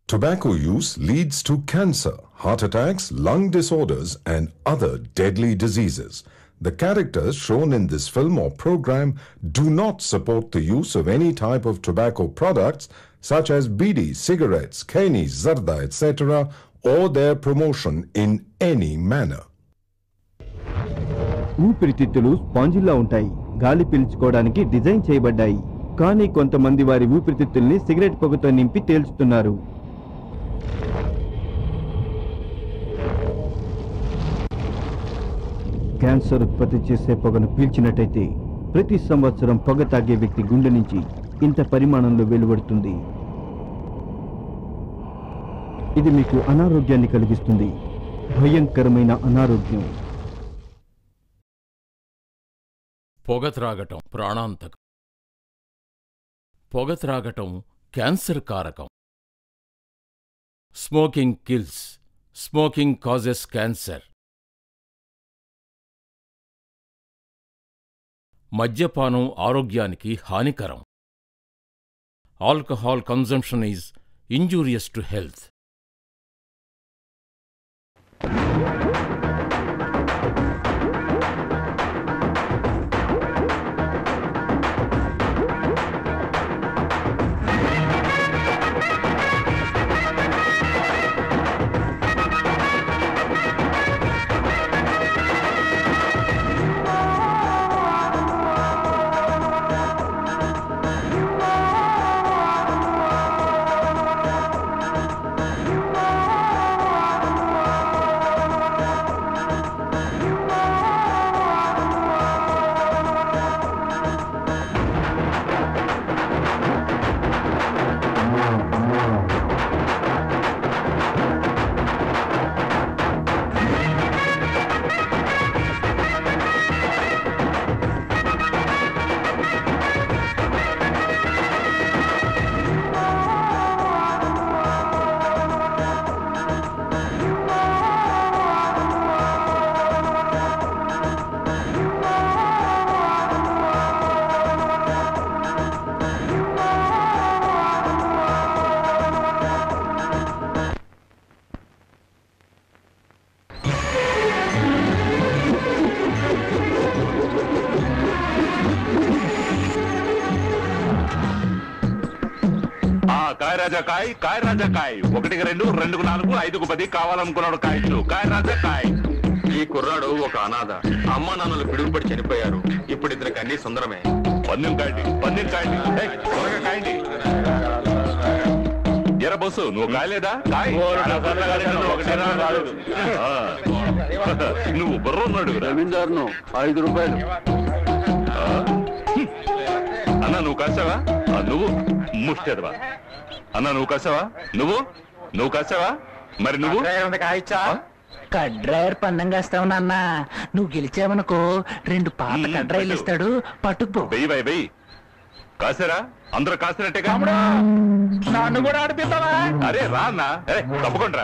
Tobacco use leads to cancer, heart attacks, lung disorders, and other deadly diseases. The characters shown in this film or program do not support the use of any type of tobacco products such as bidi, cigarettes, kani, zarda, etc., or their promotion in any manner. ఊపిరితిత్తులు స్పాంజిల్లా ఉంటాయి గాలి పీల్చుకోవడానికి design చేయబడ్డాయి కానీ కొంతమంది వారి ఊపిరితిత్తుల్ని cigarette పొగతో నింపి తేల్చుతున్నారు cancer ఉత్పత్తి చేసే పొగను పీల్చినట్టయితే ప్రతి సంవత్సరం పొగ తాగే వ్యక్తి గుండె నుంచి ఇంత పరిమాణంలో వెలువడుతుంది ఇది మీకు అనారోగ్యాన్ని కలిగిస్తుంది భయంకరమైన అనారోగ్యం పొగ త్రాగటం ప్రాణాంతకం పొగ త్రాగటం క్యాన్సర్ కారకం smoking kills smoking causes cancer మద్యపానం ఆరోగ్యానికి హానికరం alcohol consumption is injurious to health ఆ కాయ రాజా కాయ్ కాయ రాజా కాయ్ ఒకటికి రెండు రెండుకు నాలుగు ఐదుకు పది కావాలనుకున్నాడు కాయలు కాయ రాజా కాయ్ ఈ కుర్రాడు ఒక అనాథ అమ్మా నాన్నలు పిడుగుపడి చనిపోయారు ఇప్పుడు ఇతనికి అన్ని సుందరమే పందెం కాయండి పందెం కాయండి ఏయ్, త్వరగా కాయండి ఎర బస్సు నువ్వు కాయలేదా కాయ్ ఒకటి రాలేదు. ఆ. నువ్వు బుర్రున్నాడు జమీందారును ఐదు రూపాయలు అన్న నువ్వు కాసావా ఆ, నువ్వు ముష్టెదవా అన్న నువ్వు కాసావా నువ్వు నువ్వు కాసావా మరి నువ్వు ఆ? కడ్రాయర్ పందెం కాస్తావు నాన్న నువ్వు గెలిచావనుకో రెండు పాత మ్మ్, కడ్రాయిలు పెట్టు. ఇస్తాడు పట్టుకుపో వెయ్యి వెయ్యి వెయ్యి కాసారా అందరూ కాసినట్టేగా నన్ను కూడా ఆడిపిస్తావా అరే రా అన్న అరే తప్పకుండా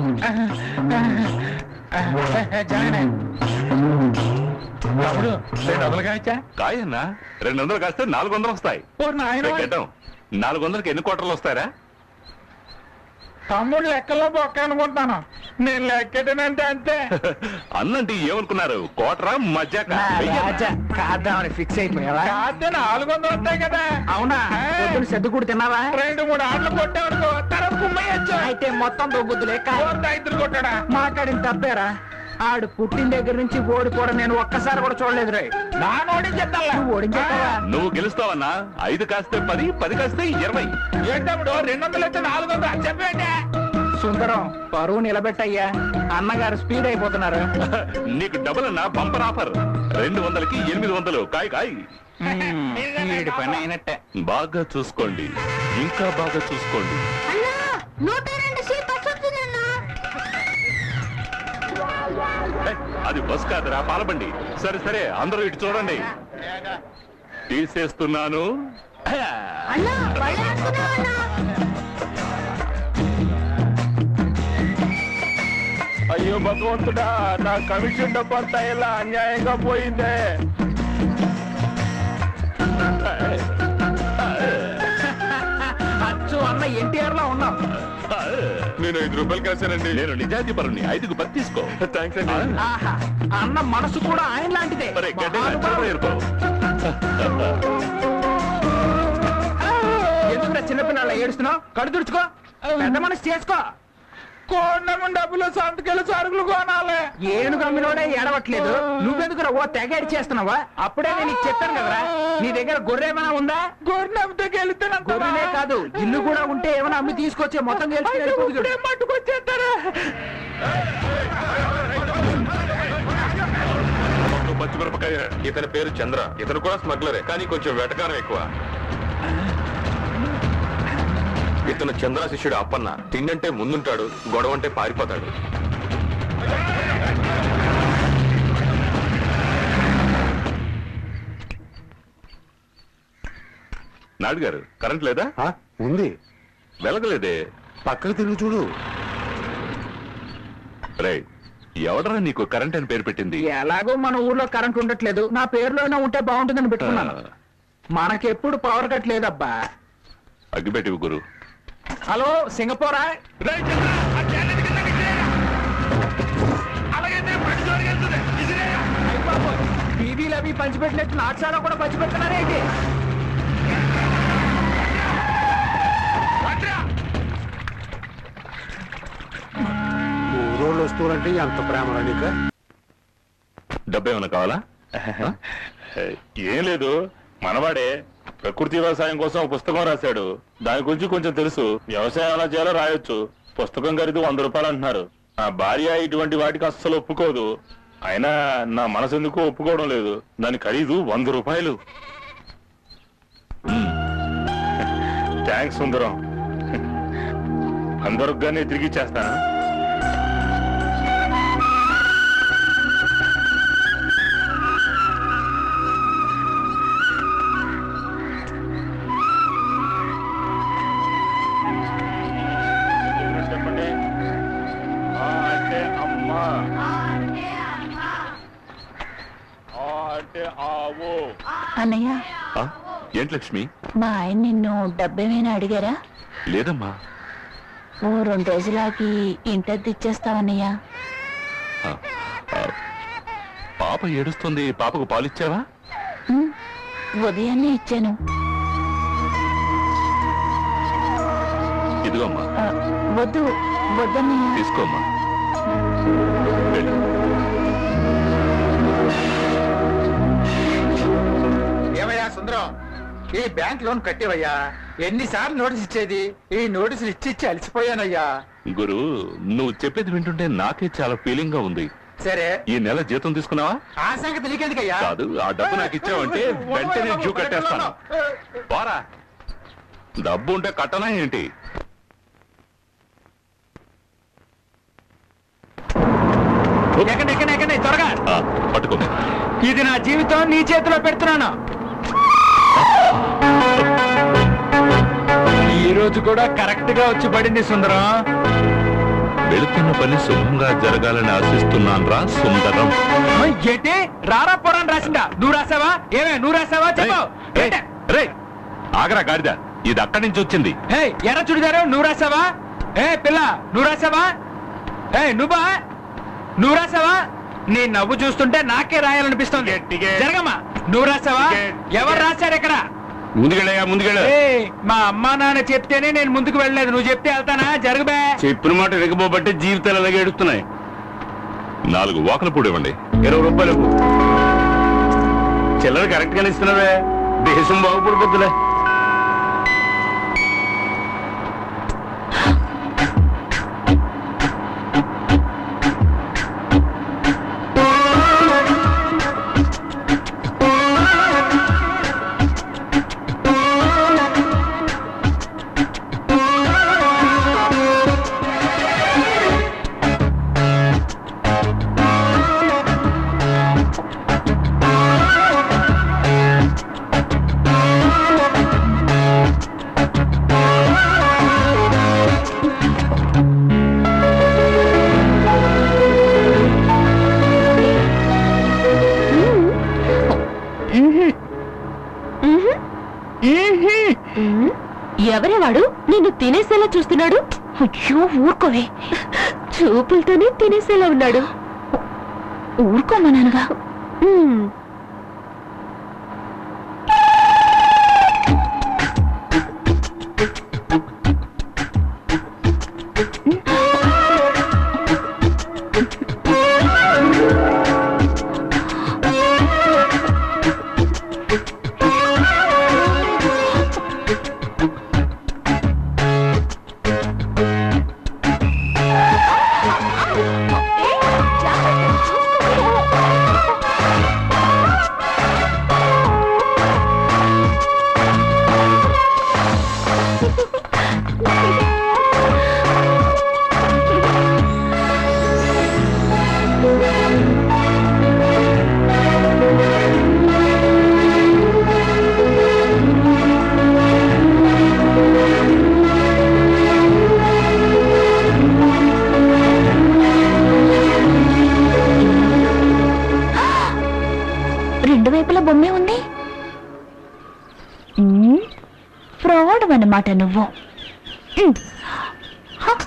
తమ్ముడు రెండు వందలు కాయచ్చా కాయన్నా రెండు వందలు కాస్తే నాలుగు వందలు వస్తాయి ఓ నాయన లెక్కేద్దాం. నాలుగు వందలకి ఎన్ని కోటర్లు వస్తారా తమ్ముడు లెక్కల్లో బొక్క అనుకుంటాను నేను లెక్కెట్టనంటే అంతే అన్నంటే ఏమనుకున్నారు కోటరా మధ్యాక కాద్దామని ఫిక్స్ అయిపోయావా కాదే నాలుగు వందలు వస్తాయి కదా అవునా పొద్దున సెద్దు కూడా తిన్నావా రెండు మూడు ఆటలు కొట్టావనుకో తర్వాత కుమ్మయ్యచ్చు అయితే మొత్తం దొబ్బుద్దు లేక ఇద్దరు కొట్టాడా మాట్లాడిన తప్పేరా ఆడు పుట్టిన దగ్గర నుంచి ఓడిపోవడం నేను ఒక్కసారి కూడా చూడలేదు రే నా ఓడించేస్తా ఓడించేస్తావా నువ్వు గెలుస్తావన్నా ఐదు కాస్తే పది పది కాస్తే ఇరవై ఏంటప్పుడు రెండు వందలు అయితే నాలుగు వందలు చెప్పేంటే సుందరం పరువు నిలబెట్టయ్యా అన్నగారు స్పీడ్ అయిపోతున్నారు నీకు డబుల్ అన్నా బంపర్ ఆఫర్ రెండు వందలకి ఎనిమిది వందలు కాయ్ కాయ్ వీడి పని అయినట్టే బాగా చూసుకోండి ఇంకా బాగా చూసుకోండి అన్నా నూట రెండు సీ బస్ వస్తుందన్నా ఏయ్, అది బస్ కాదురా పాలబండి సరే సరే అందరూ ఇటు చూడండి తీసేస్తున్నాను అన్నా భలే వస్తున్నావన్నా అయ్యో భగవంతుడా నా కమిషన్ డబ్బు అంతా ఇలా అన్యాయంగా పోయిందే అచ్చు అన్న ఎన్టీఆర్ లో ఉన్నాం నేను ఐదు రూపాయలు కాశానండి నేను నిజాయితీ పరుని ఐదుకు పది తీసుకో థ్యాంక్స్ అండి ఆహా అన్న మనసు కూడా ఆయన లాంటిదే మరి గడ్డ మహానుభావుడు. ఏర్పావు ఎందుకురా చిన్నపిల్లల ఏడుస్తున్నావు కడు తుడుచుకో పెద్ద మనసు చేసుకో కోండము డబ్బులు సంతకెళ్ళి సరుకులు కొనాలి ఏను కమ్మినోడే ఏడవట్లేదు నువ్వెందుకురా ఓ తెగ చేస్తున్నావా అప్పుడే నేను నీకు చెప్పాను కదరా నీ దగ్గర గొర్రె ఏమైనా ఉందా గొర్రె అమ్మితే గొర్రెనే కాదు ఇల్లు కూడా ఉంటే ఏమైనా అమ్మి తీసుకొచ్చే మొత్తం గెలిచి మట్టుకొచ్చేస్తారా పచ్చిమిరపకాయ ఇతని పేరు చంద్ర ఇతను కూడా స్మగ్లరే కానీ కొంచెం వెటకారం ఎక్కువ ఇతను చంద్ర శిష్యుడు అప్పన్న తిండంటే ముందుంటాడు గొడవ అంటే పారిపోతాడు నాయుడు గారు కరెంట్ లేదా ఉంది వెలగలేదే పక్కకు తిరిగి చూడు రే ఎవడరా నీకు కరెంట్ అని పేరు పెట్టింది ఎలాగో మన ఊర్లో కరెంట్ ఉండట్లేదు నా పేరులోనే ఉంటే బాగుంటుందని పెట్టుకున్నాను మనకెప్పుడు పవర్ కట్ లేదబ్బా అగ్గిపెట్టివి గురు హలో సింగపూరా బీబీలు అవి పంచిపెట్టినట్టు నాటశాల కూడా పంచిపెడుతున్నారేంటి ఊరోళ్ళు వస్తువులంటే ఎంత ప్రేమ నీకు డబ్బు ఏమైనా కావాలా ఏం లేదు మనవాడే ప్రకృతి వ్యవసాయం కోసం ఒక పుస్తకం రాశాడు దాని గురించి కొంచెం తెలుసు వ్యవసాయం ఎలా చేయాలో రాయొచ్చు పుస్తకం ఖరీదు వంద రూపాయలు అంటున్నారు నా భార్య ఇటువంటి వాటికి అస్సలు ఒప్పుకోదు అయినా నా మనసు ఎందుకు ఒప్పుకోవడం లేదు దాని ఖరీదు వంద రూపాయలు థ్యాంక్స్ సుందరం అందరుగానే తిరిగి చేస్తాను చెప్పండి ఆ అంటే అమ్మ ఆ అంటే ఆవు అన్నయ్య ఆ, ఏంటి లక్ష్మి మా ఆయన నిన్ను డబ్బేమైనా అడిగారా లేదమ్మా ఓ రెండు రోజులాగి ఇంటద్ది ఇచ్చేస్తావన్నయ్య ఆ, ఆ, పాప ఏడుస్తుంది పాపకు పాలిచ్చావా ఉమ్, ఉదయాన్నే ఇచ్చాను ఇదిగోమ్మా ఆ, వద్దు వద్దన్నయ్య తీసుకోమ్మా వెళ్ళు. ఏమయ్యా సుందరం ఈ బ్యాంక్ లోన్ కట్టేవయ్యా ఎన్నిసార్లు నోటీస్ ఇచ్చేది ఈ నోటీసులు ఇచ్చి ఇచ్చి అలసిపోయానయ్యా గురు నువ్వు చెప్పేది వింటుంటే నాకే చాలా ఫీలింగ్ గా ఉంది సరే ఈ నెల జీతం తీసుకున్నావా ఆ సంగతి నీకెందుకయ్యా కాదు ఆ డబ్బు నాకు ఇచ్చావంటే వెంటనే డ్యూ కట్టేస్తాను పోరా డబ్బు ఉంటే కట్టనా ఏంటి ఎక్కడ ఎక్కడ ఎక్కడ త్వరగా ఆ, పట్టుకో ఇది నా జీవితం నీ చేతిలో పెడుతున్నాను ఈ రోజు కూడా కరెక్ట్ గా వచ్చి పడింది సుందరం వెళుతున్న పని శుభంగా జరగాలని ఆశిస్తున్నాను రా సుందరం ఆ, ఏంటి రారా పోరాని రాసిందా నువ్వు రాసావా ఏమే నువ్వు రాసావా చెప్పు రేయ్, రేయ్, రేయ్, ఆగరా గాడిద ఇది అక్కడి నుంచి వచ్చింది ఏ ఎర్ర చుడిదారు నువ్వు రాసావా ఏ పిల్ల నువ్వు రాసావా ఏ నువ్వా నువ్వు రాసావా నీ నవ్వు చూస్తుంటే నాకే రాయాలనిపిస్తుంది గట్టిగా. జరగమ్మా నువ్వు రాసావా గట్టిగా. ఎవరు రాశారు ఇక్కడ ముందుకెళ్ళయా ముందుకెళ్ళ ఏ మా అమ్మా నాన్న చెప్తేనే నేను ముందుకు వెళ్ళలేదు నువ్వు చెప్తే వెళ్తానా జరగబే చెప్పిన మాట వినకపోబట్టే జీవితాలు అలాగే ఏడుస్తున్నాయి నాలుగు వాకల పొడి ఇవ్వండి ఇరవై రూపాయలు చిల్లర కరెక్ట్ గానే ఇస్తున్నావే దేశం బాగుపడిపోద్దులే ఎవరే వాడు నిన్ను తినేసేలా చూస్తున్నాడు అయ్యో ఊరుకోవే చూపులతోనే తినేసేలా ఉన్నాడు ఊరుకోమన్నానుగా మ్మ్. రెండు వైపులా బొమ్మే ఉంది మ్మ్. ఫ్రాడ్ అన్నమాట నువ్వు మ్మ్. హ.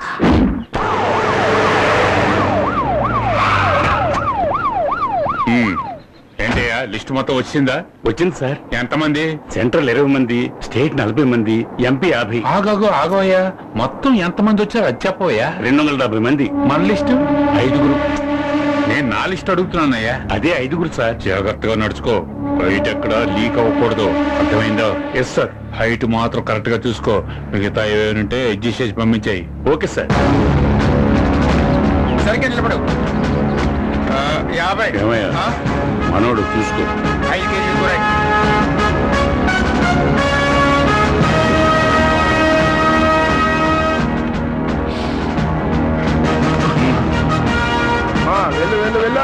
ఏంటయ్యా లిస్ట్ మొత్తం వచ్చిందా వచ్చింది సార్ ఎంతమంది సెంట్రల్ ఇరవై మంది స్టేట్ నలభై మంది ఎంపీ యాభై ఆగాగు ఆగోయ్యా మొత్తం ఎంతమంది వచ్చారు అది చెప్పోయా రెండు వందల డెబ్బై మంది మన లిస్టు ఐదుగురు నేను నా లిస్ట్ అడుగుతున్నానయ్యా అదే ఐదుగురు సార్ జాగ్రత్తగా నడుచుకో హైట్ ఎక్కడ లీక్ అవ్వకూడదు అర్థమైందో ఎస్ సార్ హైట్ మాత్రం కరెక్ట్ గా చూసుకో మిగతా ఏమైనా ఉంటే అడ్జస్ట్ చేసి పంపించాయి ఓకే సార్ సరిగ్గా నిలబడు ఆ, యాభై ఏమయ్యా ఆ, మనోడు చూసుకో ఐదు కేజీలు కూర వెళ్ళు వెళ్ళు వెళ్ళు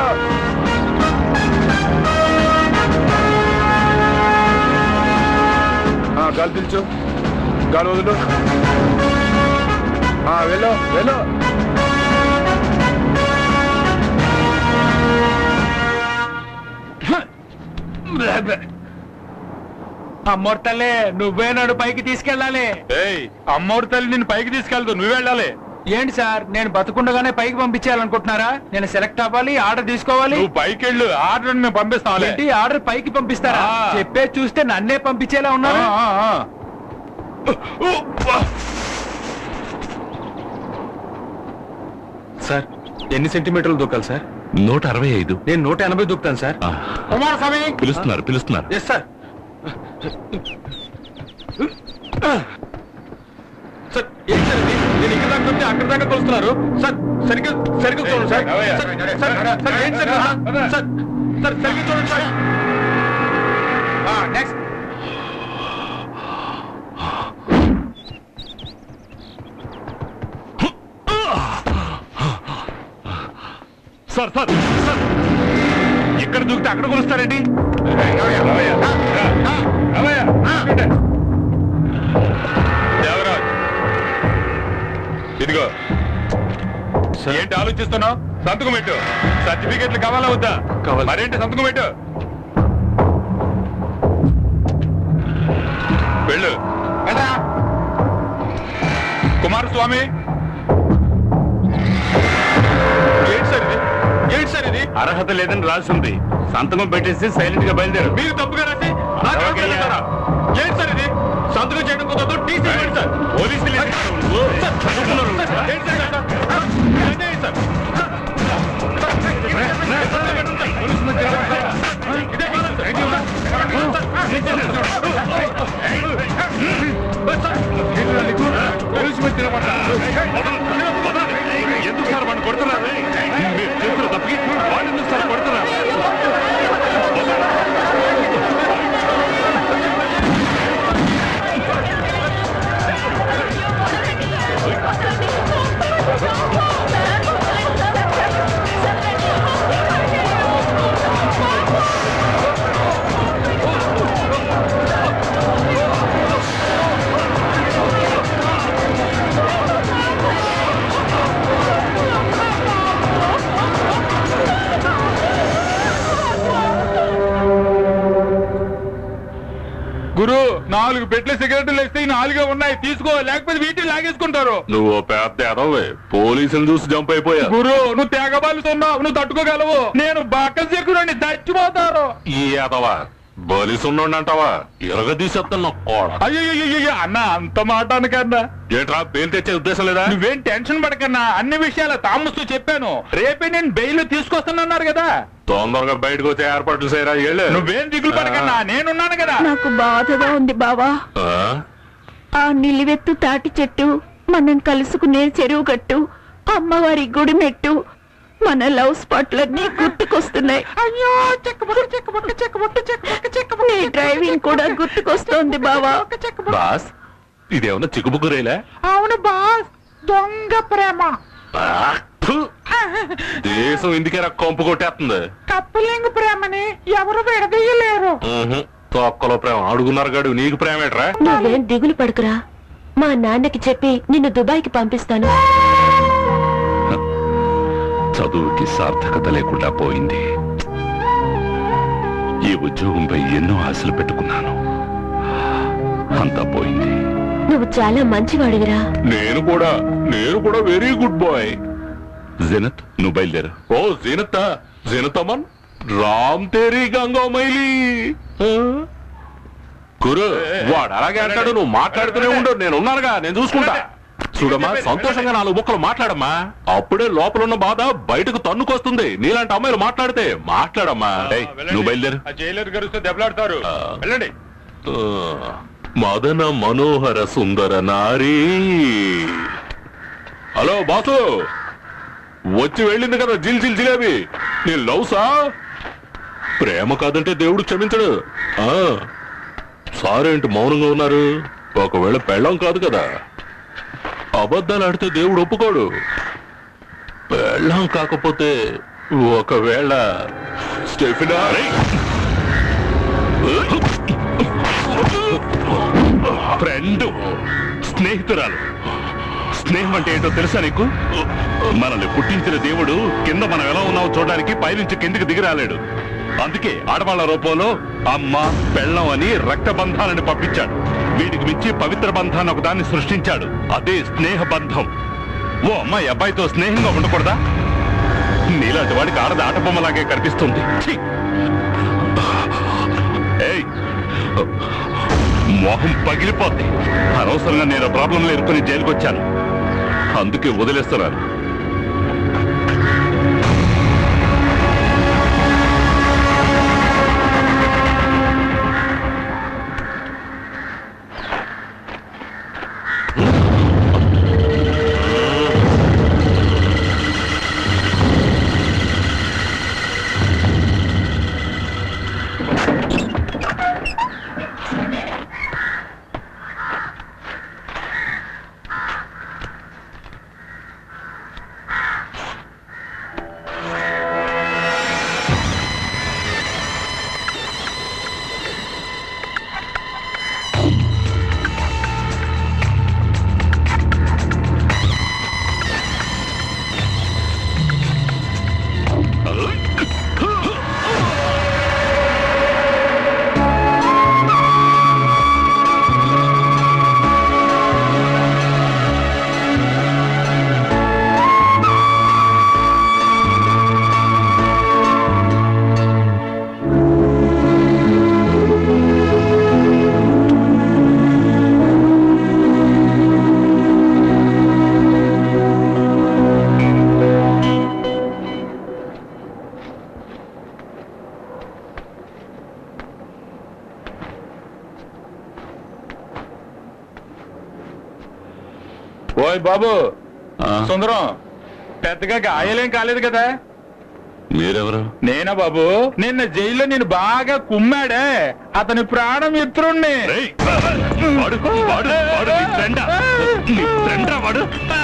ఆ, గాలి పిలుచు గాలి వదులు ఆ, వెళ్ళు వెళ్ళు అమ్మోరు తల్లే నువ్వే నన్ను పైకి తీసుకెళ్ళాలి ఏయ్ అమ్మోడు తల్లి నిన్ను పైకి తీసుకెళ్తూ నువ్వు వెళ్ళాలి ఏంటి సార్ నేను బతుకుండగానే పైకి పంపించేయాలనుకుంటున్నారా నేను సెలెక్ట్ అవ్వాలి ఆర్డర్ తీసుకోవాలి నువ్వు పైకి వెళ్ళు ఆర్డర్ మేము పంపిస్తాంలే ఏంటి ఆర్డర్ పైకి పంపిస్తారా ఆ. చెప్పే చూస్తే నన్నే పంపించేలా ఉన్నారు ఆ, ఆ, ఆ. సార్ ఎన్ని సెంటీమీటర్లు దూకాలి సార్ నూట అరవై ఐదు నేను నూట ఎనభై దూకుతాను సార్ కుమారస్వామి పిలుస్తున్నారు పిలుస్తున్నారు ఎస్ సార్ సార్ ఏంటి సార్ ఇది నేను ఇక్కడ దాకా దూకితే అక్కడ దాకా కొలుస్తున్నారు సార్ సరిగ్గా సరిగ్గా చూడండి సార్ అవయ్యా. సార్, సార్, సార్, ఏంటి సార్ ఇది? సార్ సార్ సరిగ్గా చూడండి sir next sir sir sir ఇక్కడ దూకితే అక్కడ కొలుస్తారండి దేవరాజ్ ఇదిగో ఏంటి ఆలోచిస్తున్నావు సంతకం పెట్టు సర్టిఫికెట్లు కావాలా వద్దా కావాలి. మరేంటి సంతకం పెట్టు వెళ్ళు కుమారస్వామి ఏంటి సార్ ఇది ఏంటి సార్ ఇది అర్హత లేదని రాసి ఉంది సంతకం పెట్టేసి సైలెంట్ గా బయలుదేరు మీరు తప్పుగా రాసి నాకు అలాగే అవసరం లేదు అయ్యా. సార్. ఏంటి సార్ ఇది సంతకం చేయడం కుదరదు టీసీ ఇవ్వండి సార్ పోలీసులు సార్, సార్, సార్, సార్, ఏంటి సార్ ఇదంతా? సార్, ఇదంతా ఏంటి సార్? సార్, సార్, ఇదే సార్, సార్, పోలీసులు మధ్య సార్, ఇదే కాదు సార్. సార్, సార్, ఏంటి సార్? సార్, పోలీసు మధ్య ఎందుకు సార్ వాడిని కొడుతున్నారు మీరు చేస్తున్న తప్పుకి వాడిని ఎందుకు సార్ కొడుతున్నారు ఆ నాలుగు పెట్ల సిగరెట్లు వేస్తే ఈ నాలుగే ఉన్నాయి తీసుకో లేకపోతే వీటిని లాగేసుకుంటారు నువ్వు ఓ పెద్ద ఎదవే పోలీసులు చూసి జంప్ అయిపోయా గురు నువ్వు తెగబాలుతున్నావు నువ్వు తట్టుకోగలవు నేను బక్క సెక్యూరిని చచ్చిపోతారు ఈ ఎదవా బలిసున్నోండి అంటావా ఇరగ తీసేస్తాను అయ్యో అన్న అంత మాట అనకన్నా ఏట్రా పేరు తెచ్చే ఉద్దేశం లేదా నువ్వేం టెన్షన్ పడకన్నా అన్ని విషయాలు తామస్తూ చెప్పాను రేపే నేను బెయిల్ తీసుకొస్తానన్నారు కదా తొందరగా బయటకు వచ్చే ఏర్పాట్లు చేయరా ఏళ్ళు నువ్వేం దిగులు పడకన్నా నేనున్నాను కదా నాకు బాధగా ఉంది బావా ఆ? ఆ నిలివెత్తు తాటి చెట్టు మనం కలుసుకునే చెరువు గట్టు అమ్మవారి గుడి మెట్టు మన లవ్ స్పాట్లన్నీ గుర్తుకొస్తున్నాయి అయ్యో చెక్కబొక్క చెక్కబొక్క చెక్కబొక్క చెక్కబొక్క చెక్కబొక్క నీ డ్రైవింగ్ కూడా గుర్తుకొస్తోంది బావా బాస్ ఇదేమన్నా చిక్కుబుక్కు రేలే అవును బాస్ దొంగ ప్రేమ ఆ, ఫు. దేశం ఇందుకేరా కొంపు కొట్టేస్తుంది కప్పులింగ్ ప్రేమని ఎవరు విడదీయలేరు ఉహు. తొక్కలో ప్రేమ అడుగున్నారు గాడు నీకు ప్రేమ ఏట్రా నువ్వేం దిగులు పడుకురా మా నాన్నకి చెప్పి నిన్ను దుబాయ్కి పంపిస్తాను చదువుకి సార్థకత లేకుండా పోయింది ఈ ఉద్యోగంపై ఎన్నో ఆశలు పెట్టుకున్నాను అంతా పోయింది నువ్వు చాలా మంచివాడివిరా నేను కూడా నేను కూడా వెరీ గుడ్ బాయ్ జనత్ నువ్వు బయలుదేరు ఓ జీనత జీనతమన్ రామ్ తేరీ గంగా మైలి ఆ? గురు వాడు అలాగే అంటాడు నువ్వు మాట్లాడుతూనే ఉండు నేను ఉన్నానుగా నేను చూసుకుంటా చూడమ్మా సంతోషంగా నాలుగు ముక్కలు మాట్లాడమ్మా అప్పుడే లోపల ఉన్న బాధ బయటకు తన్నుకొస్తుంది నీలాంటి అమ్మాయిలు మాట్లాడితే మాట్లాడమ్మా ఏయ్, నువ్వు బయలుదేరు ఆ జైలర్ గరుస్తే దెబ్బలాడతారు వెళ్ళండి ఆ, మదన మనోహర సుందర నారీ హలో బాసు వచ్చి వెళ్ళింది కదా జిల్ జిల్ జిలేబి నీ లవ్సా ప్రేమ కాదంటే దేవుడు క్షమించడు ఆ సారేంటి మౌనంగా ఉన్నారు ఒకవేళ పెళ్ళం కాదు కదా అబద్ధాలు ఆడితే దేవుడు ఒప్పుకోడు పెళ్ళం కాకపోతే ఒకవేళ స్టెఫినా ఫ్రెండ్ స్నేహితురాలు స్నేహం అంటే ఏంటో తెలుసా నీకు మనల్ని పుట్టించిన దేవుడు కింద మనం ఎలా ఉన్నామో చూడడానికి పైనుంచి కిందికి దిగిరాలేడు అందుకే ఆడవాళ్ల రూపంలో అమ్మ పెళ్ళం అని రక్త బంధాలను పంపించాడు వీడికి మించి పవిత్ర బంధాన్ని ఒకదాన్ని సృష్టించాడు అదే స్నేహ బంధం ఓ అమ్మాయి అబ్బాయితో స్నేహంగా ఉండకూడదా నీలాంటి వాడికి ఆడది ఆటబొమ్మలాగే కనిపిస్తుంది ఛీ! ఏయ్ మోహం పగిలిపోద్ది అనవసరంగా నేను ప్రాబ్లంలో ఇరుక్కుని జైలుకి వచ్చాను అందుకే వదిలేస్తున్నాను ఓయ్ బాబు సుందరం పెద్దగా గాయాలేం కాలేదు కదా మీరెవరు నేనా బాబు నిన్న జైల్లో నేను బాగా కుమ్మాడే అతని ప్రాణం మిత్రుణ్ణి వాడు వాడు వాడు నీ ఫ్రెండా నీ ఫ్రెండా వాడు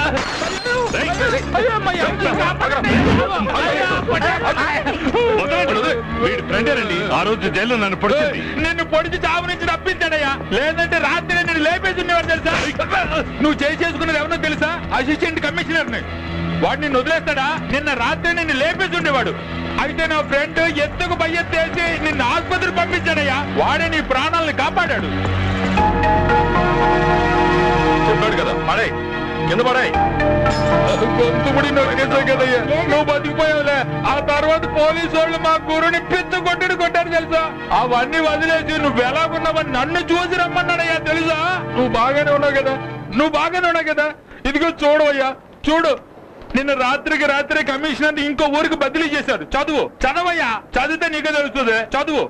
వదలండి, వీడి ఫ్రెండేనండి ఆ రోజు జైల్లో నన్ను పొడిచింది నిన్ను పొడిచి చావు నుంచి తప్పించాడయ్యా లేదంటే రాత్రి నిన్ను లేపేసి ఉండేవాడు తెలుసా నువ్వు చేసుకున్నది ఎవరో తెలుసా అసిస్టెంట్ కమిషనర్ ని వాడు నిన్ను వదిలేస్తాడా నిన్న రాత్రి నిన్ను లేపేసి ఉండేవాడు అయితే నా ఫ్రెండ్ ఎత్తుకు పై ఎత్తేసి నిన్ను ఆసుపత్రికి పంపించాడయ్యా వాడే నీ ప్రాణాలను కాపాడాడు చెప్పాడు కదా పడే కింద పడాయి గొంతుముడి నొక్కేసావు కదయ్యా నువ్వు బతికిపోయావులే ఆ తర్వాత పోలీసు వాళ్ళు మా గురుని పిచ్చ కొట్టుడు కొట్టారు తెలుసా అవన్నీ వదిలేసి నువ్వు ఎలాగున్నావని నన్ను చూసి రమ్మన్నాడయ్యా తెలుసా నువ్వు బాగానే ఉన్నావు కదా నువ్వు బాగానే ఉన్నావు కదా ఇదిగో చూడవయ్యా చూడు నిన్న రాత్రికి రాత్రి కమిషనర్ ఇంకో ఊరికి బదిలీ చేశారు చదువు చదవయ్యా చదివితే నీకే తెలుస్తుంది చదువు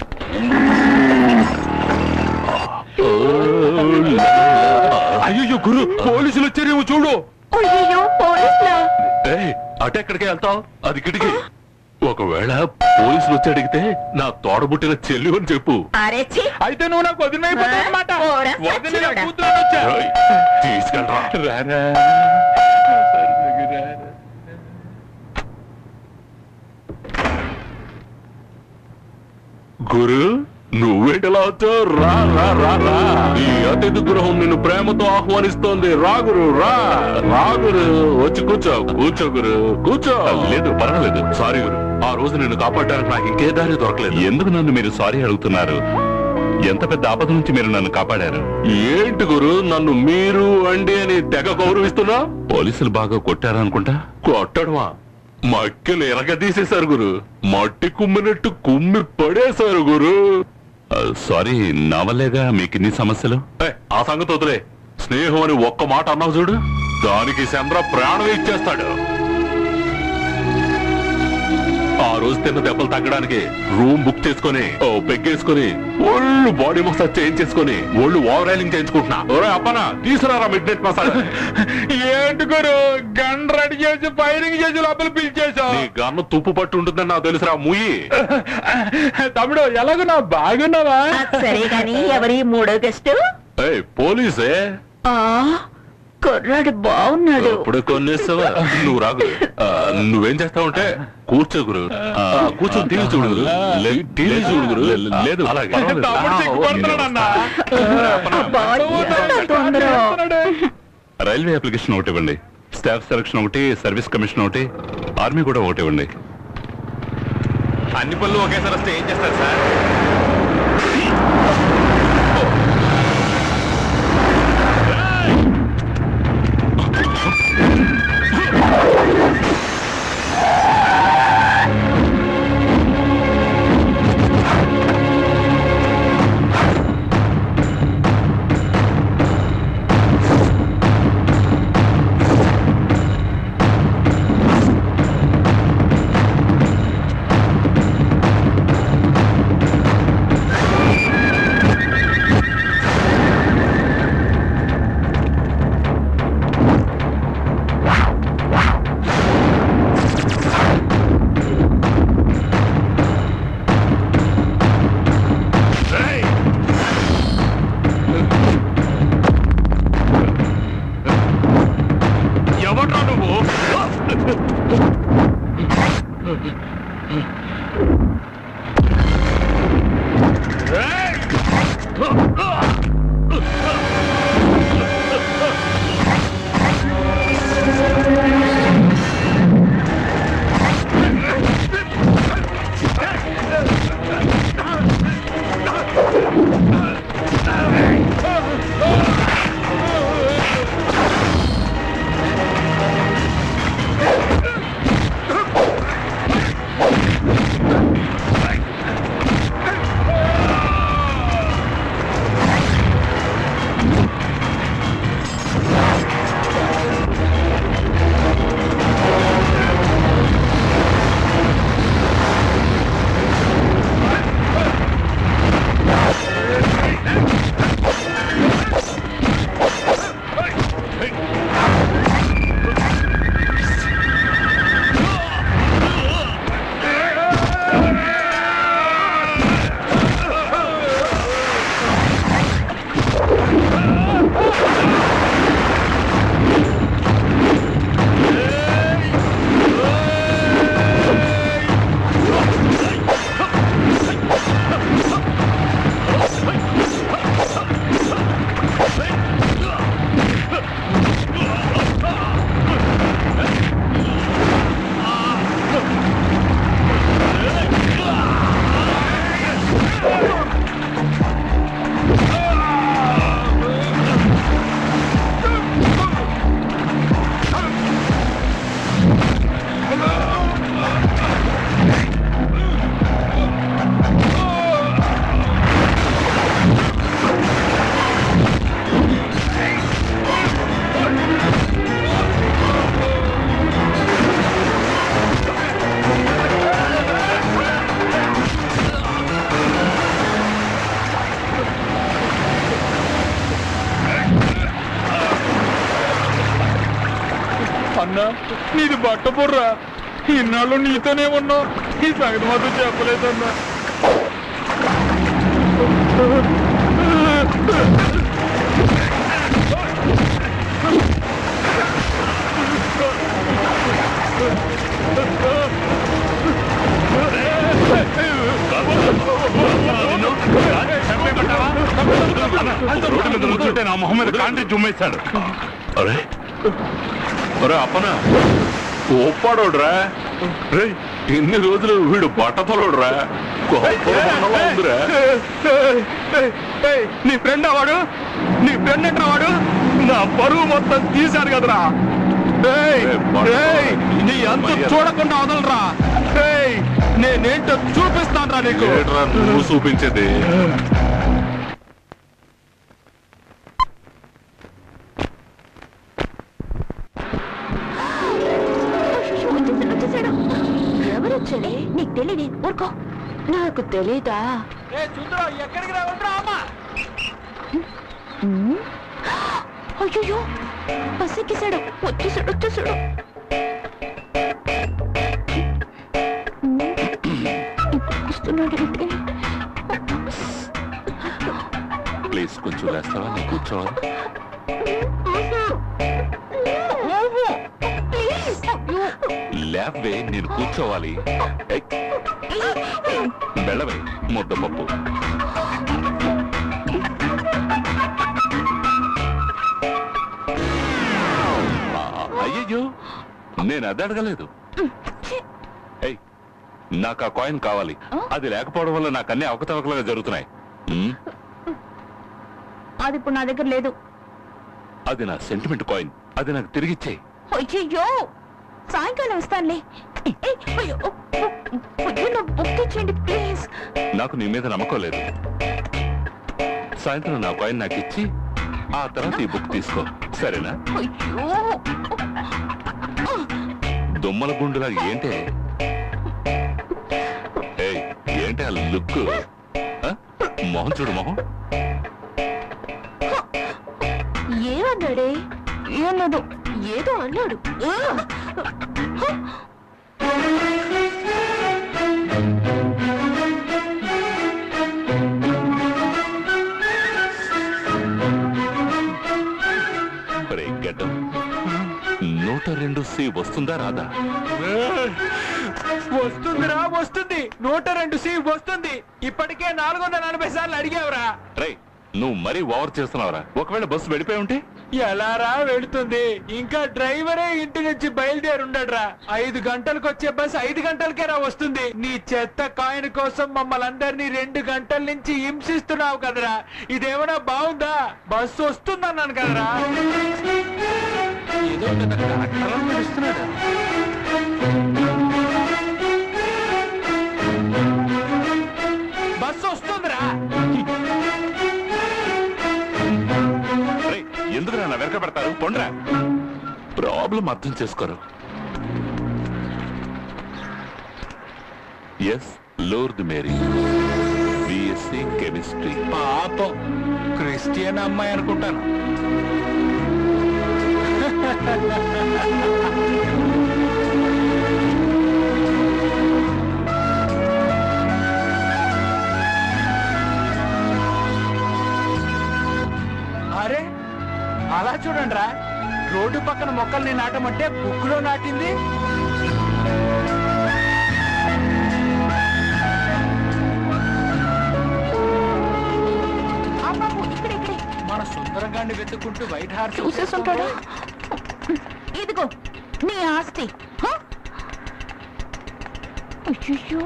అయ్యో గురు పోలీసులు వచ్చారేమో చూడు అయ్యో పోలీసులా ఏయ్ అటెక్కడికి వెళ్తావు అది కిటికీ ఒకవేళ పోలీసులు వచ్చి అడిగితే నా తోడబుట్టిన చెల్లి అని చెప్పు అరే ఛీ! అయితే నువ్వు నాకు వదిలిపోతావు అనమాట పోరా, వదిలి సచ్చినోడా. కూతురు వచ్చా ఏయ్, తీసుకెళ్ళరా రారా గురు నువ్వేటలా వచ్చావు రా రా రా రా ఈ అతిథి గృహం నిన్ను ప్రేమతో ఆహ్వానిస్తోంది రా గురు రా రా గురు వచ్చి కూర్చో కూర్చో గురు కూర్చో లేదు పర్వాలేదు సారీ గురు ఆ రోజు నిన్ను కాపాడడానికి నాకు ఇంకే దారి దొరకలేదు ఎందుకు నన్ను మీరు సారీ అడుగుతున్నారు ఎంత పెద్ద ఆపద నుంచి మీరు నన్ను కాపాడారు ఏంటి గురు నన్ను మీరు అండి అని తెగ గౌరవిస్తున్నా పోలీసులు బాగా కొట్టారనుకుంటా కొట్టడమా మక్కెలు ఎరగదీసేశారు గురు మట్టి కుమ్మినట్టు కుమ్మి పడేశారు గురు ఆ, సారీ నా వల్లేగా మీకు ఇన్ని సమస్యలు ఏయ్, ఆ సంగతి వదిలే స్నేహం అని ఒక్క మాట అన్నావు చూడు దానికి చంద్ర ప్రాణం ఇచ్చేస్తాడు ఆ రోజు తిన్న దెబ్బలు తగ్గడానికి రూమ్ బుక్ చేసుకుని ఓ పెగ్గేసుకుని ఒళ్ళు బాడీ మసాజ్ చేయించేసుకుని ఒళ్ళు ఓవరాలింగ్ చేయించుకుంటున్నా ఒరే అప్పనా తీసుకురారా మిడ్ నైట్ మసాజ్ ఏంటి గురు గన్ రెడీ చేసి ఫైరింగ్ చేసి లోపల పిలిచేశావు నీ గన్ను తుప్పు పట్టు ఉంటుందని నాకు తెలుసురా ముయ్యి తమ్ముడు ఎలాగున్నా బాగున్నావా అది సరే గాని ఎవరి మూడో గెస్ట్ ఏయ్ పోలీసే ఆ కుర్రాడు బాగున్నాడు ఇప్పుడు కొన్నేస్తావా నువ్వు రాగు ఆ, నువ్వేం చేస్తావంటే కూర్చో గురు ఆ, కూర్చొని టీవీ చూడు గురు లే- టీవీ చూడు గురు లేదు అలాగే తమ్ముడు సిగ్గుపడుతున్నాడన్నా. బాయ్ ఎంత తొందర రైల్వే అప్లికేషన్ ఒకటి ఇవ్వండి స్టాఫ్ సెలక్షన్ ఒకటి సర్వీస్ కమిషన్ ఒకటి ఆర్మీ కూడా ఒకటి ఇవ్వండి అన్ని పనులు ఒకేసారి వస్తే ఏం చేస్తారు సార్ ఎవడ్రా నువ్వు ఆ అన్నా నీది బట్ట బుర్రా ఇన్నాళ్ళు నీతోనే ఉన్నావు ఈ సంగతి మాత్రం చెప్పలేదన్నా రోడ్డు మీద నుంచుంటే నా మొహం మీద కాంటి చుమ్మేశాడు అరే అరే అప్పనా ఒప్పాడోడ్రా రే ఎన్ని రోజులు వీడు బట్టతలోడ్రా ఉందిరా నీ ఫ్రెండ్ వాడు నీ ఫ్రెండ్ ఎంట్రా వాడు నా పరువు మొత్తం తీశాడు కదరా ఏయ్, ఏయ్, నీ అంత చూడకుండా వదలరా ఏయ్, నేనేంటో చూపిస్తానురా నీకు ఏంట్రా నువ్వు చూపించేది వచ్చేసాడు వచ్చేసాడు ఎవరు వచ్చాడే నీకు తెలియదు ఊరుకో నాకు తెలీదా ఎక్కడికి రావట్రా అమ్మా అయ్యో బస్ ఎక్కేసాడు వచ్చేసాడు వచ్చేసాడు ఇప్పుడు వస్తున్నాడు ఏంటి? ప్లీజ్ కొంచెం లేస్తావా నేను కూర్చోవాలి ప్లీజ్ లేవే నేను కూర్చోవాలి ఏయ్, బెళ్ళవే ముద్దపప్పు ఆ, అయ్యయ్యో నేను అది అడగలేదు ఏయ్ నాకు ఆ కాయిన్ కావాలి అది లేకపోవడం వల్ల నాకు అన్ని అవకతవకలుగా జరుగుతున్నాయి ఉమ్, అది ఇప్పుడు నా దగ్గర లేదు అది నా సెంటిమెంట్ కాయిన్ అది నాకు తిరిగిచ్చేయి అయ్యో సాయంకాలం వస్తానులే ఏయ్, అయ్యో, అయ్యో, నా బుక్ ఇచ్చేయండి ప్లీజ్ నాకు నీ మీద నమ్మకం లేదు సాయంత్రం నా కాయిన్ నాకు ఇచ్చి ఆ తర్వాత ఈ బుక్ తీసుకో సరేనా అయ్యో దుమ్మల గుండులా ఏంటే ఏయ్ ఏంటి ఆ లుక్ ఆ? మొహం చూడు మొహం ఏమన్నాడే ఏమన్నాడు ఏదో అన్నాడు ఆ! ఒరే గడ్డం నూట రెండు సి వస్తుందా రాదా వస్తుందిరా వస్తుంది నూట రెండు సి వస్తుంది ఇప్పటికే నాలుగు వందల నలభై సార్లు అడిగావురా రే నువ్వు మరీ ఓవర్ చేస్తున్నావురా ఒకవేళ బస్సు వెళ్ళిపోయి ఉంటే ఎలారా వెళుతుంది ఇంకా డ్రైవరే ఇంటి నుంచి బయలుదేరి ఉండడ్రా ఐదు గంటలకు వచ్చే బస్ ఐదు గంటలకే రా వస్తుంది నీ చెత్త కాయిన్ కోసం మమ్మల్ని అందరినీ రెండు గంటల నుంచి హింసిస్తున్నావు కదరా ఇదేమైనా బాగుందా బస్సు వస్తుందన్నాను కదరా ఏదో పెద్ద కలెక్టర్లా నడుస్తున్నాడు. బస్సు వస్తుందిరా రే ఎందుకు నా వెనక పెడతారు పొండ్రా ప్రాబ్లం అర్థం చేసుకోరు S Lourdu Mary BSc chemistry పాపం క్రిస్టియన్ అమ్మాయి అనుకుంటాను అరే అలా చూడండి రా రోడ్డు పక్కన మొక్కల్ని నాటమంటే బుక్కులో నాటింది ఆ బాబు ఇక్కడ ఇక్కడే మన సుందరంగాన్ని వెతుక్కుంటూ వైట్ హార్స్ చూసేసుంటాడు ఇదిగో నీ ఆస్తి హ? అయ్యయ్యో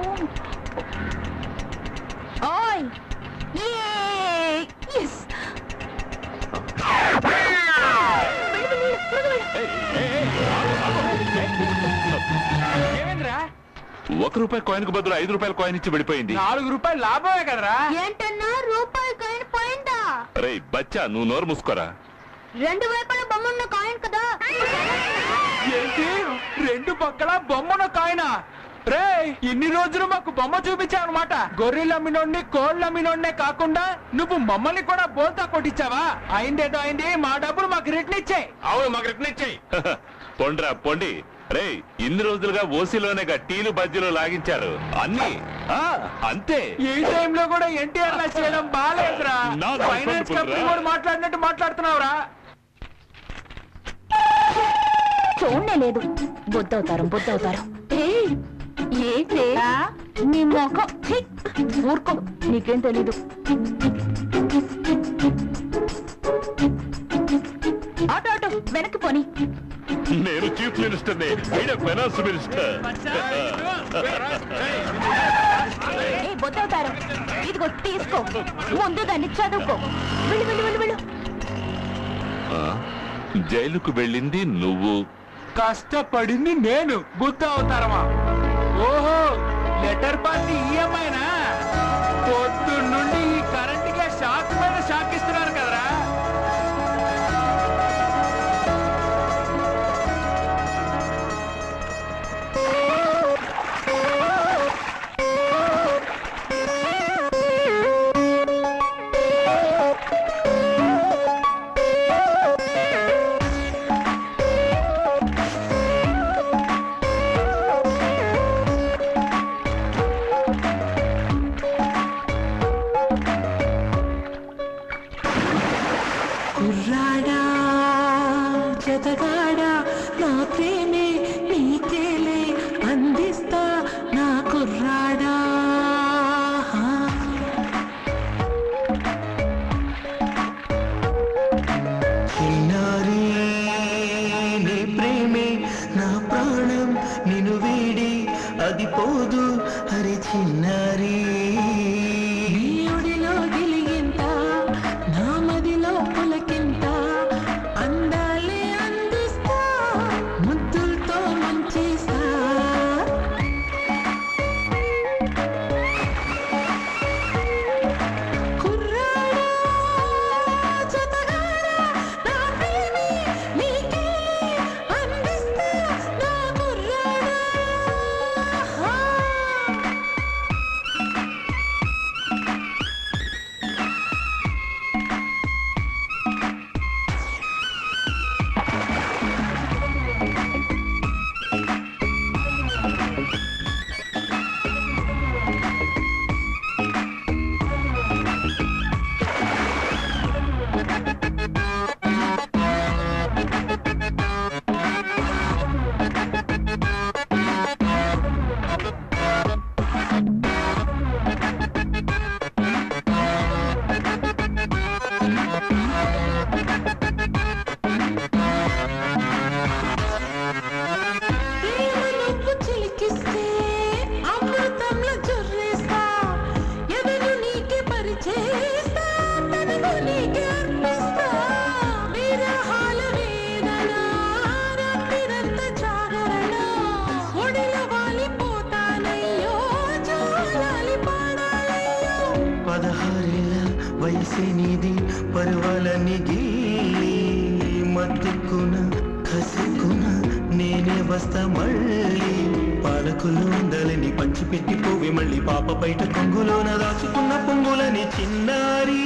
ఓయ్ ఏ ఎస్ ఏమైందిరా ఒక రూపాయి కాయిన్ కు బదులు ఐదు రూపాయల కాయిన్ ఇచ్చి వెళ్ళిపోయింది నాలుగు రూపాయలు లాభమే కదరా ఏంటన్నా రూపాయి కాయిన్ పోయిందా రే బచ్చా నువ్వు నోరు మూసుకోరా రెండు వైపుల బొమ్మన్న కాయిన్ కదా ఏంటి రెండు పక్కల బొమ్మను కాయన రే ఇన్ని రోజులు మాకు బొమ్మ చూపించావు అనమాట గొర్రెలు అమ్మినోడిని కోళ్ళు అమ్మినోడినే కాకుండా నువ్వు మమ్మల్ని కూడా బోల్తా కొట్టించావా అయిందేదో అయింది మా డబ్బులు మాకు రిటర్న్ ఇచ్చాయి అవును మాకు రిటర్న్ ఇచ్చేయి పొండ్రా పొండి రే ఇన్ని రోజులుగా ఓసీలోనే టీలు బజ్జీలు లాగించారు అన్ని ఆ, అంతే ఈ టైంలో కూడా ఎన్టీఆర్ లా చేయడం బాగాలేదురా నా ఫైనాన్స్ దర్శనం కంపెనీ పుల్రా. కూడా మాట్లాడినట్టు మాట్లాడుతున్నావురా చూడనే లేదు బుద్ధవుతారు బుద్ధవుతారు ఏంటి నీ మొఖం ఛీ, ఊరుకో నీకేం తెలీదు ఆటో ఆటో వెనక్కి పోని నేను చీఫ్ మినిస్టర్ ని వీడ ఫైనాన్స్ మినిస్టర్ ఏ బుద్ధవుతారు ఇదిగో తీసుకో ముందు దాన్ని చదువుకో వెళ్ళు వెళ్ళు వెళ్ళు వెళ్ళు ఆ, జైలుకు వెళ్ళింది నువ్వు కష్టపడింది నేను బుద్ధ అవతారమా ఓహో లెటర్ పార్టీ ఈఎంఐనా పొద్దు నుండి ఈ కరెంట్ గా షాక్ మీద షాక్ ఇస్తున్నారు కదరా కుర్రాడా జతగాడా నా ప్రేమే నీకేలే అందిస్తా నా కుర్రాడా చిన్నారి నీ ప్రేమే నా ప్రాణం నిన్ను వీడి అది పోదు హరి చిన్నారి నీ ఒడిలో గిలిగింత నా మదిలో పులకింత అందాలే అందిస్తా ముద్దులతో మంచిస్తా కుర్రాడా జతగాడా నా ప్రేమే నీకే అందిస్తా నా కుర్రాడా నువ్వు చిలికిస్తే అమృతంలో జొర్రేస్తా ఎదను నీకే పరిచేస్తా తనను నీకే అర్పిస్తా విరహాల వేదన రాత్రిరంత జాగరణ ఒడిలో వాలిపోతానయ్యో జోలాలి పాడాలయ్యో పదహారేళ్ళ వయసే నీది పర్వాలని గీలి మత్తుకున కసుకున నేనే వస్తా మళ్ళీ పాలకులు ఉండాలని పంచిపెట్టి పోవి మళ్ళీ పాప బయట కొంగులోన దాచుకున్న పొంగులని చిన్నారి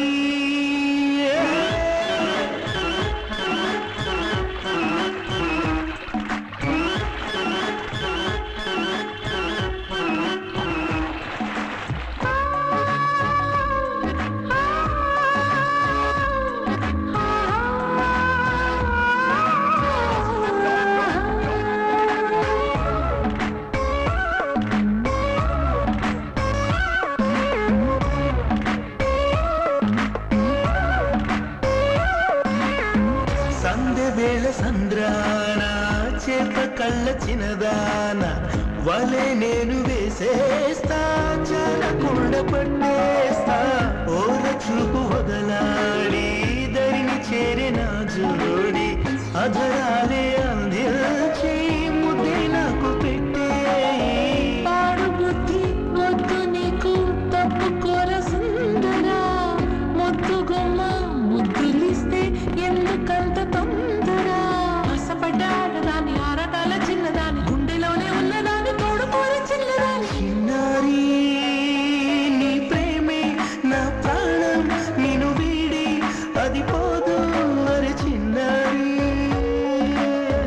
సందె వేళ సంద్రాన చేప కళ్ళ చిన్నదాన వలే నేను వేసేస్తా చాలకుండ పట్టేస్తా ఓర చూపు వదలాడి దరిని చేరే నా జోడి అధరాలే అందించి ముద్దే నాకు పెట్టే పాడు బుద్ధి వద్దు నీకు తప్పుకోర సుందరా ముద్దు గుమ్మ ముద్దులిస్తే ఎందుకంత తొందర ఆశపడ్డాడు దాని ఆరటాల చిన్నదాని గుండెలోనే ఉన్నదాని తోడుకోరి చిన్నదాని చిన్నారి నీ ప్రేమే నా ప్రాణం నేను వీడి అది పోదు మరి చిన్నారి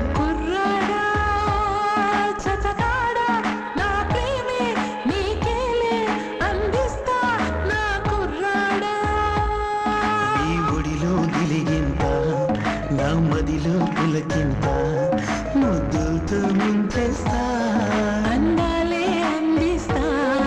మనసు ముంచేస్తా అందాలే అందిస్తా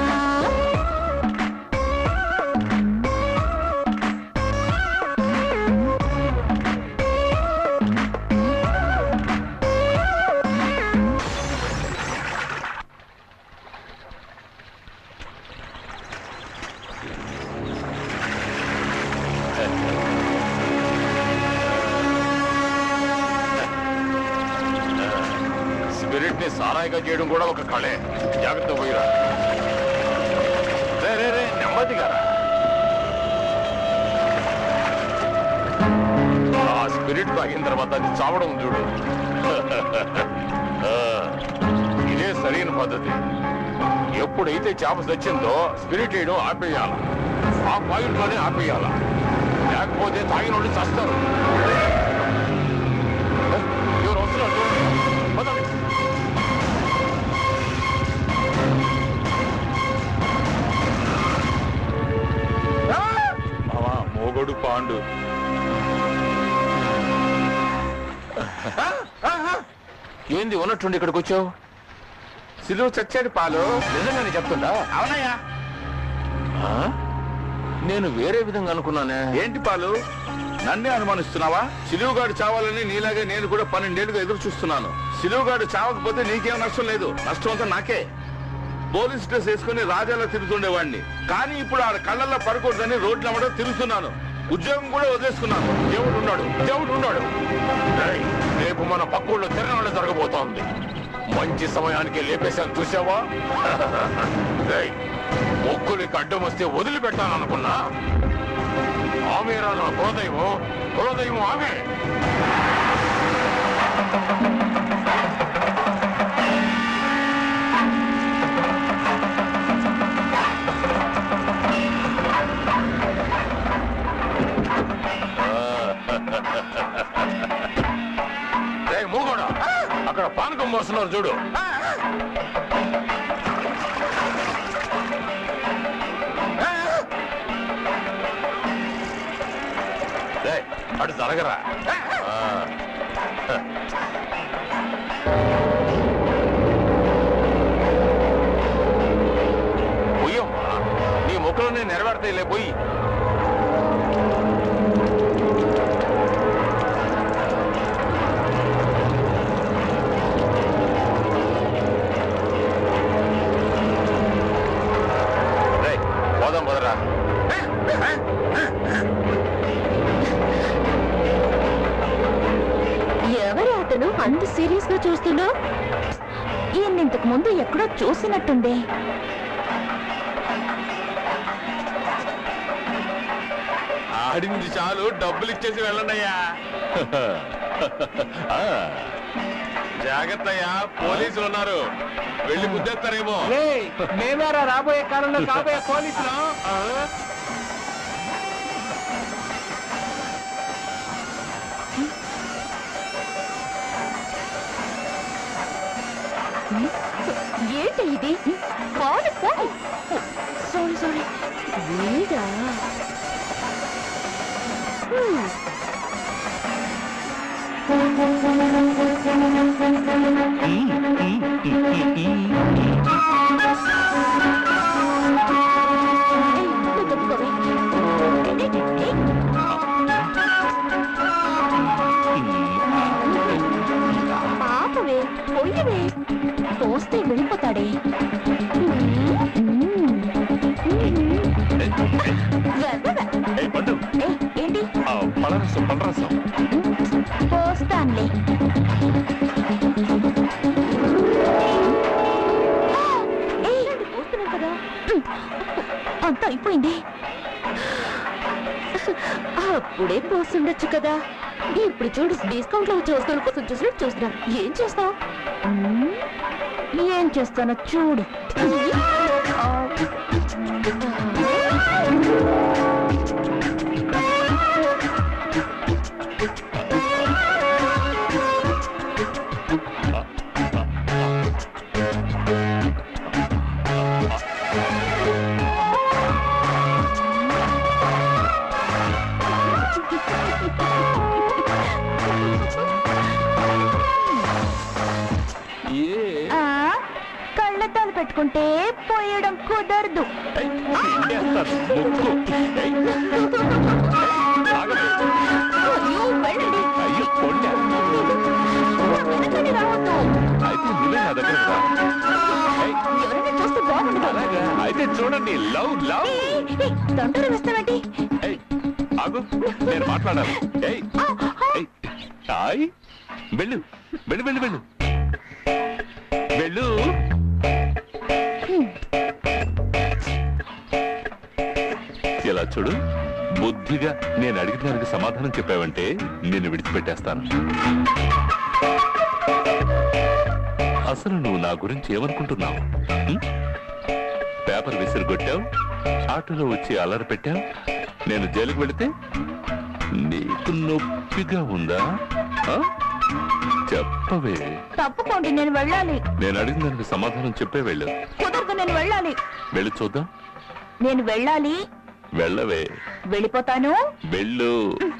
స్పిరిట్ ని సారాయిగా చేయడం కూడా ఒక కళే జాగ్రత్త పోయిరా రే రే రే నెమ్మదిగా రా. ఆ స్పిరిట్ తాగిన తర్వాత అది చావడం చూడు ఆ, ఇదే సరైన పద్ధతి ఎప్పుడైతే చేప చచ్చిందో స్పిరిట్ వేయడం ఆపేయాల ఆ పాయింట్ లోనే ఆపేయాల లేకపోతే తాగిన వాళ్ళు చస్తారు ఏ, ఎవరు వస్తున్నారు చూడండి. పదండి. మావా, మోగోడు పాండు ఏంది ఉన్నట్టుండి ఇక్కడికి వచ్చావు సిలువ చచ్చాడు పాలు నిజంగానే చెప్తుందా అవునయ్యా ఆ? నేను వేరే విధంగా అనుకున్నానే ఏంటి పాలు నన్నే అనుమానిస్తున్నావా సిలువుగాడు చావాలని నీలాగే నేను కూడా పన్నెండేళ్లుగా ఎదురు చూస్తున్నాను సిలువుగాడు చావకపోతే నీకేం నష్టం లేదు నష్టం అంతా నాకే పోలీస్ డ్రెస్ వేసుకుని రాజాలా తిరుగుతుండేవాడిని కానీ ఇప్పుడు ఆ కళ్ళల్లో పడకూడదని రోడ్లు అమ్మడం తిరుగుతున్నాను ఉద్యోగం కూడా వదిలేసుకున్నాను దేవుడు ఉన్నాడు దేవుడు ఉన్నాడు ఏయ్, రేపు మన పక్కూళ్ళో తిరణాలు జరగబోతోంది మంచి సమయానికి లేపేశాను చూసావా ఏయ్, మొక్కులకి అడ్డం వస్తే వదిలిపెట్టాను అనుకున్నా ఆమె రా నా కులదైవం కులదైవం ఆమె ఏయ్, మూగోడా అక్కడ పానకం మోస్తున్నారు చూడు ఏయ్, అటు జరగరా ఆ. పొయ్యమ్మా నీ మొక్కలన్నీ నెరవేడతాయిలే పొయ్యి రేయ్, పోదాం పోదరా ఎవరు అతను అంత సీరియస్ గా చూస్తున్నా ఈయన ఇంతకు ముందు ఎక్కడో చూసినట్టుంది ఆడింది చాలు డబ్బులు ఇచ్చేసి వెళ్ళండి అయ్యా జాగ్రత్త అయ్యా పోలీసులు ఉన్నారు వెళ్ళి గుద్దేస్తారేమో మేమేరా రాబోయే కాలంలో కాబోయే పోలీసులు ఏంటి ఇది కాదు కాదు సారీ సారీ వీడా హ్మ్. ఏయ్, నువ్వు తప్పుకోవే. ఏయ్, ఏయ్. పాపవే పొయ్యవే పోస్తే వెళ్ళిపోతాడే ఏయ్, పండు ఏయ్, ఏంటి ఆ, పళ్ళరసం పళ్ళరసం పోస్తానులే ఏయ్, పోస్తున్నాను కదా అంతా అయిపోయింది అప్పుడే పోస్తుండొచ్చు కదా ఇప్పుడు చూడు డిస్కౌంట్ లో చూసుకోవడం కోసం చూసినట్టు చూస్తున్నాను ఏం చేస్తావు ఏం చేస్తానో చూడు ఆ, కళ్ళద్దాలు పెట్టుకుంటే పోయడం కుదరదు అయ్యో, వెళ్ళండి. నా వెనకనే రావద్దు. ఎవరైనా చూస్తే బాగుండదు అయితే చూడండి లవ్ లవ్ ఏయ్, ఏయ్, తొందర వేస్తావేంటి ఆగు నేను మాట్లాడాలి ఏయ్ ఏయ్ హాయ్ వెళ్ళు వెళ్ళు వెళ్ళు వెళ్ళు వెళ్ళు ఇలా చూడు బుద్ధిగా నేను అడిగిన దానికి సమాధానం చెప్పావంటే నిన్ను విడిచిపెట్టేస్తాను అసలు నువ్వు నా గురించి ఏమనుకుంటున్నావు ఉం? పేపర్ విసిరి కొట్టావు ఆటోలో వచ్చి అల్లరి పెట్టావు నేను జైలుకు వెళితే నీకు నొప్పిగా ఉందా ఆ? చెప్పవే తప్పుకోండి నేను వెళ్ళాలి నేను అడిగిన దానికి సమాధానం చెప్పే వెళ్ళు కుదరదు నేను వెళ్ళాలి వెళ్ళి చూద్దాం నేను వెళ్ళాలి వెళ్ళవే వెళ్ళిపోతాను వెళ్ళు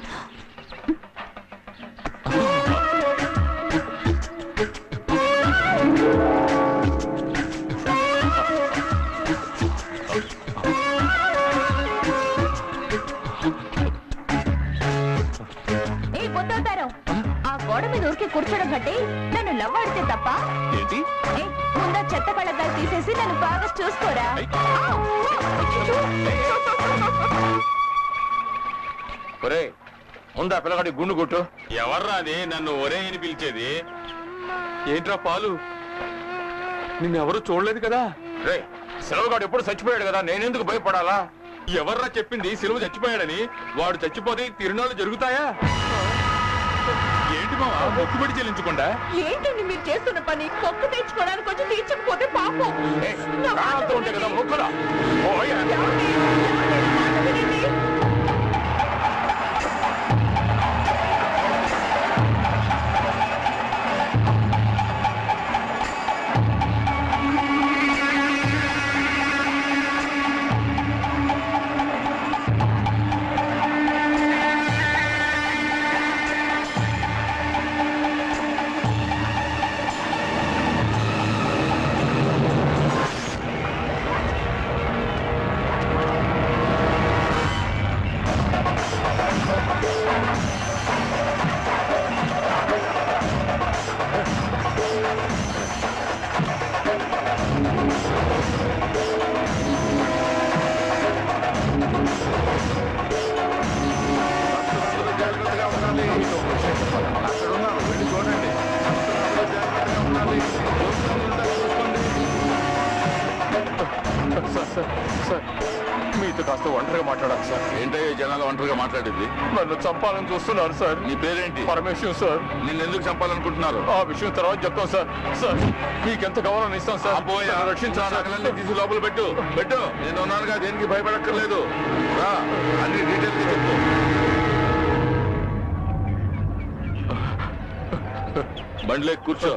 ఏ పొద్దుతారు ఆ గోడ మీద ఊరికి కూర్చోడం కంటే నన్ను లవ్ ఆడితే తప్ప ఏంటి ఏ, ముందా చెత్త కళ్ళద్దాలు తీసేసి నన్ను బాగా చూసుకోరా ఆ, అచ్చచ్చో. ఒరే ముందా పిల్లగాడి గుండు కొట్టు ఎవర్రా అది నన్ను ఒరే అని పిలిచేది ఏంట్రా పాలు నిన్నెవరు చూడలేదు కదా రే సెలవుగాడు ఎప్పుడు చచ్చిపోయాడు కదా నేనెందుకు భయపడాలా ఎవర్రా చెప్పింది సెలవు చచ్చిపోయాడని వాడు చచ్చిపోతే తిరునాళ్ళు జరుగుతాయా ఏంటి మా మొక్కుబడి చెల్లించకుండా ఏంటండి మీరు చేస్తున్న పని కొక్కు తెచ్చుకోవడానికి వచ్చి తీర్చకపోతే పాపం ఏయ్, ప్రాణాలతో ఉంటే కదా మొక్కురా ఓయ్ జాగ్రత్తగా ఉండాలి అక్కడ ఉన్నాను వెళ్ళి చూడండి అందరూ జాగ్రత్తగా ఉండాలి సార్ సార్ సార్ మీతో కాస్త ఒంటరిగా మాట్లాడాలి సార్ ఏంటయ్యా ఈ జనాలు ఒంటరిగా మాట్లాడేది నన్ను చంపాలని చూస్తున్నారు సార్ నీ పేరేంటి పరమేశ్వర్ సార్ నిన్ను ఎందుకు చంపాలనుకుంటున్నారు ఆ విషయం తర్వాత చెప్తాం సార్ సార్ మీకెంత కావాలని ఇస్తాం సార్ అబ్బోయా, నన్ను రక్షించాలి సార్. నగలన్నీ తీసి లోపల పెట్టు పెట్టు నేను ఉన్నానుగా దేనికి భయపడక్కర్లేదు రా అన్ని డీటెయిల్స్ చెప్పు బండిలో ఎక్కి కూర్చో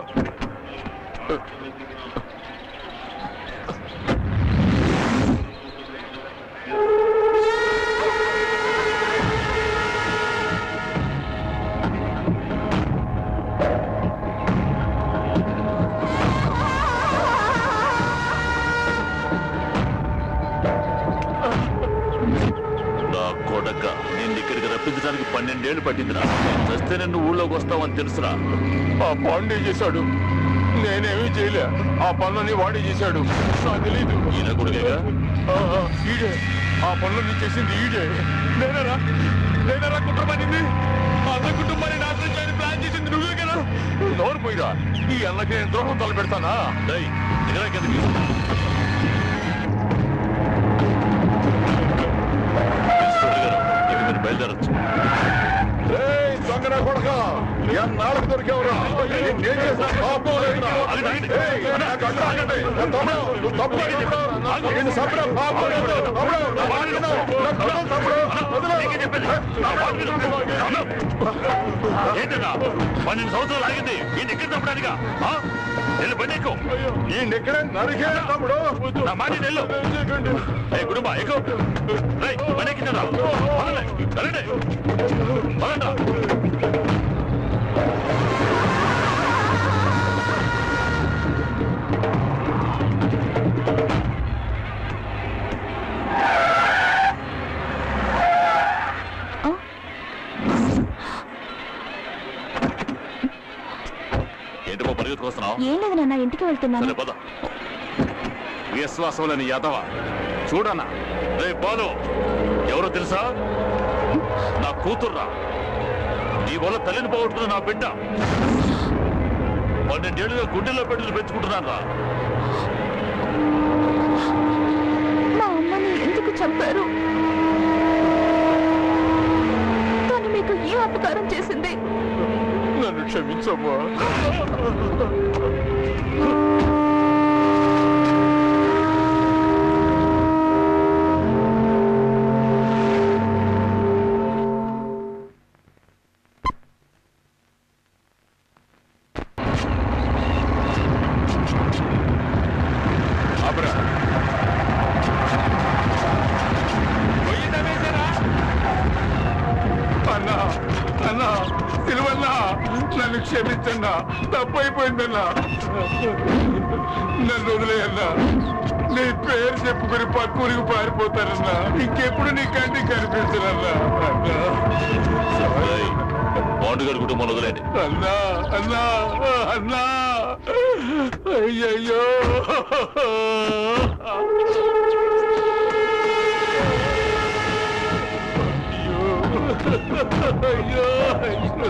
నా కొడక నేను ఇక్కడికి రప్పించడానికి పన్నెండేళ్లు పట్టిందిరా వస్తే నిన్ను ఊళ్ళోకి వస్తావని తెలుసురా ఆ పాండే చేశాడు నేనేమీ చేయలే ఆ పనులన్నీ వాడే చేశాడు నాకు తెలీదు ఈయన కొడుకేగా ఆ, ఆ, ఈడే ఆ పనులన్నీ చేసింది ఈడే నేనరా నేనరా కుట్రపడింది అన్న కుటుంబాన్ని నాశనం చేయని ప్లాన్ చేసింది నువ్వే కదా నోరు పోయిరా ఈ అన్నకి నేను ద్రోహం తలపెడతానా డేయ్, దిగరా కిందకి. ఈశ్వరుడు గారు, ఇక మీరు బయలుదేరొచ్చు దొంగన కొడక నాలుగు దొరికేవరా నేను చేసిన పాపం లేదురా. ఏయ్, నాకు అడ్డు ఆగండి. నా తమ్ముడు, నువ్వు తప్పు చేస్తున్నావు. నేను చంపిన పాపం లేదు. తమ్ముడు, నా మాట విను. నా తమ్ముడు, తమ్ముడు, వదిలు. ఏంటన్నా పన్నెండు సంవత్సరాలు ఆగింది ఈ ఎక్కడ తప్పడానిగా వెళ్ళి బండి ఎక్కు ఈ నెక్కడే నరికే తమ్ముడు నా మాట నెల్లు ఏ కుటుంబ ఎక్కు రేయ్, బండి ఎక్కించరా పదండి, వెళ్ళండి. పదండ్రా. ఇంటికి వెళ్తున్నాను సరే పద విశ్వాసం లేని యాదవ చూడన్నా రే బాలు ఎవరో తెలుసా నా కూతుర్రా నీ వల్ల తల్లిని పోగొట్టుకున్న నా బిడ్డ పన్నెండేళ్లుగా గుండెల్లో బిడ్డలు పెంచుకుంటున్నాను రా మా అమ్మని ఎందుకు చంపారు తను మీకు ఏ అపకారం చేసింది నన్ను క్షమించమ్మా ఆపరా పోయిందా వేశారా? అన్నా అన్నా సిలువన్నా నన్ను క్షమించన్నా తప్పు అయిపోయిందన్నా నన్ను వదిలేయన్నా నీ పేరు చెప్పుకుని పక్కూరికి పారిపోతానన్నా ఇంకెప్పుడు నీ కంటి కనిపించనన్నా అన్నా బాండుగారి కుటుంబం వదిలేండి అన్నా అన్నా అన్నా అయ్యయ్యో అయ్యో అయ్యో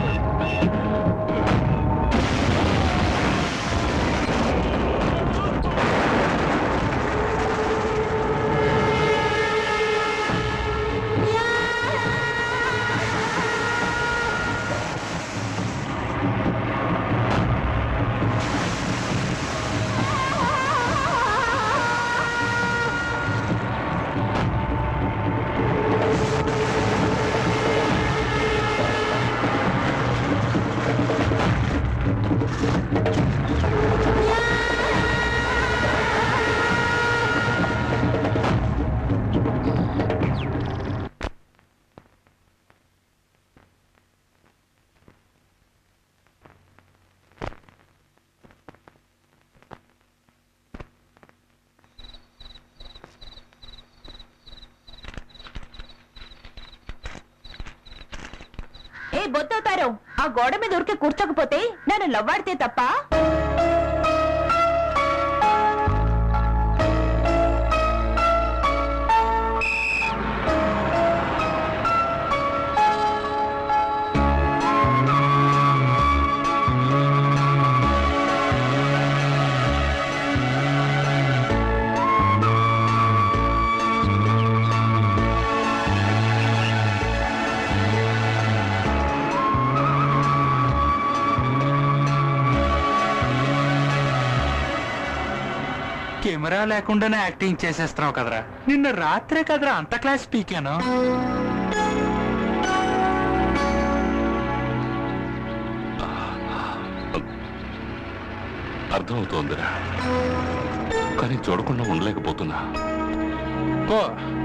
ఏ బొత్తవుతారు ఆ గోడ మీద ఉరికే కూర్చోకపోతే నన్ను లవ్వాడితే తప్ప కెమెరా లేకుండానే యాక్టింగ్ చేసేస్తున్నావు కదరా నిన్న రాత్రే కదరా అంత క్లాస్ పీకాను అర్థమవుతోందిరా కానీ చూడకుండా ఉండలేకపోతున్నా ఓ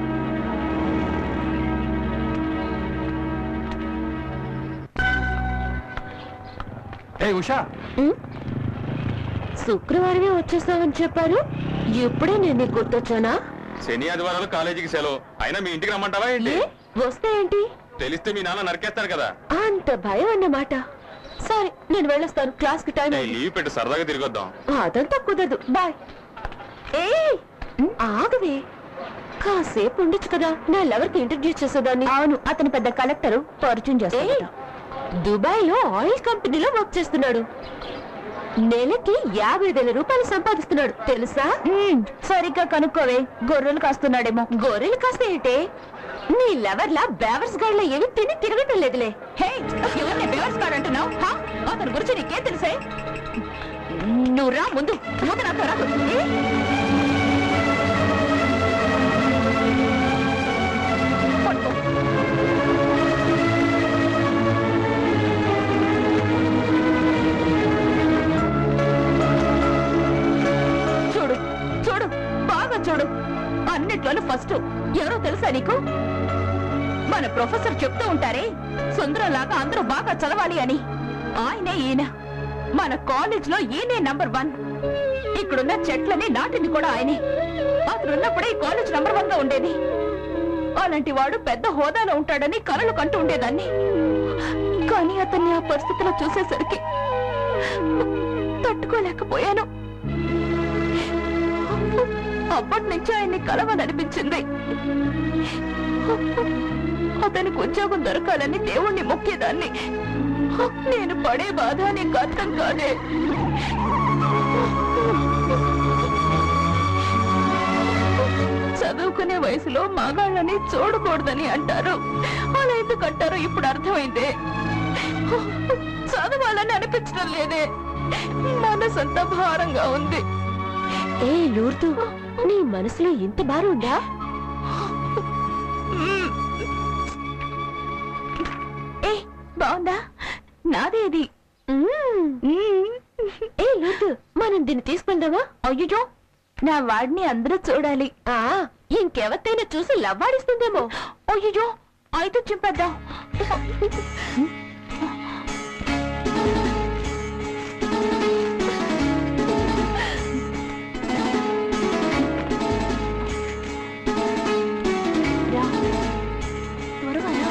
ఏ ఉషా శుక్రవారమే వచ్చేస్తామని చెప్పారు ఎప్పుడే నేను నీకు గుర్తొచ్చానా శని ఆదివారాలు కాలేజీకి సెలవు అయినా మీ ఇంటికి రమ్మంటావా ఏంటి ఏ? వస్తే ఏంటి తెలిస్తే మీ నాన్న నరికేస్తారు కదా అంత భయం అన్నమాట సరే నేను వెళ్ళొస్తాను క్లాస్ కి టైం ఏయ్, లీవ్ పెట్టు సరదాగా తిరిగొద్దాం అదంతా కుదరదు బాయ్ ఏ ఆగవే కాసేపు ఉండొచ్చు కదా నా లవర్ కి ఇంట్రడ్యూస్ చేసేదాన్ని అవును అతను పెద్ద కలెక్టర్ పరిచయం చేస్తాడు దుబాయ్ లో ఆయిల్ కంపెనీలో వర్క్ చేస్తున్నాడు నెలకి యాభై వేల రూపాయలు సంపాదిస్తున్నాడు తెలుసా సరిగ్గా కనుక్కోవే గొర్రెలు కాస్తున్నాడేమో గొర్రెలు కాస్త ఏంటే నీ లవర్లా బేవర్స్ గాళ్ళ ఏమి తిని తిరగటం లేదులే హే ఎవరిని బేవర్స్ గాడు అంటున్నావు హా? అతని గురించి నీకేం తెలుసే నువ్వు రా ముందు ముందు నాతో రా ఏ? పట్టుకో. చూడు చూడు బాగా చూడు అన్నిట్లోనూ ఫస్ట్ ఎవరో తెలుసా నీకు మన ప్రొఫెసర్ చెప్తూ ఉంటారే సుందరంలాగా అందరూ బాగా చదవాలి అని ఆయనే ఈయన మన కాలేజ్ లో ఈయనే నంబర్ వన్ ఇక్కడున్న చెట్లని నాటింది కూడా ఆయనే అతనున్నప్పుడే ఈ కాలేజ్ నంబర్ వన్ గా ఉండేది అలాంటి వాడు పెద్ద హోదాలో ఉంటాడని కలలు కంటూ ఉండేదాన్ని కానీ అతన్ని ఆ పరిస్థితిలో చూసేసరికి తట్టుకోలేకపోయాను అప్పటి నుంచి ఆయన్ని కలవాలనిపించింది అతనికి ఉద్యోగం దొరకాలని దేవుణ్ణి మొక్కేదాన్ని నేను పడే బాధ నీకు అర్థం కాదే చదువుకునే వయసులో మగాళ్ళని చూడకూడదని అంటారు అలా ఎందుకు అంటారో ఇప్పుడు అర్థమైందే చదవాలని అనిపించడం లేదే మనసంతా భారంగా ఉంది ఏ లూర్దు నీ మనసులో ఇంత భారం ఉందా ఏ బాగుందా నాదేది ఏ లూర్దు మనం దీన్ని తీసుకుందామా అయ్యో నా వాడిని అందరూ చూడాలి ఆ ఇంకెవరితైనా చూసి లవ్వాడిస్తుందేమో అయ్యో అయితే చింపేద్దాం రా. త్వరగా రా.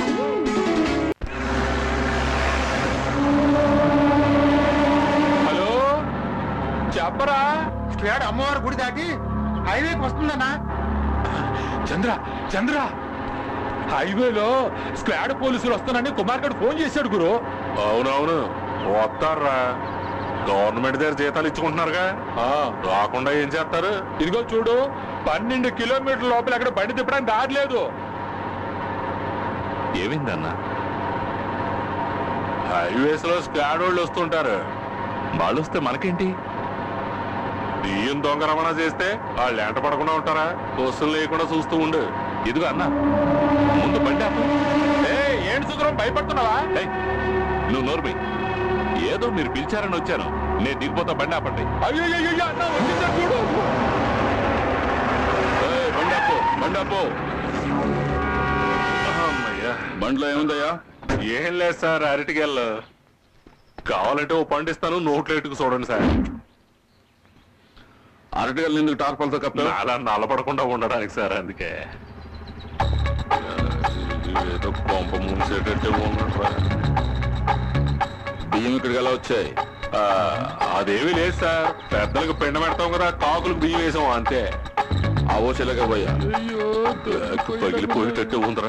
హలో చెప్పరా స్ట్రేడ్ అమ్మవారి గుడి దాటి హైవేకి వస్తుందన్నా చంద్ర చంద్ర హైవేలో స్క్వాడ్ పోలీసులు వస్తానని కుమార్ గారు ఫోన్ చేశాడు గురు అవునవును వస్తారా గవర్నమెంట్ దగ్గర జీతాలు ఇచ్చుకుంటున్నారుగా ఆ, రాకుండా ఏం చేస్తారు ఇదిగో చూడు పన్నెండు కిలోమీటర్ల లోపల అక్కడ బండి తిప్పడానికి దారి లేదు ఏమైందన్న హైవేస్ లో స్క్వాడ్ వాళ్ళు వస్తుంటారు వాళ్ళు వస్తే మనకేంటి బియ్యం దొంగ రవాణా చేస్తే వాళ్ళు ఎంట పడకుండా ఉంటారా కోసం లేకుండా చూస్తూ ఉండు ఇదిగో అన్న ముందు బండి ఆపు. ఏయ్, ఏంటి సుందరం భయపడుతున్నావా ఏయ్, నువ్వు నోర్మి ఏదో మీరు పిలిచారని వచ్చాను నేను దిగిపోతా బండి ఆపండి అయ్యో అయ్యో, అయ్యో, అన్న వచ్చిందా చూడు ఏయ్, బండి ఆపు, బండి ఆపు. అమ్మయ్యా. బండ్లో ఏముందయ్యా ఏం లేదు సార్ అరటికెళ్ళు కావాలంటే ఓ పండిస్తాను నోట్లో ఎట్టుకు చూడండి సార్ అరటిగల్ని ఎందుకు టార్పల్తో కప్పావు అలా నలపడకుండా ఉండడానికి సార్ అందుకే ఏదో కొంప ముంచేటట్టే ఉన్నట్రా బియ్యం ఇక్కడికి ఎలా వచ్చాయి ఆ, అదేమీ లేదు సార్ పెద్దలకు పెండ పెడతాం కదా కాకులకు బియ్యం వేసాం అంతే ఆ ఓచెలగా పోయా అయ్యో పగిలిపోయేటట్టు ఉందిరా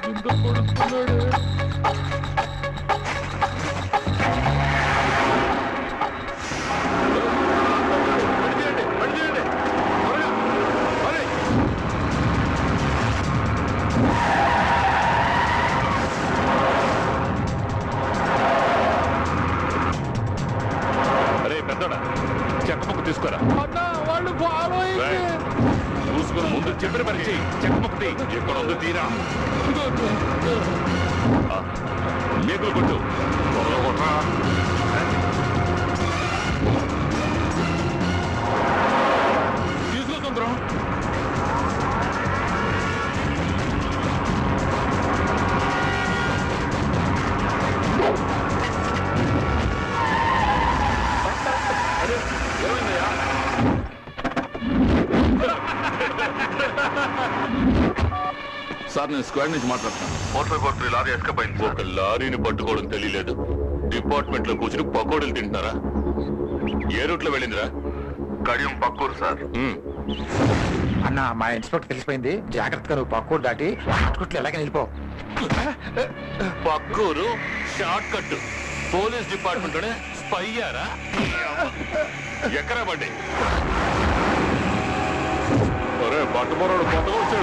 అరే పెద్దోడా చెక్క ముక్క తీసుకురా అన్న వాళ్ళు ఫాలో రేయ్, చూసుకుని ముందు చెప్పిన పని చెయ్యి చెక్క ముక్క తీ ఇక్కడ ఉంది తీరా ఆ, మేకులు కొట్టు త్వరగా కొట్రా తీసుకో సుందరం సార్ నేను స్క్వాడ్ నుంచి మాట్లాడుతాను మోటార్ ఫోర్ త్రీ లారీ ఎస్కపోయింది ఒక లారీని పట్టుకోవడం తెలియలేదు డిపార్ట్మెంట్ లో కూర్చుని పకోడీలు తింటున్నారా ఏ రూట్ లో వెళ్ళిందిరా కడియం పక్కూరు సార్ అన్న మా ఇన్స్పెక్టర్ తెలిసిపోయింది జాగ్రత్తగా నువ్వు పక్కూరు దాటి అటుకుట్లు ఎలాగ వెళ్ళిపో పక్కూరు షార్ట్ కట్ పోలీస్ డిపార్ట్మెంట్ లోనే స్పయ్యారా ఎక్కరా బండి ఒరే పట్టుబొరడు కొత్తగా వచ్చాడు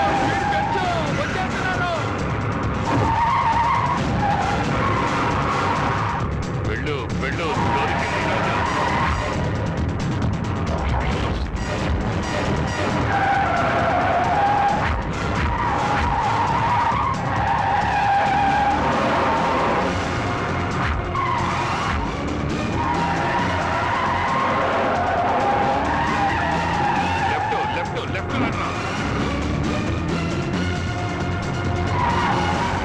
వెళ్ళు వెళ్ళు దొరికింది రాజా. లెఫ్ట్ లెఫ్ట్ లెఫ్ట్ రా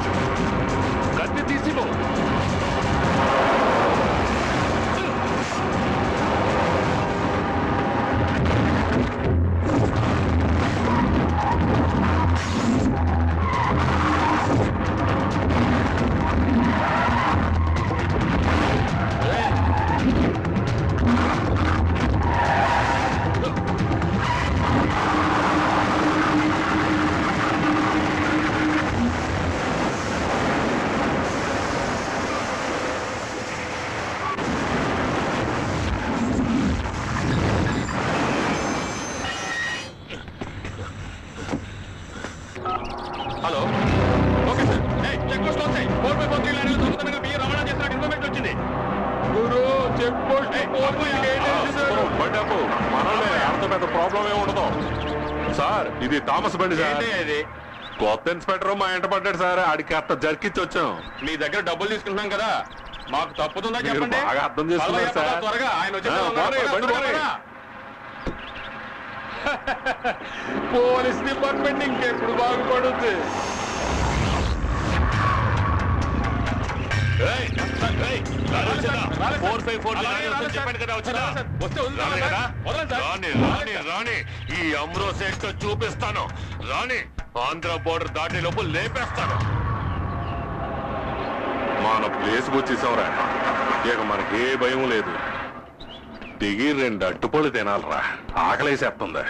కత్తి తీసిపో పెద్ద ప్రాబ్లం ఏమి ఉండదు సార్ ఇది థామస్ బండి సార్ ఇది కొత్త ఇన్స్పెక్టర్ మా ఎంట పడ్డాడు సార్ ఆడికి అట్ట జరికిచ్చి వచ్చాం మీ దగ్గర డబ్బులు తీసుకుంటున్నాం కదా మాకు తప్పుతుందా మీరు చెప్పండి బాగా అర్థం చేసుకున్నారు పదవయ్యా, పద, సార్. త్వరగా ఆయన వచ్చే ఆ, ఉన్నారు. పోనీ, పద, బండి త్వరగా, పోనీ. పద. పోలీస్ డిపార్ట్మెంట్ ఇంకెప్పుడు బాగుపడుద్ది ఫోర్ ఫైవ్ ఫోర్ చెప్పండి కదా వచ్చిందా రాని కదా? రాని రాని రాని ఈ అమ్రో సెట్ చూపిస్తాను రాని ఆంధ్ర బోర్డర్ దాటి లోపు లేపేస్తాను మన ప్లేస్కి వచ్చేసాంరా ఇక మనకి ఏ భయం లేదు దిగి రెండు అట్టుపళ్ళు తినాలరా ఆకలేసేస్తుంది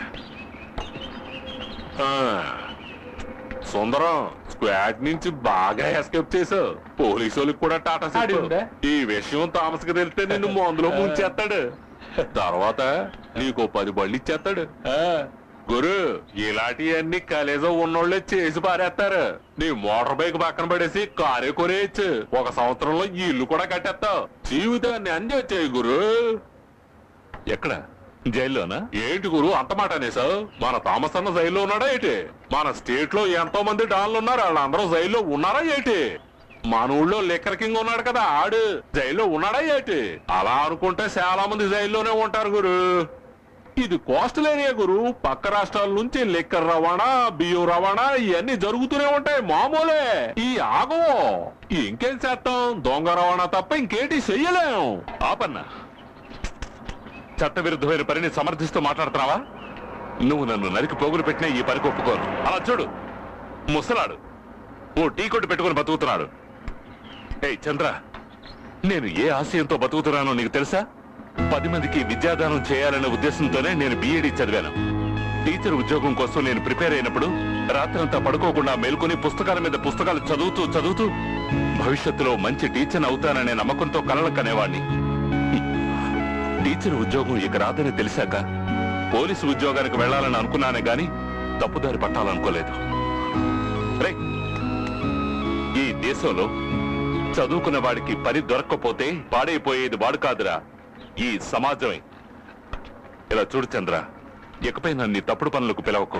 ఆ, సుందరం స్క్వాడ్ నుంచి బాగా ఎస్కేప్ చేసావు పోలీసు వాళ్ళకి కూడా టాటా చెప్పు. ఆడిందా? ఈ విషయం థామస్ కి తెలిస్తే నిన్ను మందులో ముంచేస్తాడు తర్వాత నీకు పది బళ్ళు ఇచ్చేస్తాడు గురు ఇలాంటివన్నీ కలేజో ఉన్నోళ్ళే చేసి పారేస్తారు నీ మోటార్ బైక్ పక్కన పడేసి కారే కొనేయచ్చు ఒక సంవత్సరంలో ఈ ఇల్లు కూడా కట్టేస్తావు జీవితాన్ని అన్ని వచ్చాయి గురు ఎక్కడ జైల్లోనా ఏంటి గురు అంత మాట అనేసావు మన థామస్ అన్న జైల్లో ఉన్నాడా ఏంటి మన స్టేట్ లో ఎంతో మంది డాన్లు ఉన్నారు వాళ్ళందరూ జైల్లో ఉన్నారా ఏంటి మన ఊళ్ళో లిక్కర్ కింగ్ ఉన్నాడు కదా ఆడు జైల్లో ఉన్నాడా ఏంటి అలా అనుకుంటే చాలా మంది జైల్లోనే ఉంటారు గురు ఇది కోస్టల్ ఏరియా గురు పక్క రాష్ట్రాల నుంచి లిక్కర్ రవాణా బియ్యం రవాణా ఇవన్నీ జరుగుతూనే ఉంటాయి మామూలే ఈ ఆగం ఇంకేం చేస్తాం దొంగ రవాణా తప్ప ఇంకేంటి చెయ్యలేం ఆపన్నా చట్టవిరుద్ధమైన పనిని సమర్థిస్తూ మాట్లాడుతున్నావా నువ్వు నన్ను నరికి పోగులు పెట్టినా ఈ పనికి ఒప్పుకోను అలా చూడు ముసలాడు ఓ టీ కొట్టు పెట్టుకుని బతుకుతున్నాడు ఏయ్ చంద్ర నేను ఏ ఆశయంతో బతుకుతున్నానో నీకు తెలుసా పది మందికి విద్యాదానం చేయాలనే ఉద్దేశంతోనే నేను బీఈడి చదివాను టీచర్ ఉద్యోగం కోసం నేను ప్రిపేర్ అయినప్పుడు రాత్రంతా పడుకోకుండా మేల్కొని పుస్తకాల మీద పుస్తకాలు చదువుతూ చదువుతూ భవిష్యత్తులో మంచి టీచర్ అవుతాననే నమ్మకంతో కలలు కనేవాడిని టీచర్ ఉద్యోగం ఇక రాదని తెలిసాక పోలీసు ఉద్యోగానికి వెళ్ళాలని అనుకున్నానే గాని తప్పుదారి పట్టాలనుకోలేదు రేయ్, ఈ దేశంలో చదువుకున్న వాడికి పని దొరక్కపోతే పాడైపోయేది వాడు కాదురా ఈ సమాజమే ఇలా చూడు చంద్ర ఇకపై నన్ను నీ తప్పుడు పనులకు పిలవకు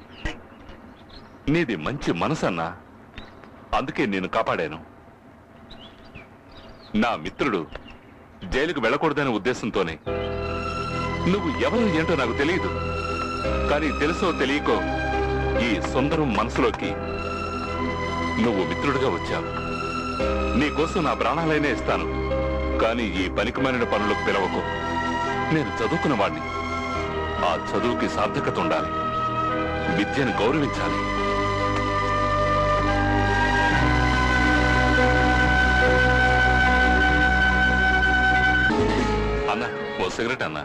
నీది మంచి మనసన్నా అందుకే నేను కాపాడాను నా మిత్రుడు జైలుకు వెళ్ళకూడదనే ఉద్దేశంతోనే నువ్వు ఎవరు ఏంటో నాకు తెలియదు కానీ తెలుసో తెలియకో ఈ సుందరం మనసులోకి నువ్వు మిత్రుడిగా వచ్చావు నీకోసం నా ప్రాణాలైనా ఇస్తాను కానీ ఈ పనికిమాలిన పనులకు పిలవకు నేను చదువుకున్న వాడిని ఆ చదువుకి సార్థకత ఉండాలి విద్యను గౌరవించాలి అన్న ఓ సిగరెట్ అన్నా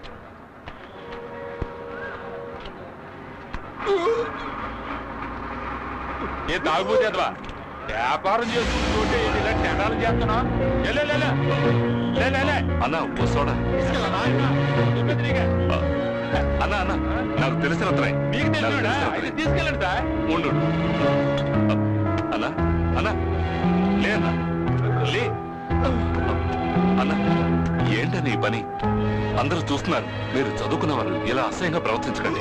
ఏ తాగుబోతే అదవా వ్యాపారం చేసుకుంటుంటే ఏంటి ఇలా టెండాలు చేస్తున్నా లే, లే, లే, లే. లే, లే, లే. అన్న ఓ సోడా తీసుకెళ్ళనా? చెప్పింది నీకే. అన్న అన్న నాకు తెలిసిన అతనే మీకు నాకు తెలియడా తెలిసిన అయితే అతనే. తీసుకెళ్ళండి సార్ ఉండు అన్నా అన్నా లే అన్నా లే అన్న ఏంటని ఈ పని అందరూ చూస్తున్నారు మీరు చదువుకున్నవారు ఇలా అసహ్యంగా ప్రవర్తించకండి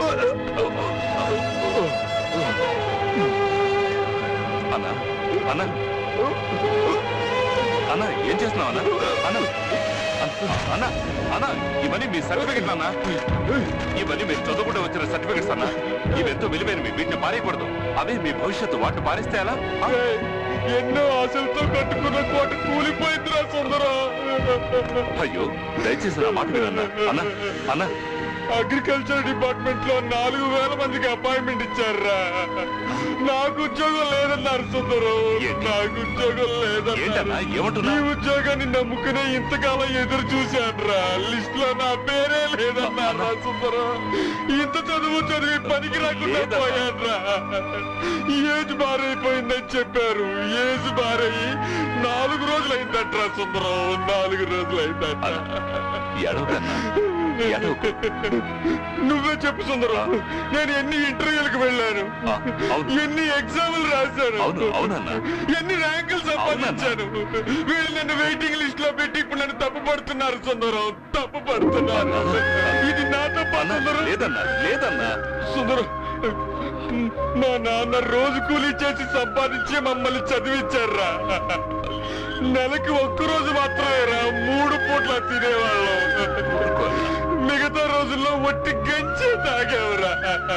అన్నా అన్నా అన్నా ఏం చేస్తున్నావు అన్నా అన్నా అన్నా అన్నా ఇవన్నీ మీ సర్టిఫికెట్ అన్నా ఇవన్నీ మీరు చదువుకుంటూ వచ్చిన సర్టిఫికెట్స్ అన్నా ఇవెంతో విలువైనవి వీటిని పారేయకూడదు అవే మీ భవిష్యత్తు వాటిని పారేస్తే ఎలా ఆ? ఎన్నో ఆశలతో కట్టుకున్న కోట కూలిపోయిందిరా సుందరం అయ్యో దయచేసి నా మాట వినన్నా అన్నా అన్నా అగ్రికల్చర్ డిపార్ట్మెంట్ లో నాలుగు వేల మందికి అపాయింట్మెంట్ ఇచ్చారా నాకు ఉద్యోగం లేదన్నారు సుందరం నాకు ఉద్యోగం ఏంటన్నా? లేదన్నా ఏమంటున్నావ్? ఈ ఉద్యోగాన్ని నమ్ముకునే ఇంతకాలం ఎదురు చూశానురా లిస్ట్ లో నా పేరే లేదన్నారా సుందరం ఇంత చదువు చదివి పనికి రాకుండా లేదన్నా. పోయానురా ఏజ్ బారైపోయిందని చెప్పారు ఏజ్ బారయ్యి నాలుగు రోజులు అయిందట్రా సుందరం నాలుగు రోజులు అయిందట ఎడవకన్నా ఎడవకు నువ్వే చెప్పు సుందరం నేను ఎన్ని ఇంటర్వ్యూలకు వెళ్ళాను ఆ, అవును. ఎన్ని ఎగ్జామ్లు రాశాను అవును, అవునన్నా. ఎన్ని ర్యాంకులు సంపాదించాను వీళ్ళు నన్ను వెయిటింగ్ లిస్ట్ లో పెట్టి ఇప్పుడు నన్ను తప్పు పడుతున్నారు సుందరం తప్పు పడుతున్నారు ఇది నా తప్ప అన్నా లేదన్నా లేదన్నా సుందరం మా నాన్న రోజు కూలీ చేసి సంపాదించి మమ్మల్ని చదివించారా నెలకి ఒక్క రోజు మాత్రమేరా మూడు పూట్ల తినేవాళ్ళం మిగతా రోజుల్లో ఒట్టి గంజి తాగేవరా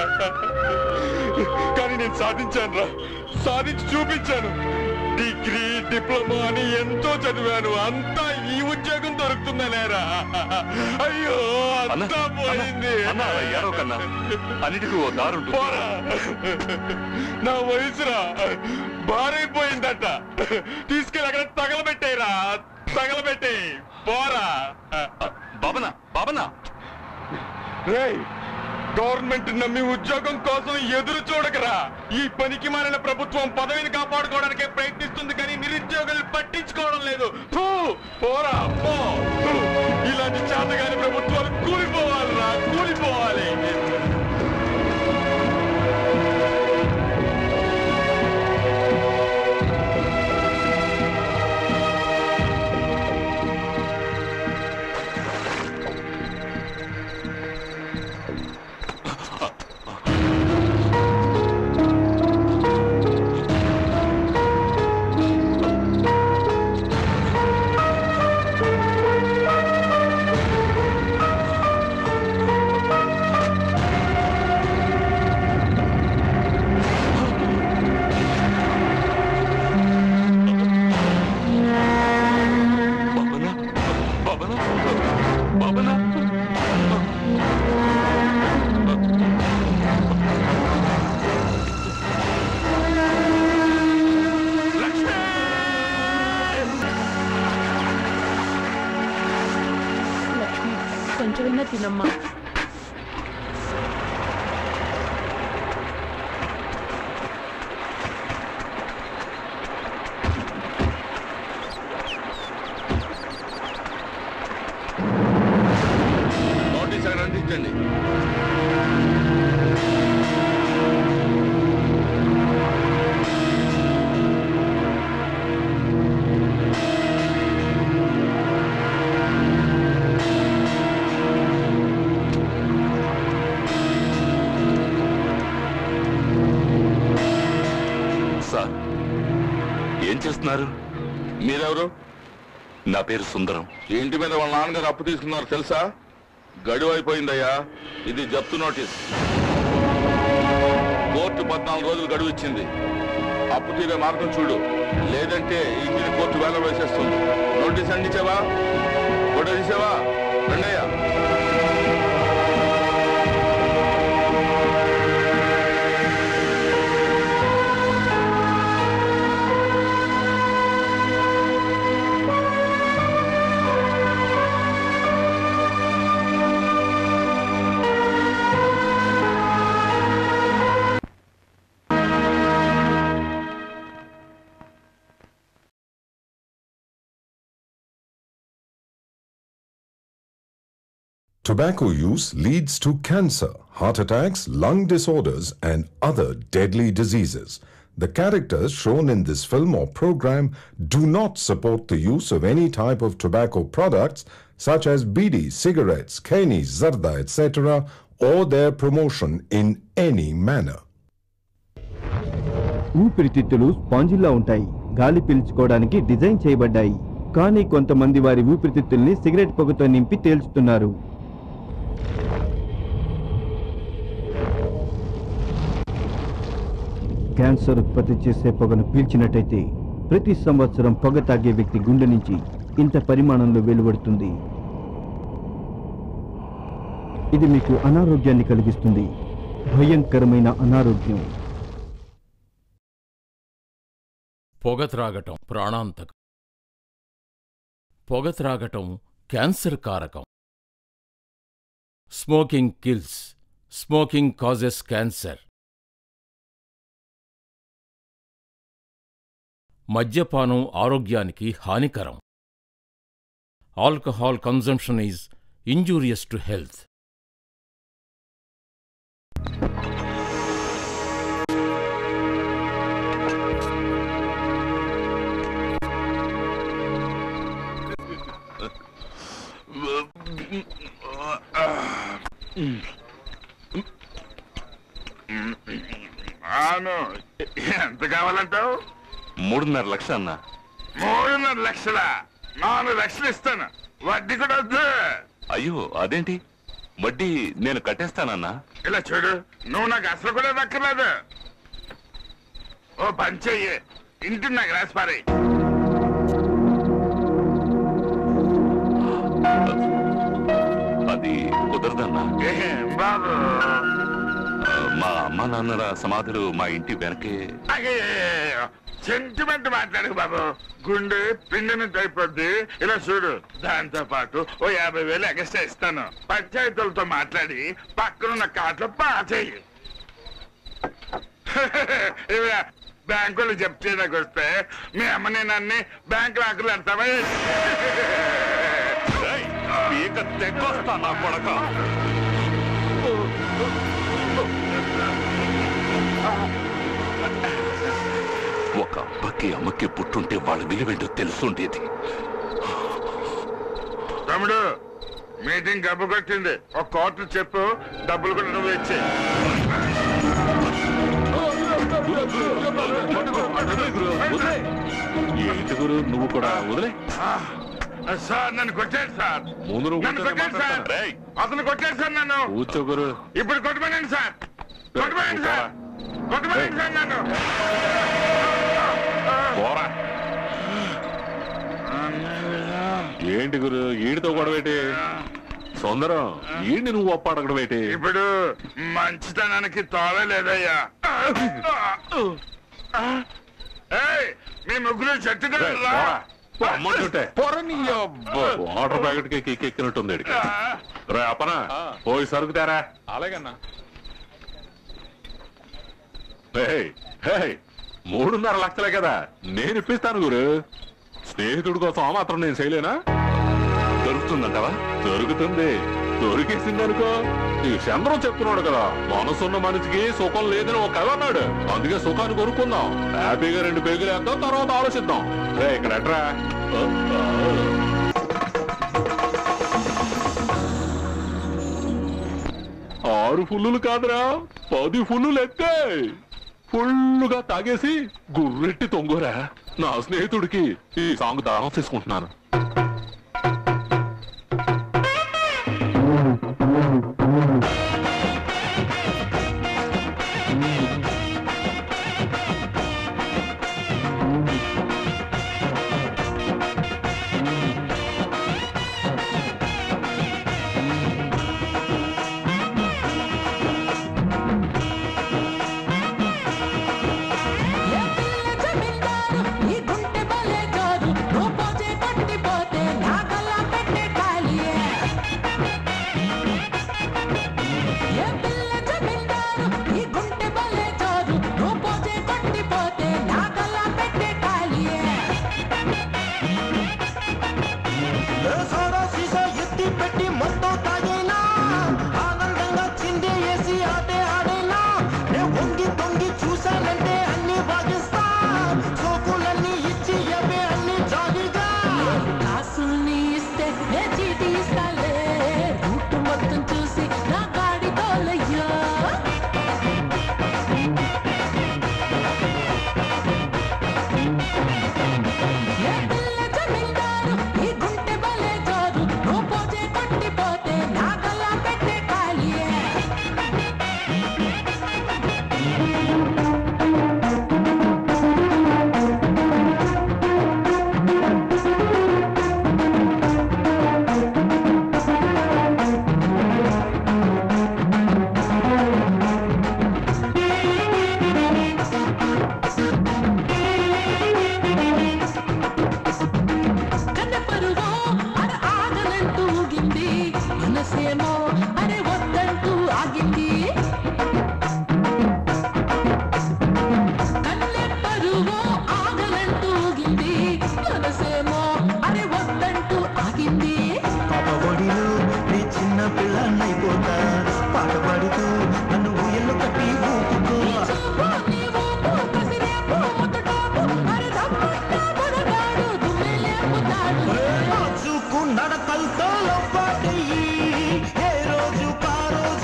కానీ నేను సాధించాను రా సాధించి చూపించాను డిగ్రీ డిప్లొమా అని ఎంతో చదివాను అంతా ఈ ఉద్యోగం దొరుకుతుందనేరా అయ్యో అంతా పోయింది అన్నా ఏడవకన్నా అన్నిటికీ ఓ దారి ఉంటుంది పోరా నా వయసురా భారైపోయిందట తీసుకెళ్ళి అక్కడ తగలబెట్టేరా తగలబెట్టే పోరా బాబనా బాబనా రేయ్ గవర్నమెంట్ నమ్మి ఉద్యోగం కోసం ఎదురు చూడకరా ఈ పనికి మారిన ప్రభుత్వం పదవిని కాపాడుకోవడానికే ప్రయత్నిస్తుంది కానీ నిరుద్యోగులు పట్టించుకోవడం లేదు ఫూ, పోరా పో ఫూ, ఇలాంటి చేతగాని ప్రభుత్వాలు కూలిపోవాలిరా కూలిపోవాలి లక్ష్మి కొంచెమైనా తినమ్మా నోటీస్ అక్కడ అందించండి సార్ ఏం చేస్తున్నారు మీరెవరు నా పేరు సుందరం ఈ ఇంటి మీద వాళ్ళ నాన్నగారు అప్పు తీసుకున్నారు తెలుసా గడువు అయిపోయిందయ్యా ఇది జప్తు నోటీస్ కోర్టు పద్నాలుగు రోజులు గడువు ఇచ్చింది అప్పు తీరే మార్గం చూడు లేదంటే ఈ ఇంటిని కోర్టు వేల వేసేస్తుంది నోటీస్ అందించావా ఫోటో తీసావా రండయ్యా Tobacco use leads to cancer, heart attacks, lung disorders, and other deadly diseases. The characters shown in this film or program do not support the use of any type of tobacco products such as bidi, cigarettes, keni, zarda, etc., or their promotion in any manner. ఊపిరితిత్తులు స్పాంజిల్లా ఉంటాయి గాలి పీల్చుకోవడానికి design చేయబడ్డాయి కానీ కొంతమంది వారి ఊపిరితిత్తుల్ని cigarette పొగతో నింపి తేల్చుతున్నారు cancer ఉత్పత్తి చేసే పొగను పీల్చినట్టయితే ప్రతి సంవత్సరం పొగ తాగే వ్యక్తి గుండె నుంచి ఇంత పరిమాణంలో వెలువడుతుంది ఇది మీకు అనారోగ్యాన్ని కలిగిస్తుంది భయంకరమైన అనారోగ్యం పొగ త్రాగటం ప్రాణాంతకం పొగ త్రాగటం క్యాన్సర్ కారకం smoking kills smoking causes cancer మద్యపానం ఆరోగ్యానికి హానికరం alcohol consumption is injurious to health అవును ఎంత కావాలంటావు మూడున్నర లక్ష అన్న మూడున్నర లక్షల నాలుగు లక్షలు ఇస్తాను వడ్డీ కూడా వద్దు అయ్యో అదేంటి వడ్డీ నేను కట్టేస్తానన్నా ఇలా చూడు నువ్వు నాకు అసలు కూడా దక్కలేదు ఓ పని చెయ్యి ఇంటి నాకు రాసి పారాయి అది కుదరదన్నా ఏం బాబు ఆ, మా అమ్మ నాన్నల సమాధులు మా ఇంటి వెనకే సెంటిమెంట్ మాట్లాడు బాబు గుండె పిండిని అయిపోద్ది ఇలా చూడు దాంతో పాటు ఓ యాభై వేలు ఎక్స్ట్రా ఇస్తాను పంచాయతీలతో మాట్లాడి పక్కనున్న కార్డులో పాచేయి బ్యాంకులు జప్తు చేయడానికి వస్తే మీ అమ్మని నన్ను బ్యాంకు లాకర్లు అంటావా పీక తెగ్గొస్తా నా కొడక ఒక అబ్బకి అమ్మకి పుట్టుంటే వాళ్ళ విలువేంటో తెలుసుండేది తమ్ముడు మీటింగ్ గబ్బు కొట్టింది ఒక కోట్లు చెప్పు డబ్బులు కూడా నువ్వు ఇచ్చే ఏంటి గురు నువ్వు కూడా వదిలే సార్ నన్ను కొట్టాడు సార్ ముందు నువ్వు నన్ను కూర్చొని కొట్టాడు సార్ మాట్లాడతాను. రేయ్, అతను కొట్టాడు సార్ నన్ను కూర్చో గురు ఇప్పుడు కొట్టమనండి సార్ కొట్టమనండి సార్ కొట్టమనండి సార్ నన్ను పోరా ఏంటి గురు ఈడితో గొడవేటి సుందరం ఈడిని నువ్వు ఒప్ప అడగడం ఏంటి ఇప్పుడు మంచితనానికి తోవ లేదయ్యా ఏయ్, మీ ముగ్గురు చెట్టు దగ్గర రా. అమ్మంటుంటే వాటర్ ప్యాకెట్ కి కిక్ ఎక్కినట్టుంది ఈడికి. రే అప్పనా పోయి సరుకుతారా అలాగన్నా ఏయ్, ఏయ్, మూడున్నర లక్షలే కదా నేను ఇప్పిస్తాను గురు స్నేహితుడి కోసం ఆ మాత్రం నేను చేయలేనా దొరుకుతుందంటావా దొరుకుతుంది దొరికేసింది అనుకో ఈ చంద్రం చెప్తున్నాడు కదా మనసున్న మనిషికి సుఖం లేదని ఒక కథ అన్నాడు అందుకే సుఖాన్ని కొనుక్కుందాం హ్యాపీగా రెండు పేగులు వేద్దాం తర్వాత ఆలోచిద్దాం రే ఇక్కడ ఎట్రా ఆరు ఫుల్లులు కాదురా పది ఫుల్లులు ఎత్తే ఫుల్లుగా తాగేసి గుర్రెట్టి తొంగురా నా స్నేహితుడికి ఈ సాంగ్ దానం చేసుకుంటున్నాను ఈ గుంటె బలే కాదు రూపోజే పట్టిపోతే నాగల్లా పెట్టే ఖాళీయే ఏ పిల్ల జమీందారు ఈ గుంటె బలే కాదు రూపోజే పట్టిపోతే నాగల్లా పెట్టే ఖాళీయే సోడా సీసా ఎత్తి పెట్టి మొత్తం తాగేనా ఆనందంగా చిందే వేసి ఆటే ఆడేనా నే వంగి తొంగి చూశానంటే అన్ని బాగిస్తా సోకులన్నీ ఇచ్చి అవే అన్ని జాలీగా కాసుల్ని ఇస్తే నే చీటీ ఇస్తాలే రూట్ మొత్తం చూసి నా గాడి తోలయ్యా ఏ పిల్ల జమీందారు ఈ గుంటె బలే కాదు రూపోజే పట్టిపోతే నాగల్లా పెట్టే ఖాళీయే కన్నెపరుగో అర ఆగలంటూ ఊగింది మనసేమో అరే వద్దంటూ ఆగింది కన్నెపరుగో ఆగలంటూ ఊగింది మనసేమో అరే వద్దంటూ ఆగింది పాప ఒడిలో నీ చిన్న పిల్లన్నైపోతా పాట పాడుతూ నన్ను ఊయల్లో కట్టి ఊపుకో చూకు నడకలతో పాటయ్యి ఏ రోజు పా రోజు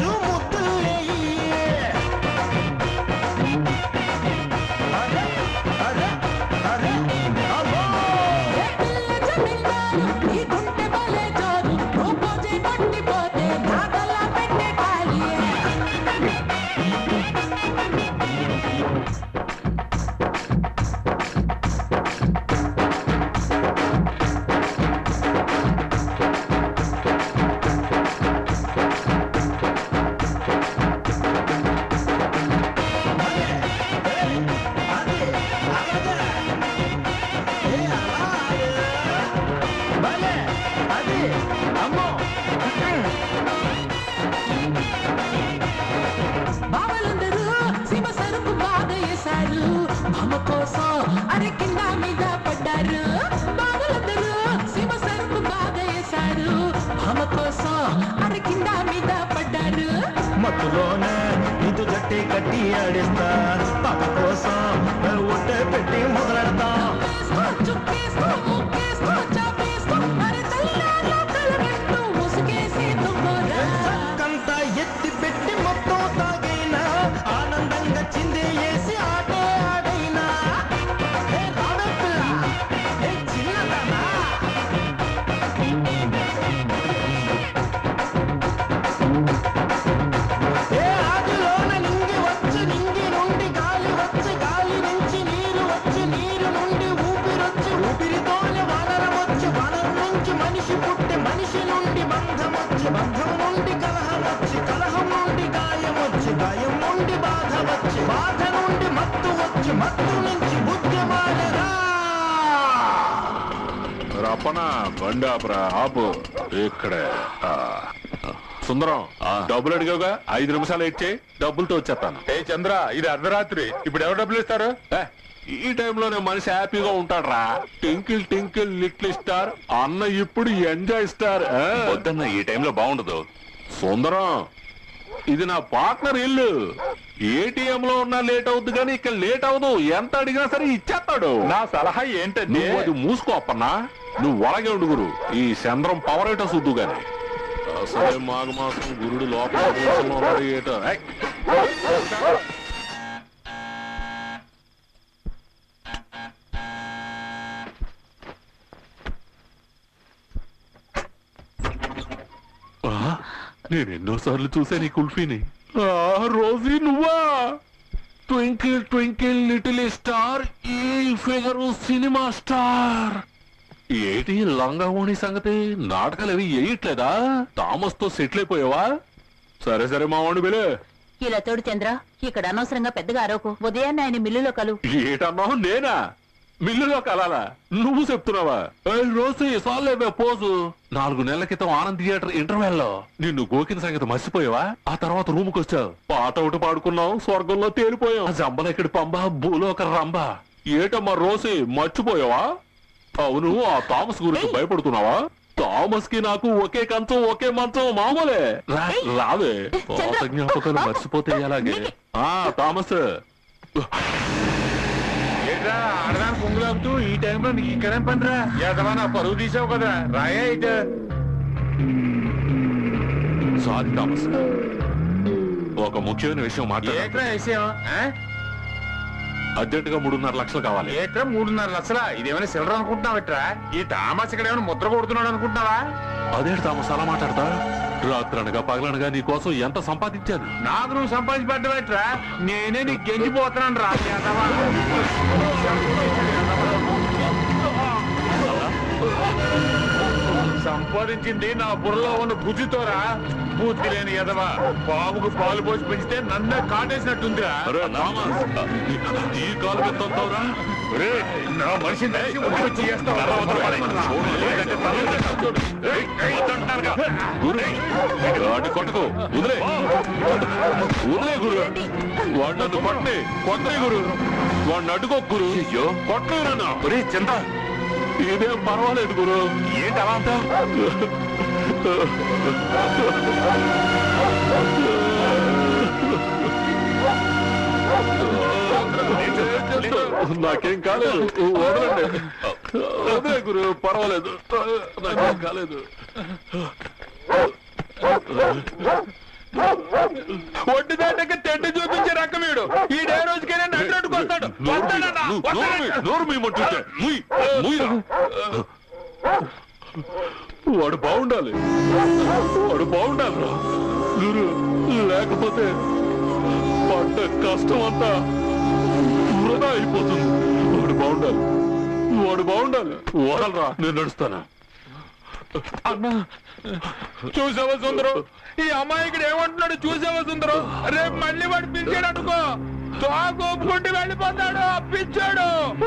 వేశారు అమ్మ కోసం అరే కింద మీద పడ్డారు బాధలందరూ శివ సరుకు బాగా వేశారు అమ్మ కోసం అరే కింద మీద పడ్డారు మత్తులోన ఇది జట్టి కట్టి ఆడిస్తా పాప కోసం ఒట్టే పెట్టి మొదలెడతా చుక్కేస్తూ ముక్కేస్తూ చాపేస్తూ అరే తెల్లారో కలగంటూ ముసుగేసి దుబ్బోరా కంత ఎత్తి పెట్టి మొత్తం తాగైనా ఆనందంగా చిందే వేసి ఆటే ఆడైనా ఏ రావే పిల్ల, ఏ చిన్నదానా ఏ ఆదిలోన నింగి వచ్చి నింగి నుండి గాలి వచ్చి గాలి నుంచి నీరు వచ్చి నీరు నుండి ఊపిరొచ్చి ఊపిరితోనే వానరం వచ్చి వానరం నుంచి మనిషి పుట్టి మనిషి నుండి బంధం వచ్చి బంధం నుండి కలహం వచ్చి కలహం నుండి గాయం వచ్చి గాయం నుండి బాధ వచ్చి బాధ నుండి మత్తు వచ్చి మత్తు నుంచి బుద్ధి మారరా రప్పన బండి ఆపరా ఆపు ఇక్కడే ఆ. సుందరం డబ్బులు అడిగావుగా ఐదు నిమిషాలు ఇచ్చే డబ్బులతో వచ్చేస్తాను ఏ చంద్ర ఇది అర్ధరాత్రి ఇప్పుడు ఎవరు డబ్బులు ఇస్తారు ఈ టైంలోనే మనిషి హ్యాపీగా ఉంటాడ్రా టింకిల్ టింకిల్ లిటిల్ స్టార్ అన్న ఇప్పుడు ఎంజాయ్ స్టార్ వద్దన్న ఈ టైంలో బాగుండదు సుందరం ఇది నా పార్ట్నర్ ఇల్లు ఏటీఎం లో ఉన్నా లేట్ అవుద్ది కానీ ఇక్కడ లేట్ అవ్వదు ఎంత అడిగినా సరే ఇచ్చేస్తాడు నా సలహా ఏంటంటే నువ్వు అది మూసుకో అప్పన్నా నువ్వు వరగే ఉండు గురు ఈ చంద్రం పవర్ ఏటో సుద్దు గాని అసలే మాఘమాసం గురుడు లోపల కూర్చుని ఉన్నాడు ఏటో ఏయ్. ఆ, నేను ఎన్నోసార్లు చూశాను ఈ కుల్ఫీని ఆ, రోజీ నువ్వా ట్వింకిల్ ట్వింకిల్ లిటిల్ స్టార్ ఈ ఫిగర్ సినిమా స్టార్ ఏటి లంగావోణి సంగతి నాటకాలు అవి వేయట్లేదా థామస్ తో సెటిల్ అయిపోయావా సరే సరే మా వాడిని బిలే ఇలా చూడు చంద్ర ఇక్కడ అనవసరంగా పెద్దగా అరవకు ఉదయాన్నే ఆయన మిల్లులో కలు ఏటన్నావు నేనా మిల్లులో కలాలా నువ్వు చెప్తున్నావా ఏయ్, రోజు సాలేవే పోజు నాలుగు నెలల క్రితం ఆనంద్ థియేటర్ ఇంటర్వెల్ లో నిన్ను గోకిన సంగతి మర్చిపోయావా ఆ తర్వాత రూమ్ కి వచ్చావు పాట ఒకటి పాడుకున్నావు స్వర్గంలో తేలిపోయావు ఆ జంబలెక్కడి పంబ భూలోక రంబ ఏటమ్మా రోజు మర్చిపోయావా అవును ఆ థామస్ గురించి భయపడుతున్నావా థామస్ కి నాకు ఒకే కంచం ఒకే మంచం మామూలే రా, రావే పాత జ్ఞాపకాలు మర్చిపోతే ఎలాగే ఆ థామస్ ఏంట్రా ఆడదాని పొంగులాపుతూ ఈ టైంలో నీకు ఇక్కడేం పనిరా ఎదవా నా పరువు తీసావు కదా రాయా ఇటు సారీ థామస్ ఒక ముఖ్యమైన విషయం మాట్లాడాలి ఏట్రా విషయం ఆ? అర్జెంట్ గా మూడున్నర లక్షలు కావాలి ఏట్రా మూడున్నర లక్షలా ఇదేమైనా సిల్లర్ అనుకుంటున్నావట్రా ఈ తామస్ ఇక్కడ ఏమైనా ముద్ర కొడుతున్నాడు అనుకుంటున్నావా అదేంటి థామస్ అలా మాట్లాడతా రాత్రనగా పగలనగా నీ కోసం ఎంత సంపాదించాను నాకు నువ్వు సంపాదించి పెట్టవట్రా నేనే నీకు గెంజిపోతున్నాను రా ఎదవా. సంపాదించింది నా బుర్రలో ఉన్న బుద్ధితోరా బుద్ధి లేని ఎదవా బాబుకు పాలు పోసి పెంచితే నన్నే కాటేసినట్టుందిరా అరే థామస్ ఈ కాలు మీద తొంతావురా ఒరేయ్, నా మనిషిని తెలిసి ముందుకు వచ్చి చేస్తావా? లేదంటే తల తీస్తాను చూడు. ఏయ్, ఏయ్, వద్దంటున్నానుగా. గురు వాడిని కొట్టకు వదిలే వదిలే గురు వాడు నన్ను కొట్టని కొట్టని గురు వాడిని అడ్డుకో గురు అయ్యో కొట్టని నన్ను ఒరే చింత ఇదేం పర్వాలేదు గురు ఏంటి అలా నాకేం కాలేదు వదలండి వదిలే గురు పర్వాలేదు నాకేం కాలేదు ఒడ్డు దాటకి తెడ్డు చూపించే రకం వీడు ఈ డే రోజుకైనా నడినట్టుకు వస్తాడు వస్తాడన్నా, వస్తాడన్నా. నోరు మీమంటుంటే ముయ్ ముయ్రా వాడు బాగుండాలి వాడు బాగుండాలి రా గురు లేకపోతే పడ్డ కష్టం అంతా వృధా అయిపోతుంది వాడు బాగుండాలి వాడు బాగుండాలి వదలరా నేను నడుస్తాను అన్నా చూసావా సుందరం ఈ అమ్మాయి ఇక్కడ ఏమంటున్నాడు చూసావా సుందరం రేపు మళ్ళీ వాడు పిలిచాడు అనుకో తోక ఒప్పుకుంటూ వెళ్ళిపోతాడు పిచ్చాడు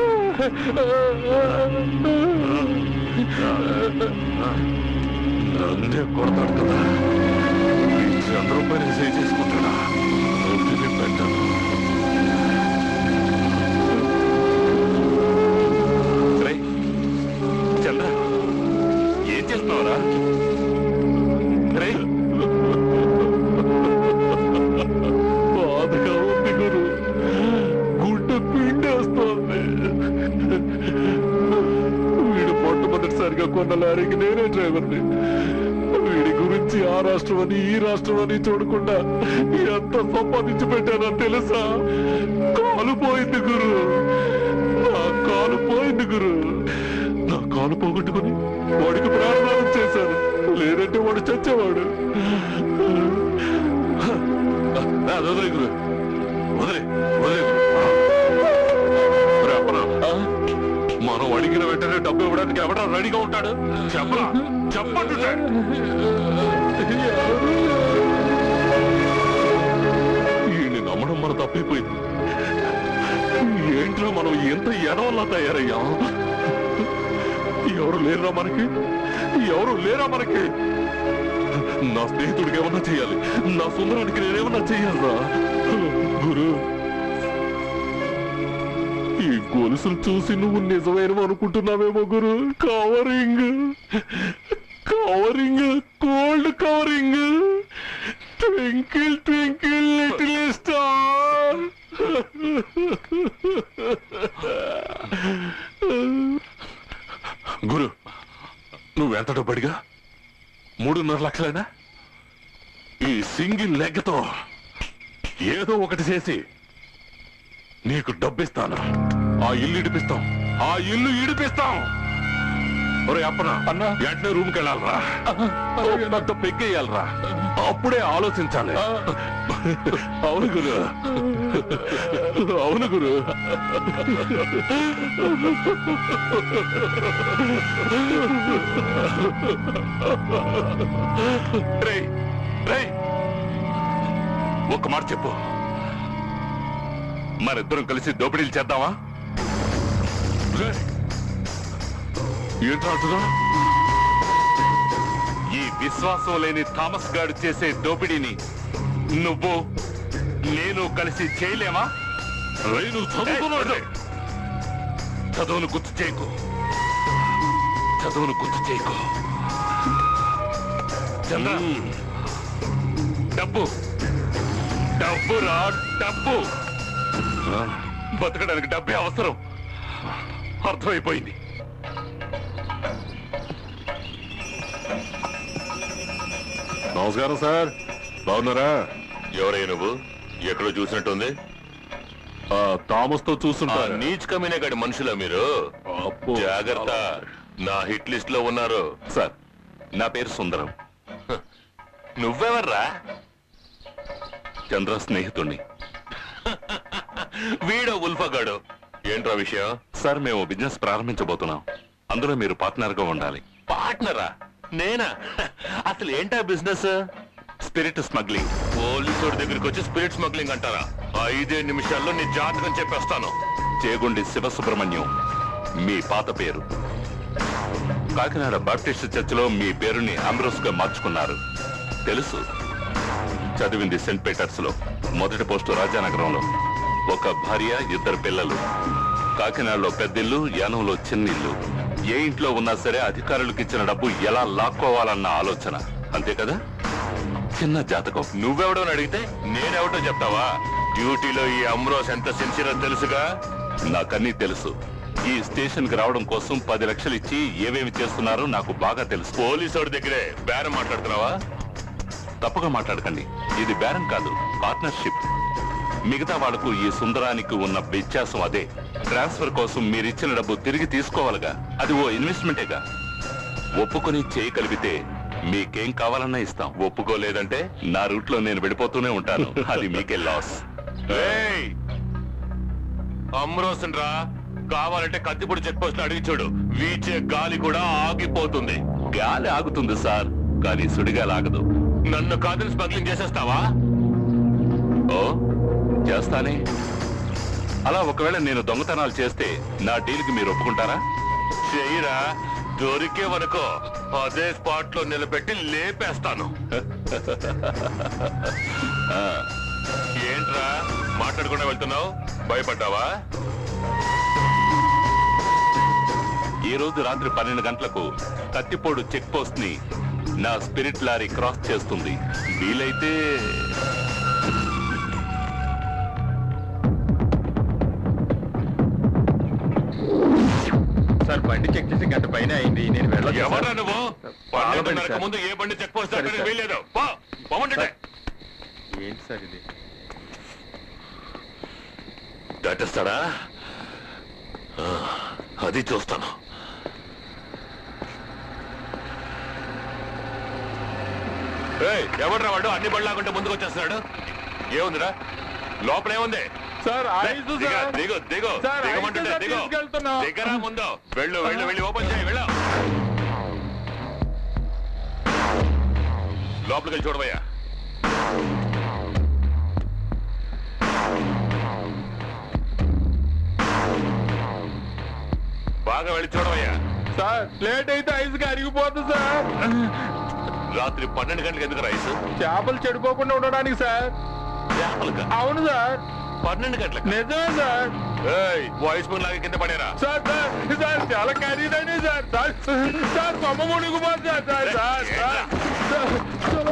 నన్నే కొడతాడు కదా ఈ చంద్రం పైన చేయి చేసుకుంటాడా వదిలి పెట్టను రాష్ట్రం అని ఈ రాష్ట్రం అని చూడకుండా ఎంత సంపాదించి పెట్టానో తెలుసా కాలు పోయింది గురు నా కాలు పోయింది గురు నా కాలు పోగొట్టుకుని వాడికి ప్రాణదానం చేశాను లేదంటే వాడు చచ్చేవాడు అది వదిలే గురు వదిలే వదిలే గురు. రే అప్పనా, మనం అడిగిన వెంటనే డబ్బు ఇవ్వడానికి ఎవడా రెడీగా ఉంటాడు చెప్పరా చెప్పంటుంటే ఈయన్ని నమ్మడం మన తప్పిపోయింది ఏంట్లో మనం ఎంత ఎడవల్లా తయారయ్యా ఎవరు లేరా మనకి ఎవరు లేరా మనకి నా స్నేహితుడికి ఏమన్నా చేయాలి నా సుందరానికి నేనేమన్నా చేయాలరా గురు ఈ గొలుసులు చూసి నువ్వు నిజమైన అనుకుంటున్నావేమో గురు covering covering cold covering twinkle twinkle little star గురు నువ్వెంత డబ్బడిగా మూడున్నర లక్షలేనా ఈ సింగిల్ లెగ్తో ఏదో ఒకటి చేసి నీకు డబ్బిస్తాను ఆ ఇల్లు ఇడిపిస్తాం ఆ ఇల్లు ఇడిపిస్తాం ఒరే అప్పన అన్న వెంటనే రూమ్కి వెళ్ళాలరా పెద్ద పెగ్గేయాలరా అప్పుడే ఆలోచించాలి అవును గురు అవును గురు రేయ్, రేయ్, ఒక్క మాట చెప్పు మనిద్దరం కలిసి దోపిడీలు చేద్దామా ఏంటంటున్నా ఈ విశ్వాసం లేని థామస్ గారు చేసే దోపిడీని నువ్వు నేను కలిసి చేయలేమా నువ్వు చదువుకున్నాడు చదువును గుర్తు చేయకు చదువును గుర్తు చేయకు చంద్ర డబ్బు డబ్బు రా డబ్బు బతకడానికి డబ్బే అవసరం అర్థమైపోయింది నమస్కారం సార్ బాగున్నారా ఎవరై నువ్వు ఎక్కడో చూసినట్టుంది థామస్ తో చూస్తుంటా నీచ్ కమినే గడి మనుషులా మీరు జాగ్రత్త నా హిట్ లిస్ట్ లో ఉన్నారు సార్ నా పేరు సుందరం హ, నువ్వెవర్రా చంద్ర స్నేహితుణ్ణి వీడో ఉల్ఫగాడు ఏంట్రా విషయం సార్ మేము బిజినెస్ ప్రారంభించబోతున్నాం అందులో మీరు పార్ట్నర్ గా ఉండాలి పార్ట్నరా నేనా అసలు ఏంటా బిజినెస్ స్పిరిట్ స్మగ్లింగ్ పోలీసుడి దగ్గరికి వచ్చి స్పిరిట్ స్మగ్లింగ్ అంటారా ఐదే నిమిషాల్లో నీ జాతకం చెప్పేస్తాను చేగుండి శివసుబ్రహ్మణ్యం మీ పాత పేరు కాకినాడ బాప్టిస్ట్ చర్చిలో మీ పేరుని అంబ్రోస్ గా మార్చుకున్నారు తెలుసు చదివింది సెంట్ పీటర్స్ లో మొదటి పోస్టు రాజానగరంలో ఒక భార్య ఇద్దరు పిల్లలు కాకినాడలో పెద్దిల్లు యానంలో చిన్నిల్లు ఏ ఇంట్లో ఉన్నా సరే అధికారులకు ఇచ్చిన డబ్బు ఎలా లాక్కోవాలన్న ఆలోచన అంతే కదా చిన్న జాతకం నువ్వెవడో అని అడిగితే నేనెవటో చెప్తావా డ్యూటీలో ఈ అమ్రోస్ ఎంత సిన్సియరో తెలుసుగా నాకన్నీ తెలుసు ఈ స్టేషన్ కి రావడం కోసం పది లక్షలు ఇచ్చి ఏమేమి చేస్తున్నారో నాకు బాగా తెలుసు పోలీసు దగ్గరే బేరం మాట్లాడుతున్నావా తప్పగా మాట్లాడకండి ఇది బేరం కాదు పార్ట్నర్షిప్ మిగతా వాళ్లకు ఈ సుందరానికి ఉన్న వ్యత్యాసం అదే ట్రాన్స్ఫర్ కోసం మీరిచ్చిన డబ్బు తిరిగి తీసుకోవాలిగా అది ఓ ఇన్వెస్ట్మెంటేగా ఒప్పుకొని చేయి కలిపితే మీకేం కావాలన్నా ఇస్తాం ఒప్పుకోలేదంటే నా రూట్ లో నేను వెళ్ళిపోతూనే ఉంటాను అది మీకే లాస్ అమ్రోసన్ రా కావాలంటే కత్తిపూడి చెక్ పోస్ట్ అడిగి చూడు వీచే గాలి కూడా ఆగిపోతుంది గాలి ఆగుతుంది సార్ కానీ సుడిగాలి ఆగదు నన్ను కాదని స్మగ్లింగ్ చేసేస్తావా ఓ చేస్తానే అలా ఒకవేళ నేను దొంగతనాలు చేస్తే నా డీల్కి మీరు ఒప్పుకుంటారా చెయ్యరా దొరికే వరకు అదే స్పాట్ లో నిలబెట్టి లేపేస్తాను ఆ, ఏంట్రా మాట్లాడకుండా వెళ్తున్నావు భయపడ్డావా ఈ రోజు రాత్రి పన్నెండు గంటలకు కత్తిపోడు చెక్ పోస్ట్ ని నా స్పిరిట్ లారీ క్రాస్ చేస్తుంది వీలైతే సార్ బండి చెక్ చేసి గంట పైన అయింది నేను వెళ్ళొచ్చు ఎవరా నువ్వు పన్నెండున్నరకు సార్. ముందు ఏ బండి చెక్ పోస్ట్ సరే, అక్కడికి సార్. వెళ్ళలేదు పో పోమంటే ఏంటి సార్ ఇది దాటిస్తాడా ఆ, అది చూస్తాను ఏయ్, ఎవడ్రా వాడు అన్ని బళ్ళు లాగుంటే ముందుకు వచ్చేస్తున్నాడు ఏముందిరా లోపల ఏముంది సార్ రే, ఐదు దిగ, సార్ దిగు దిగు సార్, దిగమంటుంటే ఐదు సార్ దిగు తీసుకెళ్తున్నా. దిగరా ముందు వెళ్ళు వెళ్ళు వెళ్ళి ఓపెన్ చేయి వెళ్ళు లోపలికి వెళ్ళి చూడవయ్యా బాగా వెళ్ళి చూడవయ్యా సార్ లేట్ అయితే ఐస్ అరిగిపోతుంది సార్ రాత్రి పన్నెండు గంటలకు ఎందుకు రైస్ చేపలు చెడిపోకుండా ఉండడానికి సార్ చేపలుగా అవును సార్ పన్నెండు గంటలకు నిజమే సార్ వాయిస్ ఫోన్ లాగా కింద పడేరా సార్ సార్ సార్ చాలా ఖరీదైనవి సార్ సార్ సార్ కొమ్మ మునిగిపోతుంది సార్ సార్ సార్ సార్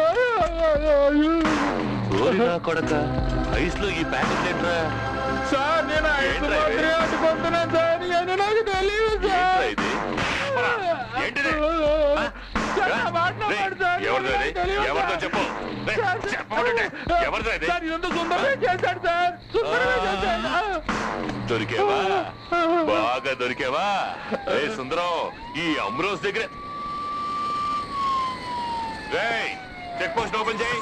ఓరి నా కొడక ఐస్ లో ఈ ప్యాకెట్ ఏంట్రా సార్ నేను ఐదు ఏంట్రా ఇది? మాత్రమే అడ్డుకుంటున్నాను సార్ అని నాకు తెలియదు ఏంట్రా సార్ ఇది ఏంటిది సార్, నా మాట రేయ్, నమ్మండి సార్. ఎవరిదో నాకు ఇది? తెలియదు ఎవరిదో సార్. చెప్పు రేయ్, సార్, సార్, చెప్పమంటుంటే ఎవరిదో ఇది? సార్ ఇదంతా సుందరమే చేశాడు సార్ సుందరమే చేశాడు దొరికేవా బాగా దొరికేవా రే సుందరం ఈ అమ్రోస్ దగ్గర రేయ్ చెక్ పోస్ట్ ఓపెన్ చేయి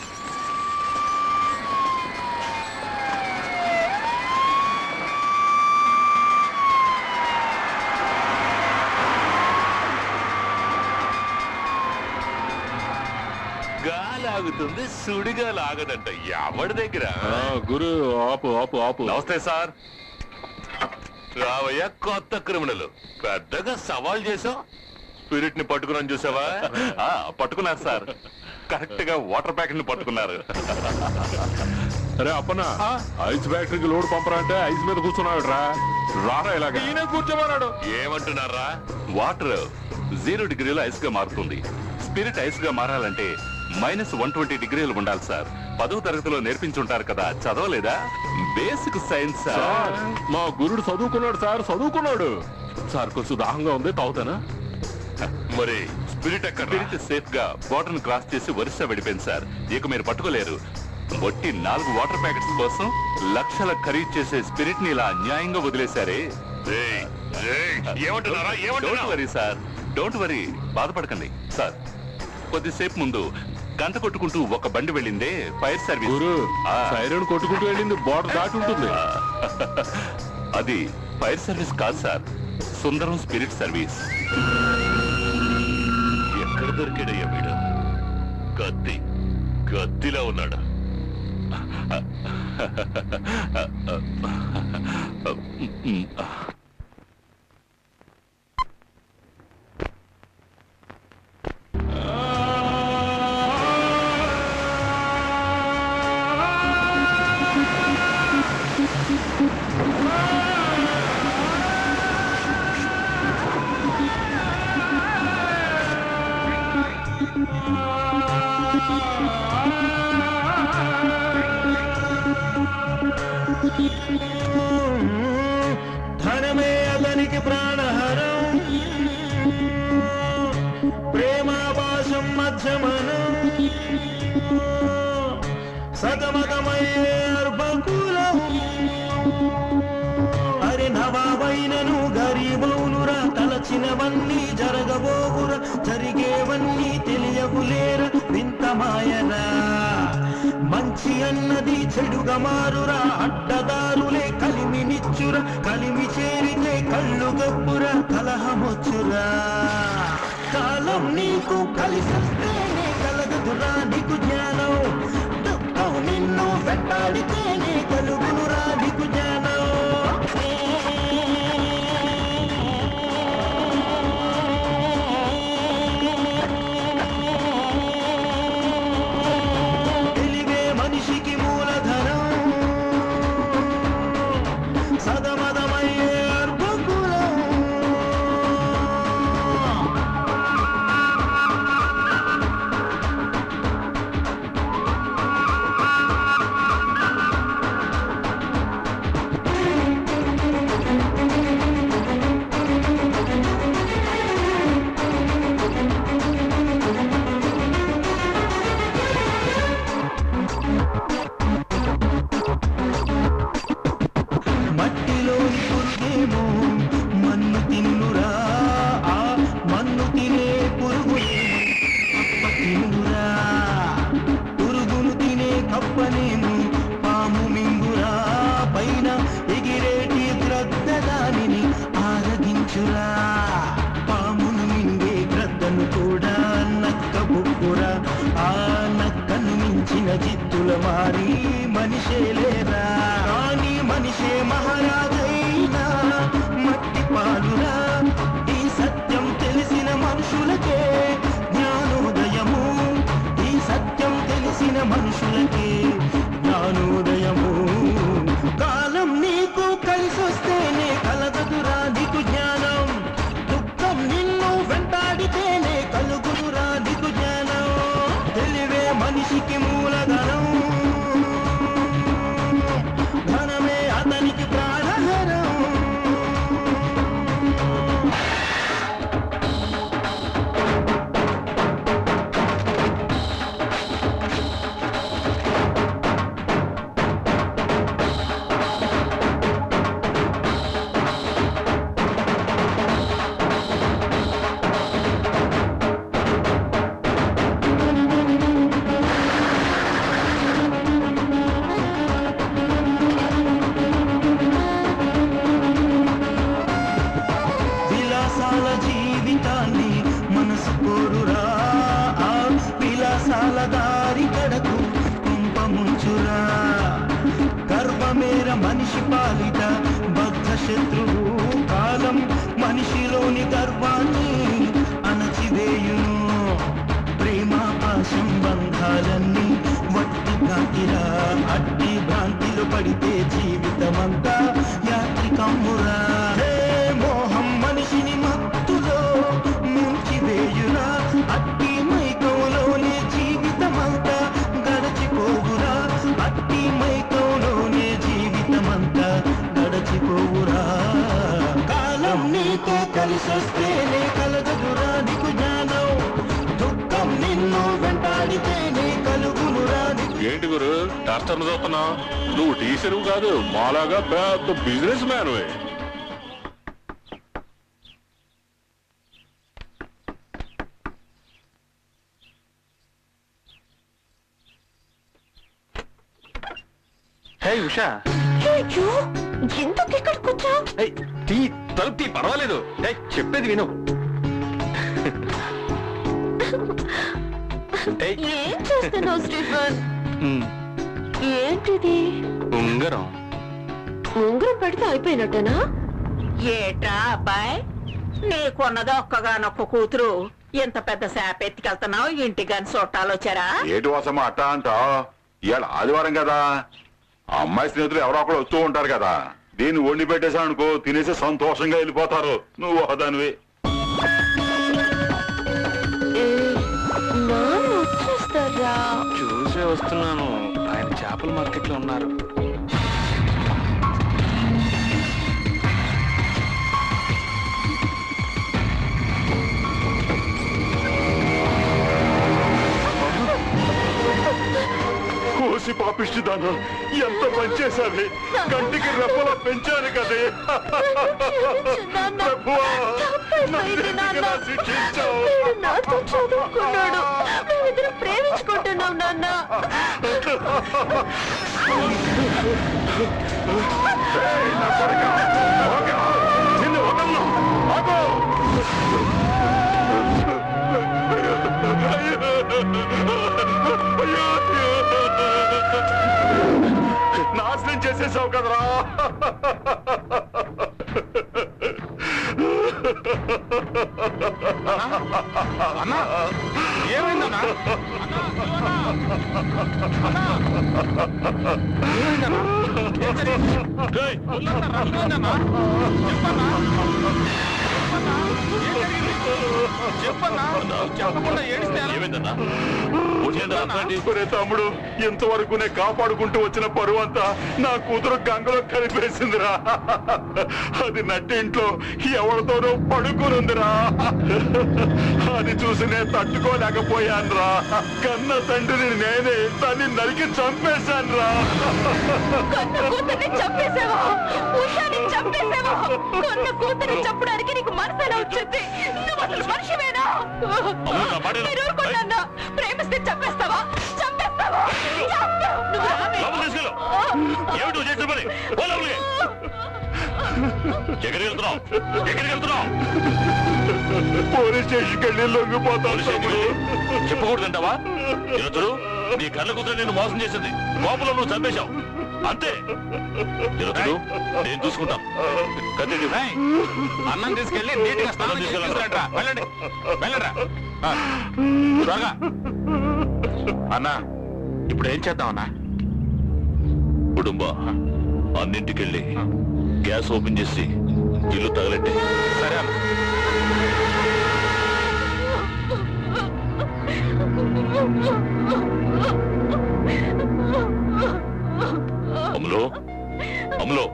గాలి ఆగుతుంది సుడిగా లాగదంట ఎవడి దగ్గర గురు ఆపు ఆపు ఆపు నమస్తే సార్ రావయ్య కొత్త క్రిమినల్ పెద్దగా సవాల్ చేసావు స్పిరిట్ ని పట్టుకున్నాను చూసావా ఆ, పట్టుకున్నారు సార్ కరెక్ట్ గా వాటర్ ప్యాకెట్ ని పట్టుకున్నారు అరే అప్పనా ఐస్ ఫ్యాక్టరీకి లోడ్ పంపరా అంటే ఐస్ మీద కూర్చున్నాడు రా రారా ఇలాగా ఈయన కూర్చోమన్నాడు ఏమంటున్నారా వాటర్ జీరో డిగ్రీలో ఐస్ గా మారుతుంది స్పిరిట్ ఐస్ గా మారాలంటే మైనస్ వన్ ట్వంటీ డిగ్రీలు ఉండాలి సార్ పదవ తరగతిలో నేర్పించుంటారు కదా చదవలేదా బేసిక్ సైన్స్ సార్ సార్ మా గురుడు చదువుకున్నాడు సార్ చదువుకున్నాడు సార్ కొంచెం దాహంగా ఉంది తాగుతానా మరి స్పిరిట్ ఎక్కడ స్పిరిట్ సేఫ్ గా బార్డర్ క్రాస్ చేసి వరుస వెళ్ళిపోయింది సార్ ఇక మీరు పట్టుకోలేరు మొట్టి నాలుగు వాటర్ ప్యాకెట్స్ కోసం లక్షల ఖరీదు చేసే స్పిరిట్ ని ఇలా అన్యాయంగా వదిలేశారే ఏమంటున్నారా don't worry sir don't worry బాధపడకండి సార్ కొద్దిసేపు ముందు గంట కొట్టుకుంటూ ఒక బండి వెళ్ళిందే ఫైర్ సర్వీస్ గురు ఆ. సైరన్ కొట్టుకుంటూ వెళ్ళింది బార్డర్ దాటి ఉంటుంది అది ఫైర్ సర్వీస్ కాదు సార్ సుందరం స్పిరిట్ సర్వీస్ ఎక్కడ దొరికాడయ్యా వీడు కత్తి కత్తిలా ఉన్నాడు ధనమే అతనికి ప్రాణహరం ప్రేమాభాషం మధ్యమనం సతమతమయ్యే అర్భకులం అరి నవాబైనను గరీబౌనురా తలచినవన్నీ జరగబోగురా జరిగేవన్నీ తెలియకులేరా వింత మాయనా మంచి అన్నది చెడుగా మారురా అడ్డదారులే కలిమినిచ్చురా కలిమి చేరితే కళ్ళు గప్పురా కలహమొచ్చురా కాలం నీకు కలిసొస్తేనే కలగదురా నీకు జ్ఞానం దుఃఖం నిన్ను వెంటాడితేనే కలుగునురా నీకు జ్ఞానం తెలివే మనిషికి మూలధనం సదమదమయ్యే అర్భకులం కప్పనేను పాము మింగురా పైన ఎగిరేటి గ్రద్ద దానిని ఆరగించురా పామును మింగే గ్రద్దను కూడా నక్క బుక్కురా ఆ నక్కను మించిన జిత్తుల మారి మనిషే లేరా కానీ మనిషే మహారాజైనా మట్టి పాలురా ఈ సత్యం తెలిసిన మనుషులకే జ్ఞానోదయము ఈ సత్యం తెలిసిన మనుషులకే జ్ఞానోదయము కాలం నీకు కలిసొస్తేనే కలగదురా నీకు జ్ఞానం దుఃఖం నిన్ను వెంటాడితేనే కలుగునురా నీకు జ్ఞానం తెలివే మనిషికి మూలధనం ధనమే అతనికి ప్రాణహరం విలాసాల జీవితాన్ని మనసు కోరురా ఆ విలాసాల దారి కడకు కుంపముంచురా గర్వమేర మనిషి పాలిట బద్ధ శత్రువు కాలం మనిషిలోని గర్వాన్ని అణచివేయును ప్రేమ పాశం బంధాలన్నీ వట్టి కాకిరా అట్టి భ్రాంతిలో పడితే జీవితమంతా యాత్రికమ్మురా హే మోహం మనిషిని మత్తులో ముంచి వేయురా అట్టి మైకంలోనే జీవితమంతా గడచిపోవురా అట్టి మైకంలోనే జీవితమంతా గడచిపోవురా కాలం నీతో కలిసొస్తేనే కలగదురా నీకు జ్ఞానం దుఃఖం నిన్ను వెంటాడితేనే కలుగునురా నీకు ఏంటి గురు డాక్టర్ చూస్తున్నావు నువ్వు టీచరు కాదు మాలాగా పెద్ద బిజినెస్ మ్యాన్ హే ఉషా అయ్యో ఎందుకు ఇక్కడికి వచ్చావు ఏయ్, తీ తలుపు తీ పర్వాలేదు ఏయ్, చెప్పేది విను ఏయ్, ఏం చేస్తున్నావు స్టీఫన్ ఉమ్, ఏంటిది ఉంగరం ఉంగరం పెడితే అయిపోయినట్టేనా ఏట్రా అబ్బాయి నీకున్నది ఒక్కగానొక్క కూతురు ఇంత పెద్ద శాప ఎత్తుకెళ్తున్నావు ఇంటికని చుట్టాలు వచ్చారా ఏటి వాసమ్మ అట్ట అంటా ఇవాళ ఆదివారం కదా ఆ అమ్మాయి స్నేహితులు ఎవరో ఒకరు వస్తూ ఉంటారు కదా దీన్ని వండి పెట్టేశాను అనుకో తినేసి సంతోషంగా వెళ్ళిపోతారు నువ్వు ఒకదానివి నాన్న వచ్చేస్తారా చూసే వస్తున్నాను ఆయన చేపల మార్కెట్ లో ఉన్నారు కోసి పాపిష్టిదాను ఎంత పనిచేశావి కంటికి రెప్పలా పెంచాను కదే ప్రభువా, నన్ను ఎందుకు ఇలా శిక్షించావు? వీడు నాతో చదువుకున్నాడు మేమిద్దరం ప్రేమించుకుంటున్నాం నాన్న ఏయ్, నా కొడుకా, ఆగు! నిన్ను వదలను. ఆగు! నాశనం చేసేసావు కదరా అన్నా ఏమైందన్నా ఏమైందన్నా ఏం జరిగింది? ఏయ్, వదిలేస్తారా? ఏమైందన్నా? చెప్పన్నా చెప్పన్నా? ఏం జరిగింది? చెప్పన్నా చెప్పకుండా ఏడిస్తే ఎలా? ఒరే తమ్ముడు ఇంతవరకు నే కాపాడుకుంటూ వచ్చిన పరువు అంతా నా కూతురు గంగలో కలిపేసిందిరా అది నట్టింట్లో ఎవరితోనో పడుకునుందిరా అది చూసి నేను తట్టుకోలేకపోయానురా కన్న తండ్రిని నేనే దాన్ని నరికి చంపేశానురా కన్న కూతుర్ని చంపేశావా ఉషాని చంపేశావా కన్న కూతుర్ని చంపడానికి నీకు మనసేలా వచ్చింది నువ్వు అసలు మనిషివేనా మీరు ఊరుకోండి అన్న. ప్రేమిస్తే చంపేస్తావా చంపేస్తావా చంపు. ఎక్కడికి వెళ్తున్నావు ఎక్కడికి వెళ్తున్నావు పోలీస్ స్టేషన్కి వెళ్ళి లొంగిపోతాను తమ్ముడు చెప్పకూడదంటావా ఇరతుడు నీ కళ్ళ కూతురు నేను మోసం చేసింది కోపంలో నువ్వు చంపేశావు అంతే ఇరతుడు నేను చూసుకుంటాను కత్తి అన్నం తీసుకెళ్ళి నీట్గా స్నానం చేసి తీసుకురండిరా. వెళ్ళండి వెళ్ళండిరా ఆ, త్వరగా అన్నా ఇప్పుడు ఏం చేద్దాం అన్నా కుటుంబ అన్నింటికెళ్ళి గ్యాస్ ఓపెన్ చేసి ఇల్లు తగలెట్టే సరే అన్న అమలో అమలో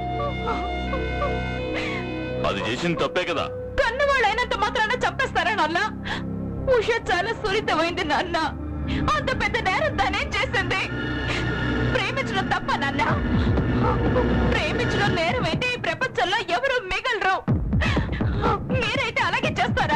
అది చేసిన తప్పే కదా కన్నవాళ్ళు అయినంత మాత్రాన చంపేస్తారా నాన్న ఉష చాలా సున్నితమైంది నాన్న అంత పెద్ద నేరం తనేం చేసింది ప్రేమించడం తప్ప నాన్న ప్రేమించడం నేరం అయితే ఈ ప్రపంచంలో ఎవరు మిగలరు మీరైతే అలాగే చేస్తారా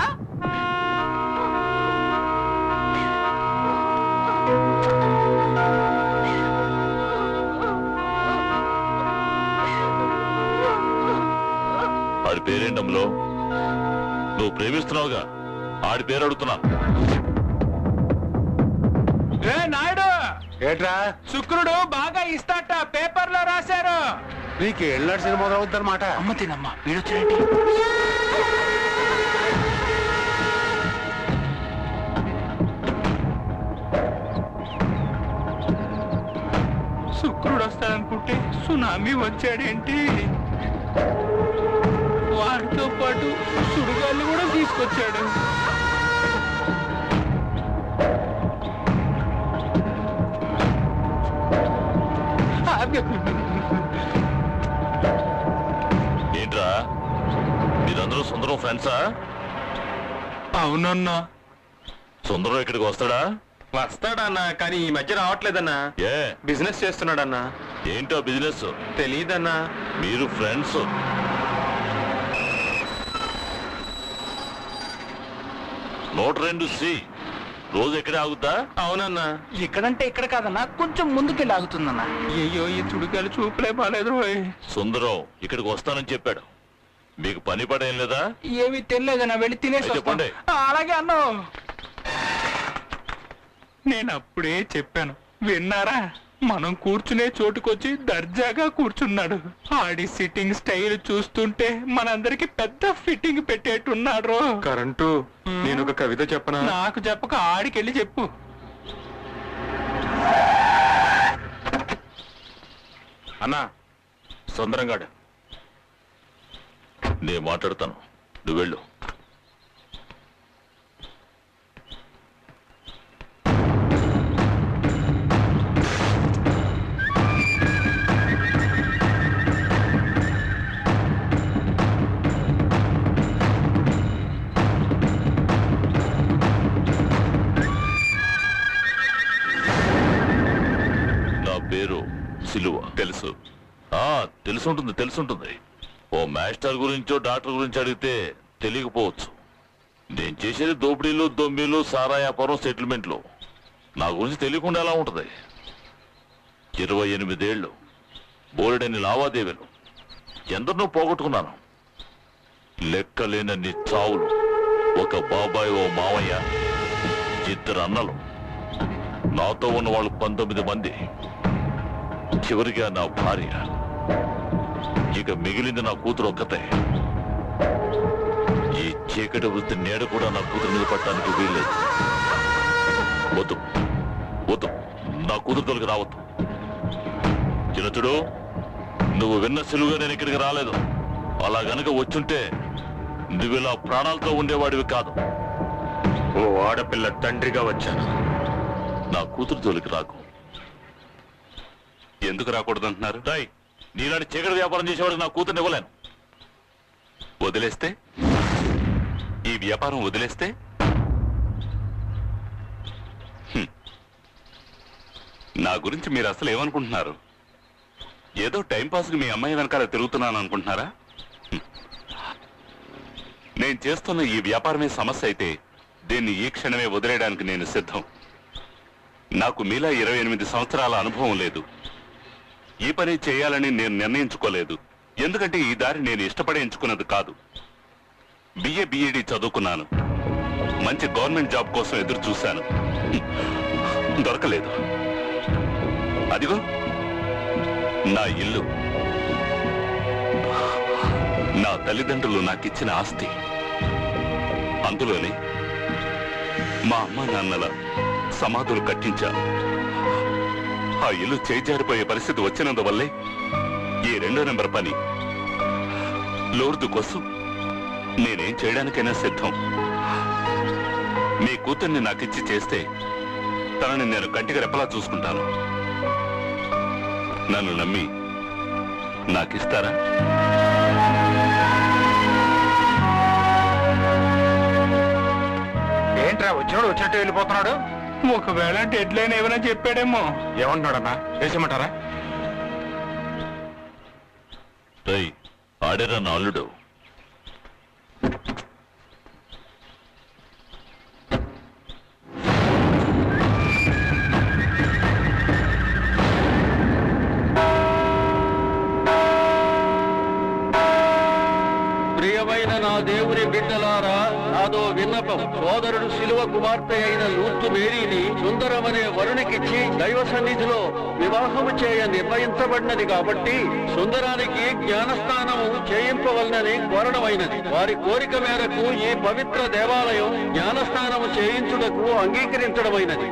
ఆడి పేరేంటి అమలో నువ్వు ప్రేమిస్తున్నావుగా ఆడి పేరు అడుగుతున్నాను ఏ నాయుడు ఏట్రా శుక్రుడు బాగా ఇస్తాట పేపర్ లో రాశారు నీకు ఎళ్ళాడు సినిమా మొదలవుద్దన్నమాట అమ్మ తినమ్మా వీడొచ్చినట్టు శుక్రుడు వస్తాడనుకుంటే సునామీ వచ్చాడేంటి వాడితో పాటు సుడిగాళ్ళు కూడా తీసుకొచ్చాడు ఏంట్రా మీరందరూ సుందరం ఫ్రెండ్సా అవునన్నా సుందరం ఇక్కడికి వస్తాడా వస్తాడన్నా కానీ ఈ మధ్య రావట్లేదన్నా ఏ బిజినెస్ చేస్తున్నాడన్నా ఏంటో బిజినెస్ తెలీదన్నా మీరు ఫ్రెండ్స్ నూట రెండు సి రోజు ఎక్కడే ఆగుద్దా అవునన్నా ఇక్కడంటే ఇక్కడ కాదన్నా కొంచెం ముందుకెళ్ళి ఆగుతుందన్నా అయ్యో ఈ చుడికాయలు చూపులే బాలేదు రోయ్. సుందరం ఇక్కడికి వస్తానని చెప్పాడు మీకు పని పడేం లేదా ఏమీ తెలియదన్నా వెళ్ళి తినేసి అయితే వస్తాం. చెప్పండి. ఆ, అలాగే అన్నా నేను అప్పుడే చెప్పాను విన్నారా మనం కూర్చునే చోటుకొచ్చి దర్జాగా కూర్చున్నాడు ఆడి సిట్టింగ్ స్టైల్ చూస్తుంటే మనందరికి పెద్ద ఫిట్టింగ్ పెట్టేట్టున్నాడు కరెంటు నేను ఒక కవిత చెప్పనా నాకు చెప్పక ఆడికెళ్ళి చెప్పు అన్నా సుందరంగాడు నేను మాట్లాడతాను నువ్వు వెళ్ళు నా పేరు సిలువ తెలుసు ఆ తెలుసుంటుంది తెలుసుంటుంది ఓ మాస్టర్ గురించో డాక్టర్ గురించి అడిగితే తెలియకపోవచ్చు నేను చేసేది దోపిడీలు దొమ్మిలు సారా వ్యాపారం సెటిల్మెంట్లు నా గురించి తెలియకుండా ఎలా ఉంటది ఇరవై ఎనిమిదేళ్లు బోలెడని లావాదేవీలు ఎందరినో పోగొట్టుకున్నాను లెక్కలేనన్ని చావులు ఒక బాబాయ్ ఓ మావయ్య ఇద్దరు అన్నలు నాతో ఉన్న వాళ్ళు పంతొమ్మిది మంది చివరిగా నా భార్య ఇక మిగిలింది నా కూతురు ఒక్కతే ఈ చీకటి వృత్తి నీడ కూడా నా కూతురు మీద పట్టడానికి వీల్లేదు వద్దు వద్దు నా కూతురు తొలగి రావద్దు చిన్నతుడు నువ్వు విన్న సిలువుగా నేను ఇక్కడికి రాలేదు అలా గనక వచ్చుంటే నువ్వు ఇలా ప్రాణాలతో ఉండేవాడివి కాదు ఓ ఆడపిల్ల తండ్రిగా వచ్చాను నా కూతురు తోలికి రాకు ఎందుకు రాకూడదంటున్నారు రాయ్ నీలాంటి చీకటి వ్యాపారం చేసేవాడికి నా కూతుర్ని ఇవ్వలేను వదిలేస్తే ఈ వ్యాపారం వదిలేస్తే హ్మ్. నా గురించి మీరు అసలు ఏమనుకుంటున్నారు ఏదో టైంపాస్కి మీ అమ్మాయి వెనకాల తిరుగుతున్నాను అనుకుంటున్నారా హ్మ్. నేను చేస్తున్న ఈ వ్యాపారమే సమస్య అయితే దీన్ని ఈ క్షణమే వదిలేయడానికి నేను సిద్ధం నాకు మీలా ఇరవై ఎనిమిది సంవత్సరాల అనుభవం లేదు ఈ పని చేయాలని నేను నిర్ణయించుకోలేదు ఎందుకంటే ఈ దారి నేను ఇష్టపడి ఎంచుకున్నది కాదు బిఏ బిఈడి చదువుకున్నాను మంచి గవర్నమెంట్ జాబ్ కోసం ఎదురు చూశాను దొరకలేదు అదిగో నా ఇల్లు నా తల్లిదండ్రులు నాకిచ్చిన ఆస్తి అందులోనే మా అమ్మ నాన్నల సమాధులు కట్టించా ఆ ఇల్లు చేజారిపోయే పరిస్థితి వచ్చినందువల్లే ఈ రెండో నెంబర్ పని లోర్దు కోసం నేనేం చేయడానికైనా సిద్ధం మీ కూతుర్ని నాకిచ్చి చేస్తే తనని నేను కంటికి రెప్పలా చూసుకుంటాను నన్ను నమ్మి నాకిస్తారా ఏంట్రా వచ్చినాడు వచ్చినట్టు వెళ్ళిపోతున్నాడు ఒకవేళ డెడ్ లైన్ ఏమైనా చెప్పాడేమో ఏమంటున్నాడన్నా వేసేయమంటారా రేయ్ ఆడేరా నాలుడు ప్రియమైన నా దేవుని బిడ్డలారా నాదో విన్నపం సోదరుడు శిలువ కుమార్తె అయిన లూత్తు మేరీని సుందరమనే వరుణికిచ్చి దైవ సన్నిధిలో వివాహము చేయ నిర్ణయించబడినది కాబట్టి సుందరానికి జ్ఞానస్నానము చేయింపవలనని కోరడమైనది వారి కోరిక మేరకు ఈ పవిత్ర దేవాలయం జ్ఞానస్నానము చేయించుటకు అంగీకరించడమైనది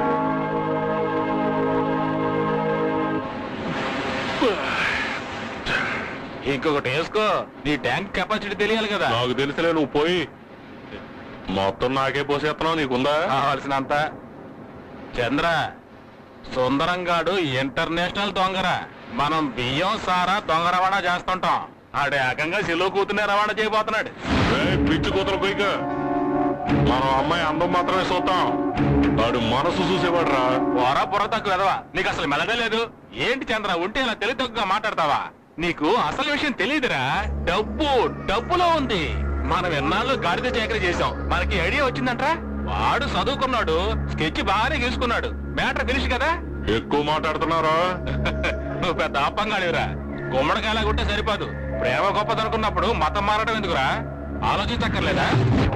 ఇంకొకటి వేసుకో నీ ట్యాంక్ కెపాసిటీ తెలియాలి కదా నాకు తెలుసులే నువ్వు పోయి మొత్తం నాకే పోసేస్తున్నావు నీకుందా కావాల్సినంత చంద్ర సుందరంగాడు ఇంటర్నేషనల్ దొంగరా మనం బియ్యం సారా దొంగ రవాణా చేస్తుంటాం ఆడు ఏకంగా సెలవు కూతునే రవాణా చేయబోతున్నాడు ఏయ్, పిచ్చి కూతురు పోయిక మనం అమ్మాయి అందం మాత్రమే చూద్దాం వాడు మనసు చూసేవాడు రా పోరా బుర్ర తక్కువ ఎదవా నీకు అసలు మెలగే లేదు ఏంటి చంద్ర ఉంటే ఇలా తెలివి తక్కువగా మాట్లాడతావా నీకు అసలు విషయం తెలియదురా డబ్బు డబ్బులో ఉంది మనం ఎన్నాళ్ళు గాడిద చేకరి చేసాం మనకి ఐడియా వచ్చిందంట్రా వాడు చదువుకున్నాడు స్కెచ్ బాగానే గీసుకున్నాడు మ్యాటర్ తెలుసు కదా ఎక్కువ మాట్లాడుతున్నారా నువ్వు పెద్ద అప్పంగాడివిరా గుమ్మడికాయలా ఉంటే సరిపోదు ప్రేమ గొప్పదనుకున్నప్పుడు మతం మారడం ఎందుకురా ఆలోచించక్కర్లేదా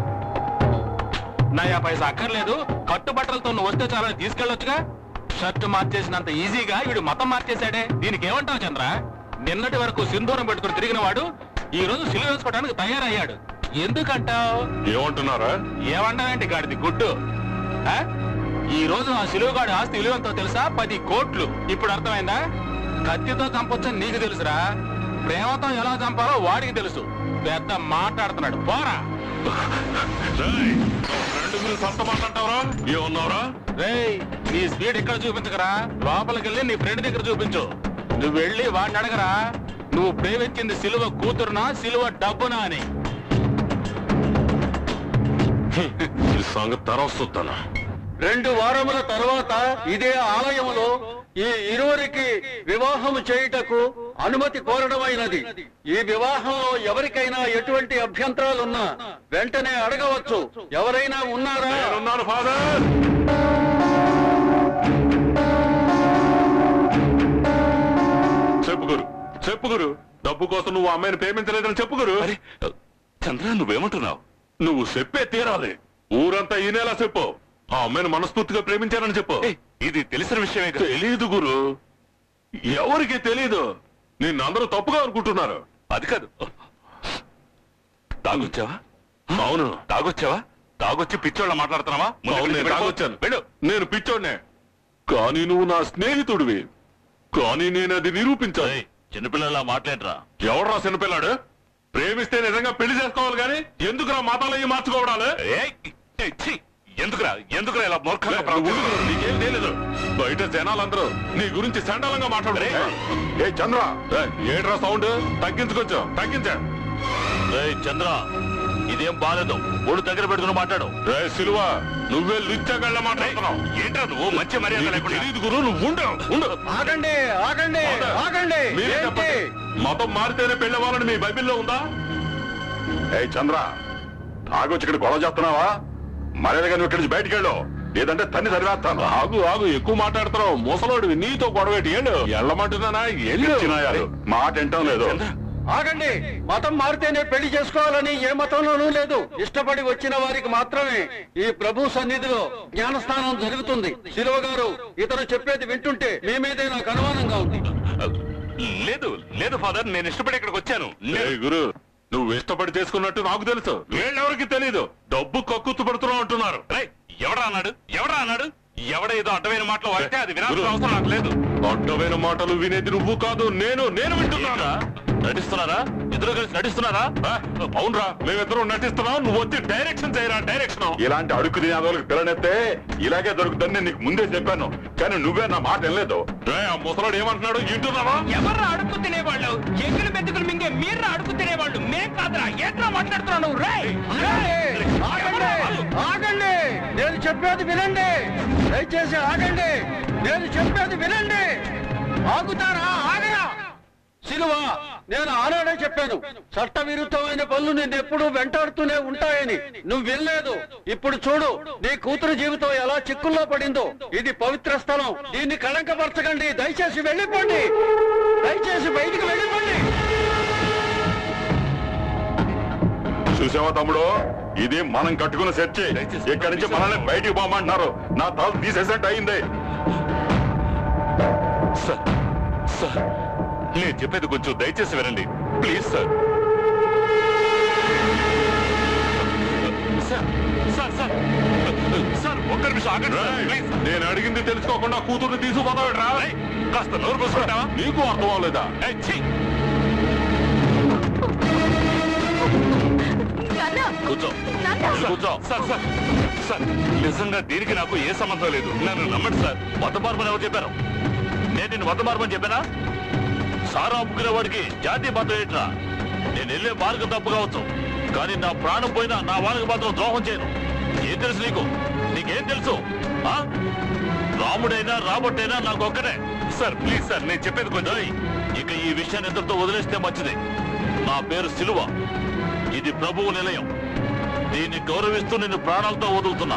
నయా పైసా అక్కర్లేదు కట్టుబట్టలతో నువ్వు వస్తే చాలని తీసుకెళ్ళొచ్చుగా షర్ట్ మార్చేసినంత ఈజీగా వీడు మతం మార్చేశాడే దీనికి ఏమంటావు చంద్ర నిన్నటి వరకు సింధూరం పెట్టుకుని తిరిగిన వాడు ఈ రోజు సిలువ వేసుకోవడానికి తయారయ్యాడు ఎందుకంటావు ఏమంటున్నారా ఏమంటావేంటి గాడిది గుడ్డు ఆ? ఈ రోజు ఆ సిలువగాడి ఆస్తి విలువంతో తెలుసా పది కోట్లు ఇప్పుడు అర్థమైందా కత్తితో చంపొచ్చని నీకు తెలుసురా ప్రేమతో ఎలా చంపాలో వాడికి తెలుసు పెద్ద మాట్లాడుతున్నాడు పోరా రెండు మీరు సొంత మాట్లాడతావరా ఏమన్నావురా రేయ్ నీ స్పీడ్ ఇక్కడ చూపించకరా లోపలికి వెళ్ళి నీ ఫ్రెండ్ దగ్గర చూపించు నువ్వు వెళ్ళి వాడిని అడగరా నువ్వు ప్రేమించింది సిలువ కూతురునా సిలువ డబ్బునా అని ఈ సంగతి తర్వాత చూస్తాను రెండు వారముల తరువాత ఇదే ఆలయములో ఈ ఇరువురికి వివాహము చేయుటకు అనుమతి కోరడమైనది ఈ వివాహంలో ఎవరికైనా ఎటువంటి అభ్యంతరాలున్నా వెంటనే అడగవచ్చు ఎవరైనా ఉన్నారా నేనున్నాను ఫాదర్ చెప్పు గురు చెప్పు గురు డబ్బు కోసం నువ్వు ఆ అమ్మాయిని ప్రేమించలేదని చెప్పు గురు చంద్ర నువ్వేమంటున్నావు నువ్వు చెప్పే తీరాలి ఊరంతా ఈనేలా చెప్పు ఆ అమ్మాయిని మనస్ఫూర్తిగా ప్రేమించానని చెప్పు ఇది తెలిసిన విషయమే కదా తెలీదు గురు ఎవరికి తెలీదు నిన్నందరూ తప్పుగా అనుకుంటున్నారు అది కాదు తాగొచ్చావా అవును తాగొచ్చావా తాగొచ్చి పిచ్చోళ్ళ మాట్లాడుతున్నావా ముందు అవును, నేను వెళ్ళిపో. తాగొచ్చాను వెళ్ళు నేను పిచ్చోడ్నే కానీ నువ్వు నా స్నేహితుడివి కానీ నేను అది నిరూపించాలి చిన్నపిల్లలా మాట్లాడరా ఎవడరా చిన్నపిల్లాడు ప్రేమిస్తే నిజంగా పెళ్లి చేసుకోవాలి కానీ ఎందుకురా మతాలయ్యి మార్చుకోవడాలు ఏయ్, ఏయ్, ఛీ, ఎందుకురా ఎందుకురా ఇలా మూర్ఖంగా నువ్వు ప్రవర్తిస్తున్నావు? ఉండు, నీకేం తెలియదు బయట జనాలందరూ నీ గురించి సండాలంగా మాట్లాడుతున్నారు ఏ చంద్ర ఏట్రా సౌండ్ తగ్గించుకొచ్చు తగ్గించా రేయ్ చంద్ర ఇదేం బాలేదు ఒళ్ళు దగ్గర పెట్టుకుని మాట్లాడు రే సిలువ నువ్వే లుచ్చగళ్ళ మాట్లాడుతున్నావు ఏంట్రా నువ్వు మంచి మర్యాద నీకు లేకుండా తెలీదు గురు నువ్వు ఉండు ఉండు ఆగండి ఆగండి ఆగండి మీరే ఏంటి? చెప్పండి మతం మారితేనే పెళ్ళవాలని మీ బైబిల్లో ఉందా ఏ చంద్ర తాగొచ్చి ఇక్కడ గొడవ చేస్తున్నావా మర్యాదగా నువ్వు ఇక్కడి నుంచి బయటికి వెళ్ళు లేదంటే తన్ని సరివేస్తాను ఆగు ఆగు ఎక్కువ మాట్లాడుతున్నావు ముసలోడివి నీతో గొడవ ఏంటి ఏళ్ళు ఎళ్ళమంటున్నానా ఎల్లు మాట వింటాం లేదు ఆగండి మతం మారితేనే పెళ్లి చేసుకోవాలని ఏ మతంలోనూ లేదు ఇష్టపడి వచ్చిన వారికి మాత్రమే ఈ ప్రభు సన్నిధిలో జ్ఞానస్నానం జరుగుతుంది శిలువ గారు ఇతను చెప్పేది వింటుంటే మీ మీదే నాకు అనుమానంగా ఉంది లేదు లేదు ఫాదర్ నేను ఇష్టపడి ఇక్కడికి వచ్చాను ఏయ్ గురు నువ్వు ఇష్టపడి చేసుకున్నట్టు నాకు తెలుసు వీళ్ళెవరికి తెలీదు డబ్బు కక్కుతు పడుతున్నావు అంటున్నారు రేయ్, ఎవడా అన్నాడు ఎవడా అన్నాడు ఎవడ ఏదో అడ్డమైన మాటలు వాడితే అది వినాల్సిన అవసరం నాకు లేదు అడ్డమైన మాటలు వినేది నువ్వు కాదు నేను నేను వింటున్నాను నటిస్తున్నారా ఇద్దరు కలిసి నటిస్తున్నారా ఆ, అవునరా మేమిద్దరం నటిస్తున్నాం నువ్వు వచ్చి డైరెక్షన్ చేయరా డైరెక్షన్ ఇలాంటి అడుగు తినేదోళ్ళకి పిల్లనెత్తే ఇలాగే దొరుకుతుందని నేను నీకు ముందే చెప్పాను కానీ నువ్వే నా మాట వినలేదు రేయ్, ఆ ముసలాడు ఏమంటున్నాడు వింటున్నావా ఎవరు అడుగు తినేవాళ్ళు ఎగులు బెతుకులు మింగే మీరు అడుగు తినేవాళ్ళు మేం కాదురా ఏంట్రా మాట్లాడుతున్నావు నువ్వు రేయ్ ఆగండి ఆగండి నేను చెప్పేది వినండి దయచేసి ఆగండి నేను చెప్పేది వినండి ఆగుతారా ఆగరా సిలువ నేను ఆనాడే చెప్పాను చట్ట విరుద్ధమైన పనులు నిన్ను ఎప్పుడూ వెంటాడుతూనే ఉంటాయని నువ్వు వినలేదు ఇప్పుడు చూడు నీ కూతురు జీవితం ఎలా చిక్కుల్లో పడిందో ఇది పవిత్ర స్థలం దీన్ని కళంకపరచకండి దయచేసి వెళ్ళిపోండి దయచేసి బయటికి వెళ్ళిపోండి చూసావా తమ్ముడు ఇది మనం కట్టుకున్న చర్చి ఇక్కడి నుంచి మనల్ని బయటికి పోమంటున్నారు నా తల తీసేసినట్టు అయింది సార్ సార్ నేను చెప్పేది కొంచెం దయచేసి వినండి please sir sir sir sir sir ఒక్క నిమిషం ఆగండి సార్, ప్లీజ్. నేను అడిగింది తెలుసుకోకుండా కూతుర్ని తీసుకుపోతావుట్రా రేయ్, కాస్త నోరు మూసుకుంటావా నీకు అర్థం అవ్వలేదా ఏయ్, ఛీ! నాన్న కూర్చో కూర్చో సార్ సార్ సార్ నిజంగా దీనికి నాకు ఏ సంబంధం లేదు నన్ను నమ్మండి సార్ మత మార్పుని ఎవరు చెప్పారు నేను నిన్ను మత మార్పని చెప్పానా సారా అమ్ముకునే వాడికి జాతీయ మతం ఏంట్రా నేను వెళ్ళే మార్గం తప్పు కావచ్చు కానీ నా ప్రాణం పోయినా నా వాళ్ళకి మాత్రం ద్రోహం చేయను ఏం తెలుసు నీకు నీకేం తెలుసు ఆ? రాముడైనా రాబట్టైనా నాకు ఒక్కటే సార్ ప్లీజ్ సార్ నేను చెప్పేది కొంచెం ఇక ఈ విషయాన్ని ఎంతతో వదిలేస్తే మంచిది నా పేరు సిలువ ఇది ప్రభువు నిలయం దీన్ని గౌరవిస్తూ నిన్ను ప్రాణాలతో వదులుతున్నా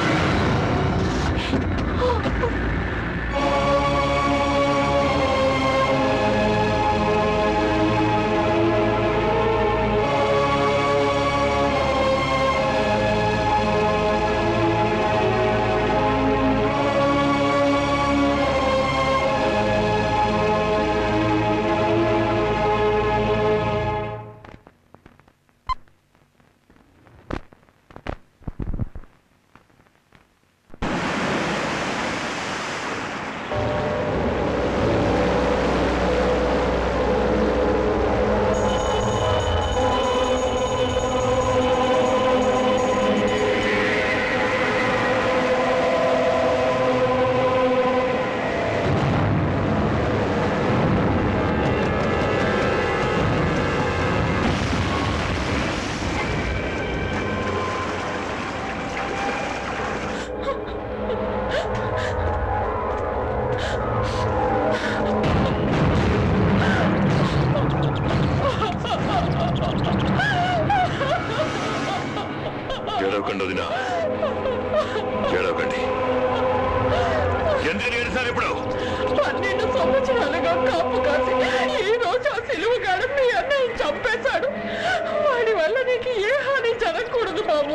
ఏడవకండి వదినా ఏడవకండి ఎందుకని ఏడుస్తారు ఇప్పుడు పన్నెండు సంవత్సరాలుగా కాపు కాసి ఈ రోజు ఆ సిలువగాడు మీ అన్నయ్య చంపేశాడు వాడి వల్ల నీకు ఏ హాని జరగకూడదు బాబు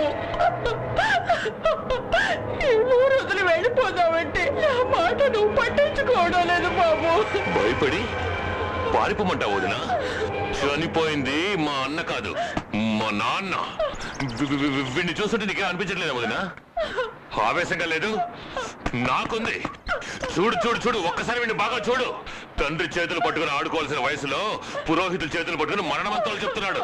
ఈ ఊరు వదిలి వెళ్ళిపోదామంటే నా మాట నువ్వు పట్టించుకోవడం లేదు బాబు భయపడి పారిపోమంటావు వదిన చనిపోయింది మా అన్న కాదు మా నాన్న వి- వి- వి- వీడిని చూస్తుంటే నీకే అనిపించట్లేదా వదిన ఆవేశంగా లేదు నాకుంది చూడు చూడు చూడు ఒక్కసారి వీడిని బాగా చూడు తండ్రి చేతులు పట్టుకుని ఆడుకోవాల్సిన వయసులో పురోహితుల చేతులు పట్టుకుని మరణమంతాలు చెప్తున్నాడు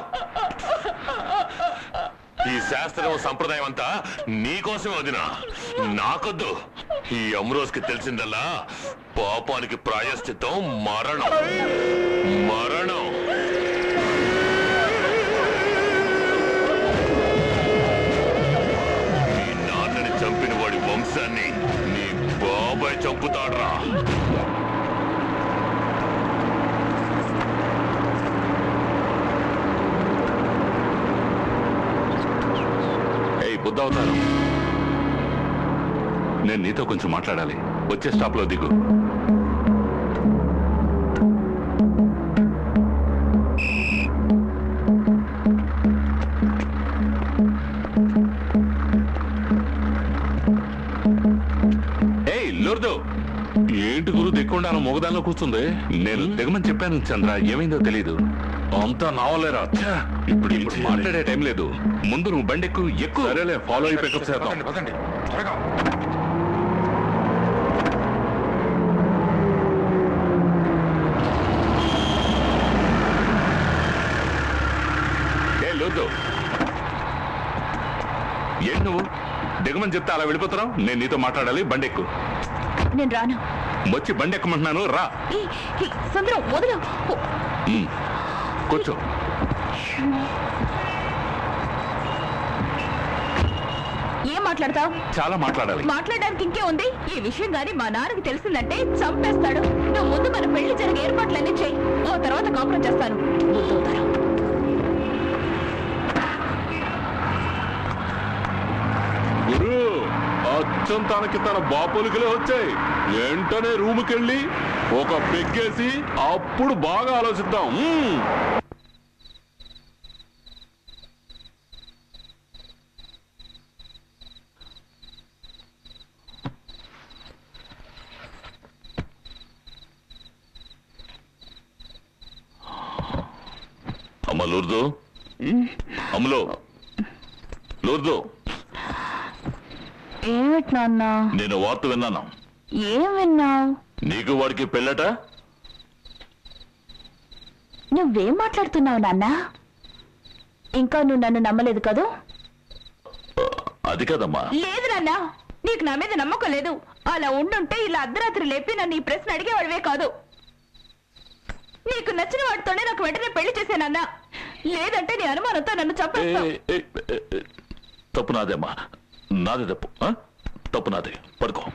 ఈ శాస్త్రం సంప్రదాయం అంతా నీకోసమే వదిన నాకొద్దు ఈ అమ్రోజ్కి తెలిసిందల్లా పాపానికి ప్రాయశ్చిత్తం మరణం మరణం నీ నాన్నని చంపిన వాడి వంశాన్ని నీ బాబాయ్ చంపుతాడ్రా ఏయ్ బుద్ధవతారం నేను నీతో కొంచెం మాట్లాడాలి వచ్చే స్టాప్ లో దిగు లేకుండా అలా మొగదానిలో కూర్చుంది నేను దిగమని చెప్పాను చంద్ర ఏమైందో తెలియదు అంతా నావలేరా ఛా, ఇప్పుడు ఇప్పుడు మాట్లాడే టైం లేదు ముందు నువ్వు బండి ఎక్కువ ఎక్కువ సరేలే ఫాలో అయి పికప్ చేద్దాం పదండి త్వరగా ఏ లోద్దు ఏంటి నువ్వు దిగమని చెప్తే అలా వెళ్ళిపోతున్నావు నేను నీతో మాట్లాడాలి బండి ఎక్కు నేను రాను వచ్చి బండి ఎక్కమంటున్నాను రా ఈ, ఈ, సుందరం వదలు ఓ, ఉమ్, కూర్చో ఏం మాట్లాడతావు చాలా మాట్లాడాలి మాట్లాడడానికి ఇంకే ఉంది ఈ విషయం గాని మా నాన్నకి తెలిసిందంటే చంపేస్తాడు నువ్వు ముందు మన పెళ్లి జరిగే ఏర్పాట్లన్నీ చెయ్యి ఓ తర్వాత కాపురం చేస్తాను బుద్ధవుతారు గురు అచ్చం తనకి తన బాపులకిలే వచ్చాయి వెంటనే రూమ్కెళ్ళి ఒక పెగ్గేసి అప్పుడు బాగా ఆలోచిద్దాం ఉమ్. అమ్మ లూర్దు అమ్మలో లూర్దు ఏమిటి నాన్న నేను వార్త విన్నాను ఏం విన్నావు నీకు వాడికి పెళ్ళట నువ్వేం మాట్లాడుతున్నావు నాన్న ఇంకా నువ్వు నన్ను నమ్మలేదు కదూ అది కదమ్మా లేదు నాన్న నీకు నా మీద నమ్మకం లేదు అలా ఉండుంటే ఇలా అర్ధరాత్రి లేపి నన్ను ఈ ప్రశ్న అడిగేవాడివే కాదు నీకు నచ్చిన వాడితోనే నాకు వెంటనే పెళ్లి చేశానన్న లేదంటే నీ అనుమానంతో నన్ను చంపేస్తావు ఏ, ఏ, ఏ, ఏ, తప్పు నాదేమ్మా నాదే తప్పు ఆ? తప్పు నాదే పడుకో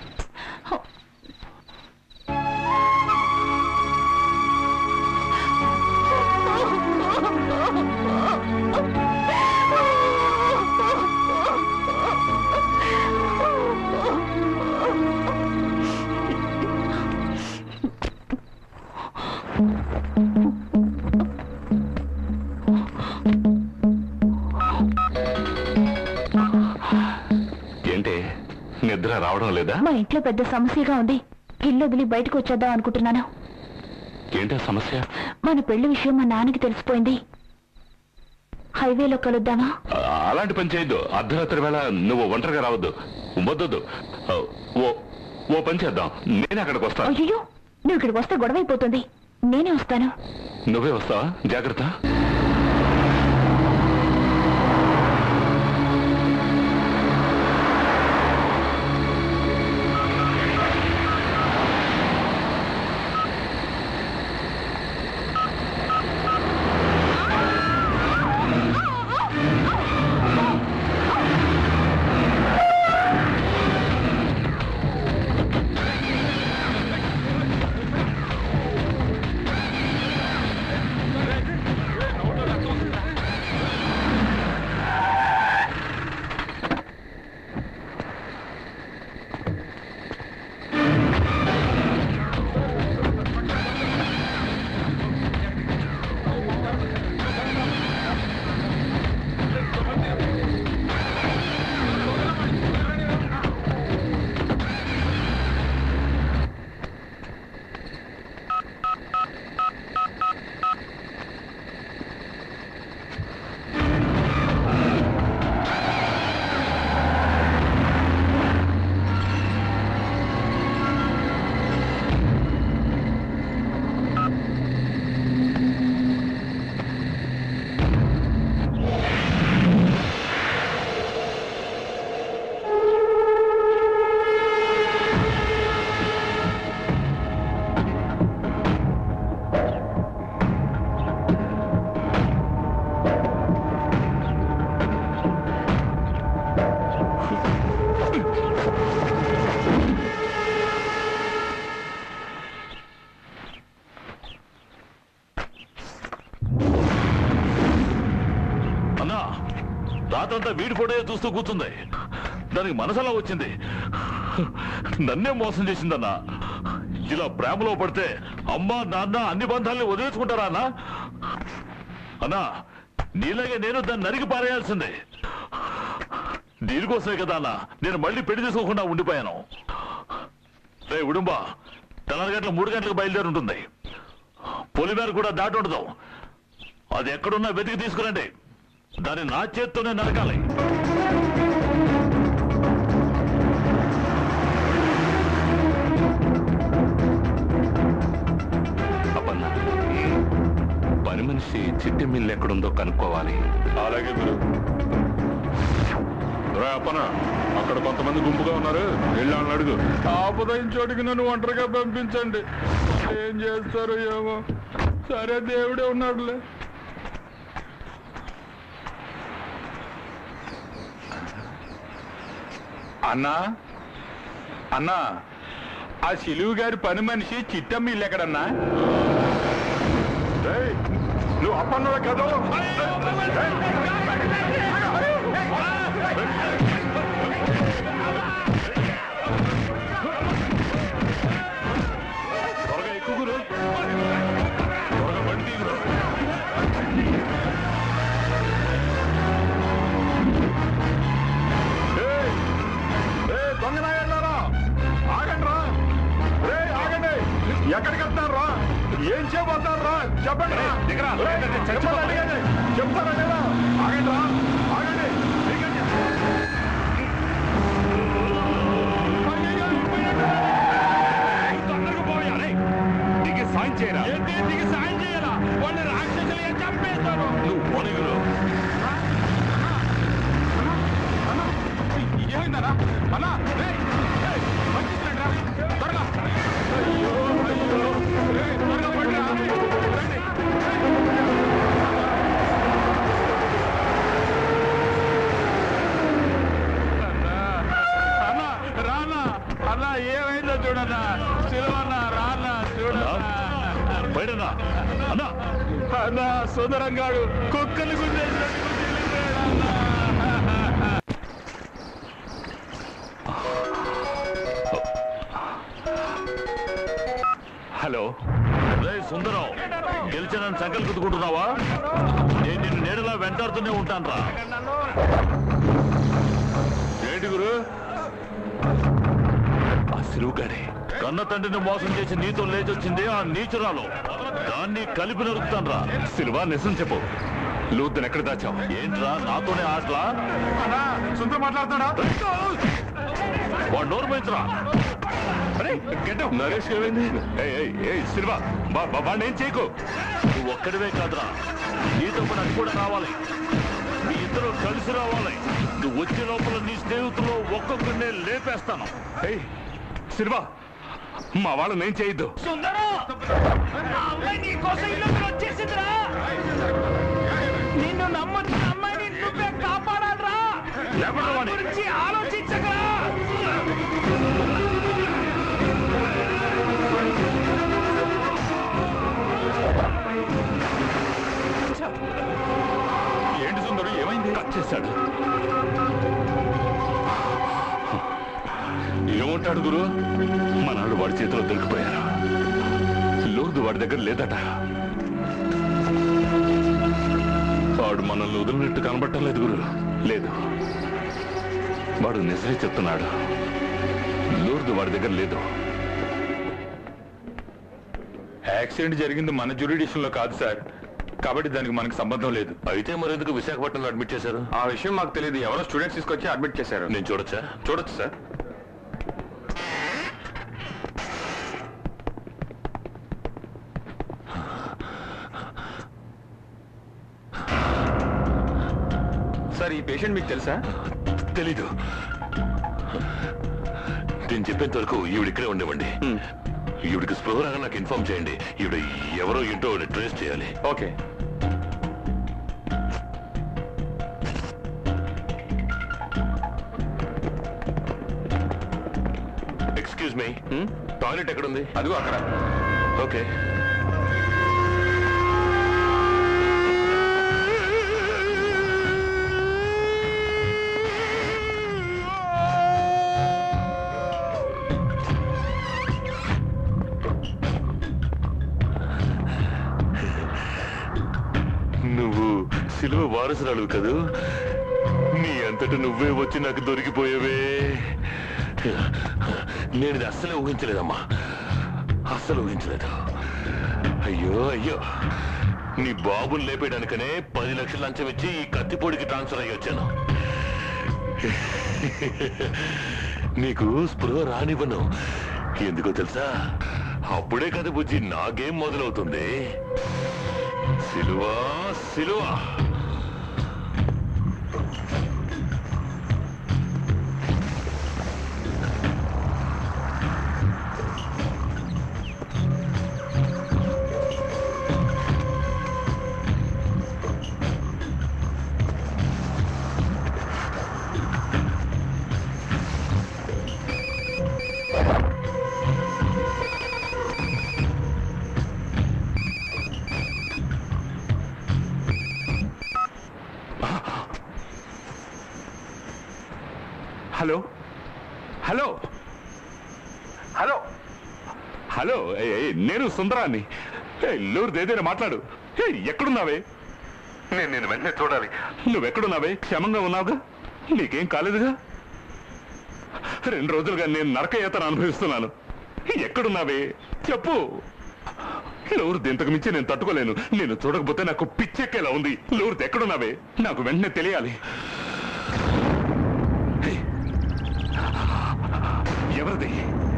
ఏంటి నిద్ర రావడం లేదా మా ఇంట్లో పెద్ద సమస్యగా ఉంది ఇల్లు వదిలి బయటకు వచ్చేద్దాం అనుకుంటున్నాను ఏంటి ఆ సమస్య మన పెళ్లి విషయం మా నాన్నకి తెలిసిపోయింది హైవేలో కలుద్దామా ఆ, అలాంటి పని చేయొద్దు అర్ధరాత్రి వేళ నువ్వు ఒంటరిగా రావద్దు వద్దొద్దు ఆ, ఓ ఓ పని చేద్దాం నేను అక్కడికి వస్తాను అయ్యో నువ్వు ఇక్కడికి వస్తే గొడవ అయిపోతుంది నేనే వస్తాను నువ్వే వస్తావా జాగ్రత్త అన్నా రాత్రంతా వీడి ఫోటో చూస్తూ కూర్చుంది దానికి మనసలా వచ్చింది నన్నే మోసం చేసిందన్నా ఇలా ప్రేమలో పడితే అమ్మ నాన్న అన్ని బంధాలని వదిలేసుకుంటారా అన్నా అన్నా నీలాగే నేను దాన్ని నరికి పారేయాల్సిందే దీనికోసమే కదా అన్న నేను మళ్ళీ పెళ్లి చేసుకోకుండా ఉండిపోయాను రే ఉడుంబా తెల్లారి గంటల మూడు గంటలకు బయలుదేరి ఉంటుంది పొలిమేర కూడా దాటి ఉండదు అది ఎక్కడున్నా వెతికి తీసుకురండి దాన్ని నా చేత్తోనే నరకాలి అప్పన్న పని మనిషి చిట్టి మిల్లు ఎక్కడుందో కనుక్కోవాలి అలాగే గురు రా అప్పన అక్కడ కొంతమంది గుంపుగా ఉన్నారు వెళ్ళి వాళ్ళని అడుగు ఆపదైన చోటికి నన్ను ఒంటరిగా పంపించండి ఏం చేస్తారు ఏమో సరే దేవుడే ఉన్నాడులే అన్నా అన్నా ఆ శిలువు గారి పని మనిషి చిట్టమ్మ ఇల్లు ఎక్కడన్నా ఏయ్, నువ్వు అప్పన్నవే కదా త్వరగా ఎక్కువ గురు త్వరగా బండి దిగురు. దొంగ నాయన్నారా ఆగండి రా రే ఆగండి ఎక్కడికి వెళ్తారు రా ఏం చేయబోతారు రా చెప్పండి రా దిగరా. రేయ్, చెప్పండి అడిగండి చెప్తారా లేదా ఆగండి రా ఆగండి దిగండి. అయ్యయ్యో, ఇప్పుడేంటి? తొందరగా పోయా, రేయ్. దిగి సాయం చేయరా ఏంటి దిగి సాయం చేయాలా వాళ్ళు రాక్షసులు ఏం చంపేస్తారు నువ్వు పోనీ గురు ఏమైందనా అన్నా రేయ్, రేయ్, పంపించండి రా. త్వరగా అయ్యో అయ్యో రేయ్, త్వరగా పండి రా. రండి. అన్నా, అన్నా, రానా అన్నా ఏమైందో చూడన్నా సిలువన్నా రానా చూడన్నా బయటనా అన్నా అన్నా సుందరంగాడు కుక్కలు గుద్దేసినట్టు గుద్దేసినాడు అన్నా. హలో రే సుందరం గెలిచిన సంకల్ కుదుకుంటున్నావా నేను నిన్ను నీడలా వెంటాడుతూనే ఉంటాను రా ఏంటి గురు ఆ సిరువుగాడే కన్న తండ్రిని మోసం చేసి నీతో లేచొచ్చింది ఆ నీచురాలు దాన్ని కలిపి నరుకుతాను రా సిల్వా నిజం చెప్పు లూద్దని ఎక్కడ దాచావు ఏంట్రా నాతోనే ఆటలా అన్నా సుందరం మాట్లాడుతాడా వాడు నోరు పోయించరా నరేష్ ఏమైంది ఏయ్, ఏయ్, ఏయ్, సిల్వా బా- బా- వాడిని ఏం చేయకు నువ్వు ఒక్కడివే కాదురా నీతో పాటు అది కూడా రావాలి మీ ఇద్దరు కలిసి రావాలి నువ్వు వచ్చే లోపల నీ స్నేహితులు ఒక్కొక్కరినే లేపేస్తాను ఏయ్ సిల్వా మా వాళ్ళని ఏం చేయొద్దు సుందరం ఆ అమ్మాయి నీ కోసం ఇల్లు వచ్చేసిందిరా నిన్ను నమ్మొచ్చిన అమ్మాయిని నువ్వే కాపాడాలరా లేపండి వాడిని. గురించి ఆలోచించకరా ఏంటి సుందరం ఏమైంది కట్ చేశాడు ఏమంటాడు గురు మనాడు వాడి చేతిలో దొరికిపోయారు లోర్దు వాడి దగ్గర లేదట వాడు మనల్ని వదిలినట్టు కనబడటం లేదు గురు లేదు వాడు నిజమే చెప్తున్నాడు లోర్దు వాడి దగ్గర లేదు యాక్సిడెంట్ జరిగింది మన జ్యూరిడిషన్ లో కాదు సార్ కాబట్టి దానికి మనకు సంబంధం లేదు అయితే మరెందుకు విశాఖపట్నంలో అడ్మిట్ చేశారు ఆ విషయం మాకు తెలియదు ఎవరో స్టూడెంట్స్ తీసుకొచ్చి అడ్మిట్ చేశారు నేను చూడొచ్చా చూడొచ్చు సార్ సార్ ఈ పేషెంట్ మీకు తెలుసా తెలీదు నేను చెప్పేంత వరకు ఈవిడ ఇక్కడే ఉండేవండి ఈవిడికి స్పృహ రాగా నాకు ఇన్ఫార్మ్ చేయండి ఈవిడ ఎవరో ఏంటో ట్రేస్ చేయాలి ఓకే ఎక్స్క్యూజ్ మీ టాయిలెట్ ఎక్కడుంది అదిగో అక్కడ ఓకే నువ్వు సిలువ వారసురాలు కదూ నీ అంతట నువ్వే వచ్చి నాకు దొరికిపోయావే నేను ఇది అస్సలే ఊహించలేదమ్మా అస్సలు ఊహించలేదు అయ్యో అయ్యో నీ బాబుని లేపేయడానికనే పది లక్షల లంచం ఇచ్చి ఈ కత్తిపొడికి ట్రాన్స్ఫర్ అయ్యి వచ్చాను నీకు స్పృహ రానివ్వను ఎందుకో తెలుసా అప్పుడే కదా బుజ్జి నా గేమ్ మొదలవుతుంది సిలువా సిలువా హలో హలో హలో హలో ఏయ్, ఏయ్, నేను సుందరాన్ని లూరు ఏదైనా మాట్లాడు ఏయ్, ఎక్కడున్నావే నేను నేను వెంటనే చూడాలి నువ్వెక్కడున్నావే క్షమంగా ఉన్నావుగా నీకేం కాలేదుగా రెండు రోజులుగా నేను నరకయాతన అనుభవిస్తున్నాను ఎక్కడున్నావే చెప్పు లూరు ఇంతకు మించి నేను తట్టుకోలేను నేను చూడకపోతే నాకు పిచ్చెక్కేలా ఉంది లూరు ఎక్కడున్నావే నాకు వెంటనే తెలియాలి ఎవరిది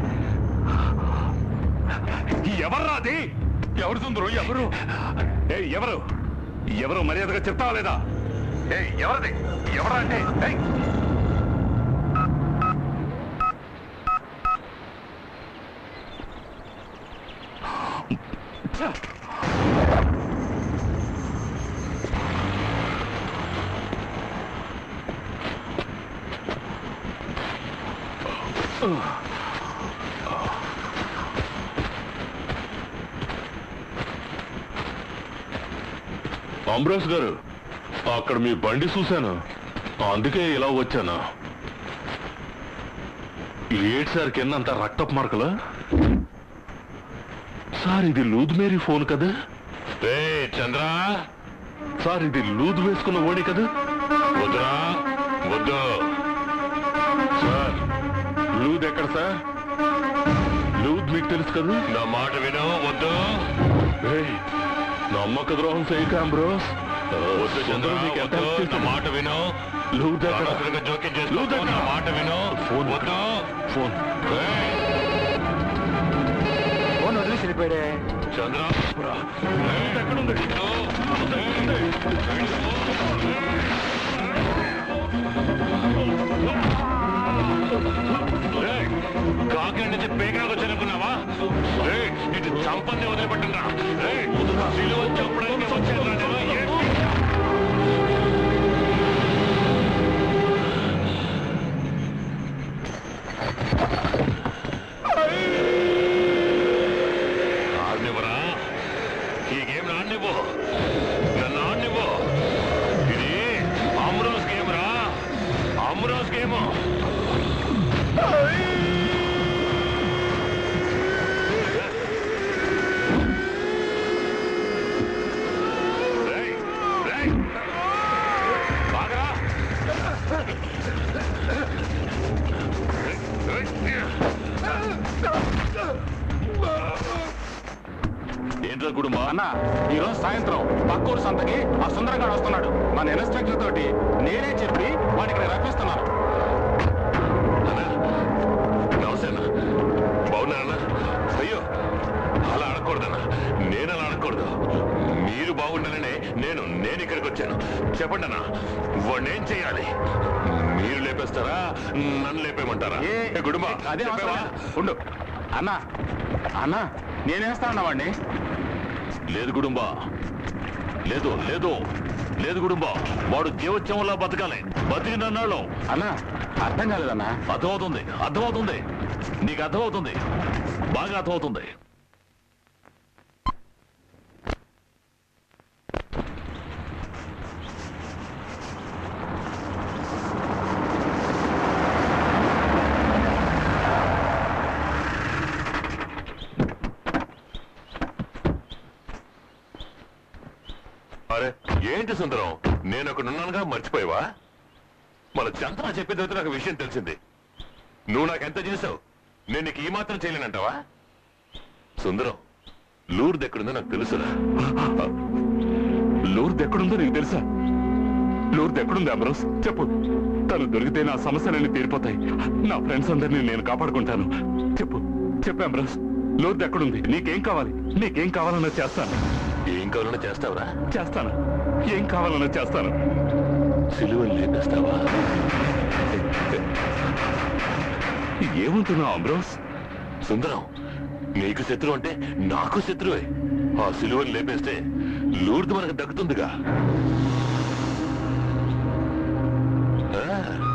ఎవర్రాది ఎవరు సుందరు ఎవరు ఏ ఎవరు ఎవరు మర్యాదగా చెప్తావా లేదా ఏ ఎవరిది ఎవరా అంటే ఏయ్! అంబ్రోస్ గారు అక్కడ మీ బండి చూశాను అందుకే ఇలా వచ్చాను ఏడు సార్ కింద అంత రక్తపు మార్కలా సార్ ఇది లూద్ మేరీ ఫోన్ కదా ఏ చంద్ర సార్ ఇది లూద్ వేసుకున్న ఓడి కదా వద్దురా వద్దు సార్ లూద్ ఎక్కడ సార్ లూద్ మీకు తెలుసు కదా నా మాట విను వద్దు ఏయ్, నమ్మక ద్రోహం చేయక అంబ్రోస్ వద్దు చంద్ర నీకు ఎంత నా మాట విను లూద్ ఎక్కడ జోక్యం చేసుకో నా మాట విను ఫోన్ వద్దు ఫోన్ ఫోన్ వదిలేసి వెళ్ళిపోయాడే చంద్ర ఎక్కడుంది కాకి నుంచి పేకలకు వచ్చానుకున్నావా ఏయ్, ఇటు చంపంది వదిలిపెట్టుండ్రా ఏయ్, సిలువ చంపడానికి వచ్చాను నేను ఏంటి? ఆడనివ్వరా ఈ గేమ్ ఆడనివ్వు నన్ను ఆడనివ్వు ఇది అమ్రోస్ గేమ్ రా అమ్రోస్ గేమ్ ఏంట్రా కుటుంబం అన్న ఈ రోజు సాయంత్రం పక్కూరు సంతకి ఆ సుందరంగాడు వస్తున్నాడు మన ఇన్స్ట్రక్టర్ తోటి నేనే చెప్పి వాడికి నేను రప్పిస్తున్నాను నమస్తే అన్న బాగున్నారన్నా అయ్యో అలా అడగకూడదన్నా నేను అలా అడగకూడదు మీరు బాగుండాలనే నేను నేను ఇక్కడికి వచ్చాను చెప్పండి అన్న వాడిని ఏం చేయాలి మీరు లేపేస్తారా నన్ను లేపేయమంటారా ఏ గుడుంబ అదే అవసరం. ఉండు అన్న అన్న నేనేస్తా ఉన్నా వాడిని లేదు గుడుంబ లేదు లేదు లేదు గుడుంబ వాడు జీవోత్సవంలా బతకాలి బతికినన్నాళ్ళు అన్న అర్థం కాలేదన్నా అర్థమవుతుంది అర్థమవుతుంది నీకు అర్థమవుతుంది బాగా అర్థమవుతుంది అరే ఏంటి సుందరం నేను అక్కడ ఉన్నానుగా మర్చిపోయావా మన చంద్ర చెప్పిన తర్వాత నాకు విషయం తెలిసింది నువ్వు నాకు ఎంత చేసావు నేను నీకు ఈ మాత్రం చేయలేనంటావా సుందరం లూర్ది ఎక్కడుందో నాకు తెలుసురా లూర్ది ఎక్కడుందో నీకు తెలుసా లూర్ది ఎక్కడుంది అమరోస్ చెప్పు తను దొరికితే నా సమస్యలన్నీ తీరిపోతాయి నా ఫ్రెండ్స్ అందరినీ నేను కాపాడుకుంటాను చెప్పు చెప్పు అమరోస్ లూర్ది ఎక్కడుంది నీకేం కావాలి నీకేం కావాలన్నా చేస్తాను ఏం కావాలన్నా చేస్తావురా చేస్తాను ఏం కావాలన్నా చేస్తాను సిలువని లేపేస్తావా ఏమంటున్నావు అమ్రోస్ సుందరం నీకు శత్రువు అంటే నాకు శత్రువే ఆ సిలువని లేపేస్తే లూర్ది మనకు దక్కుతుందిగా ఆ,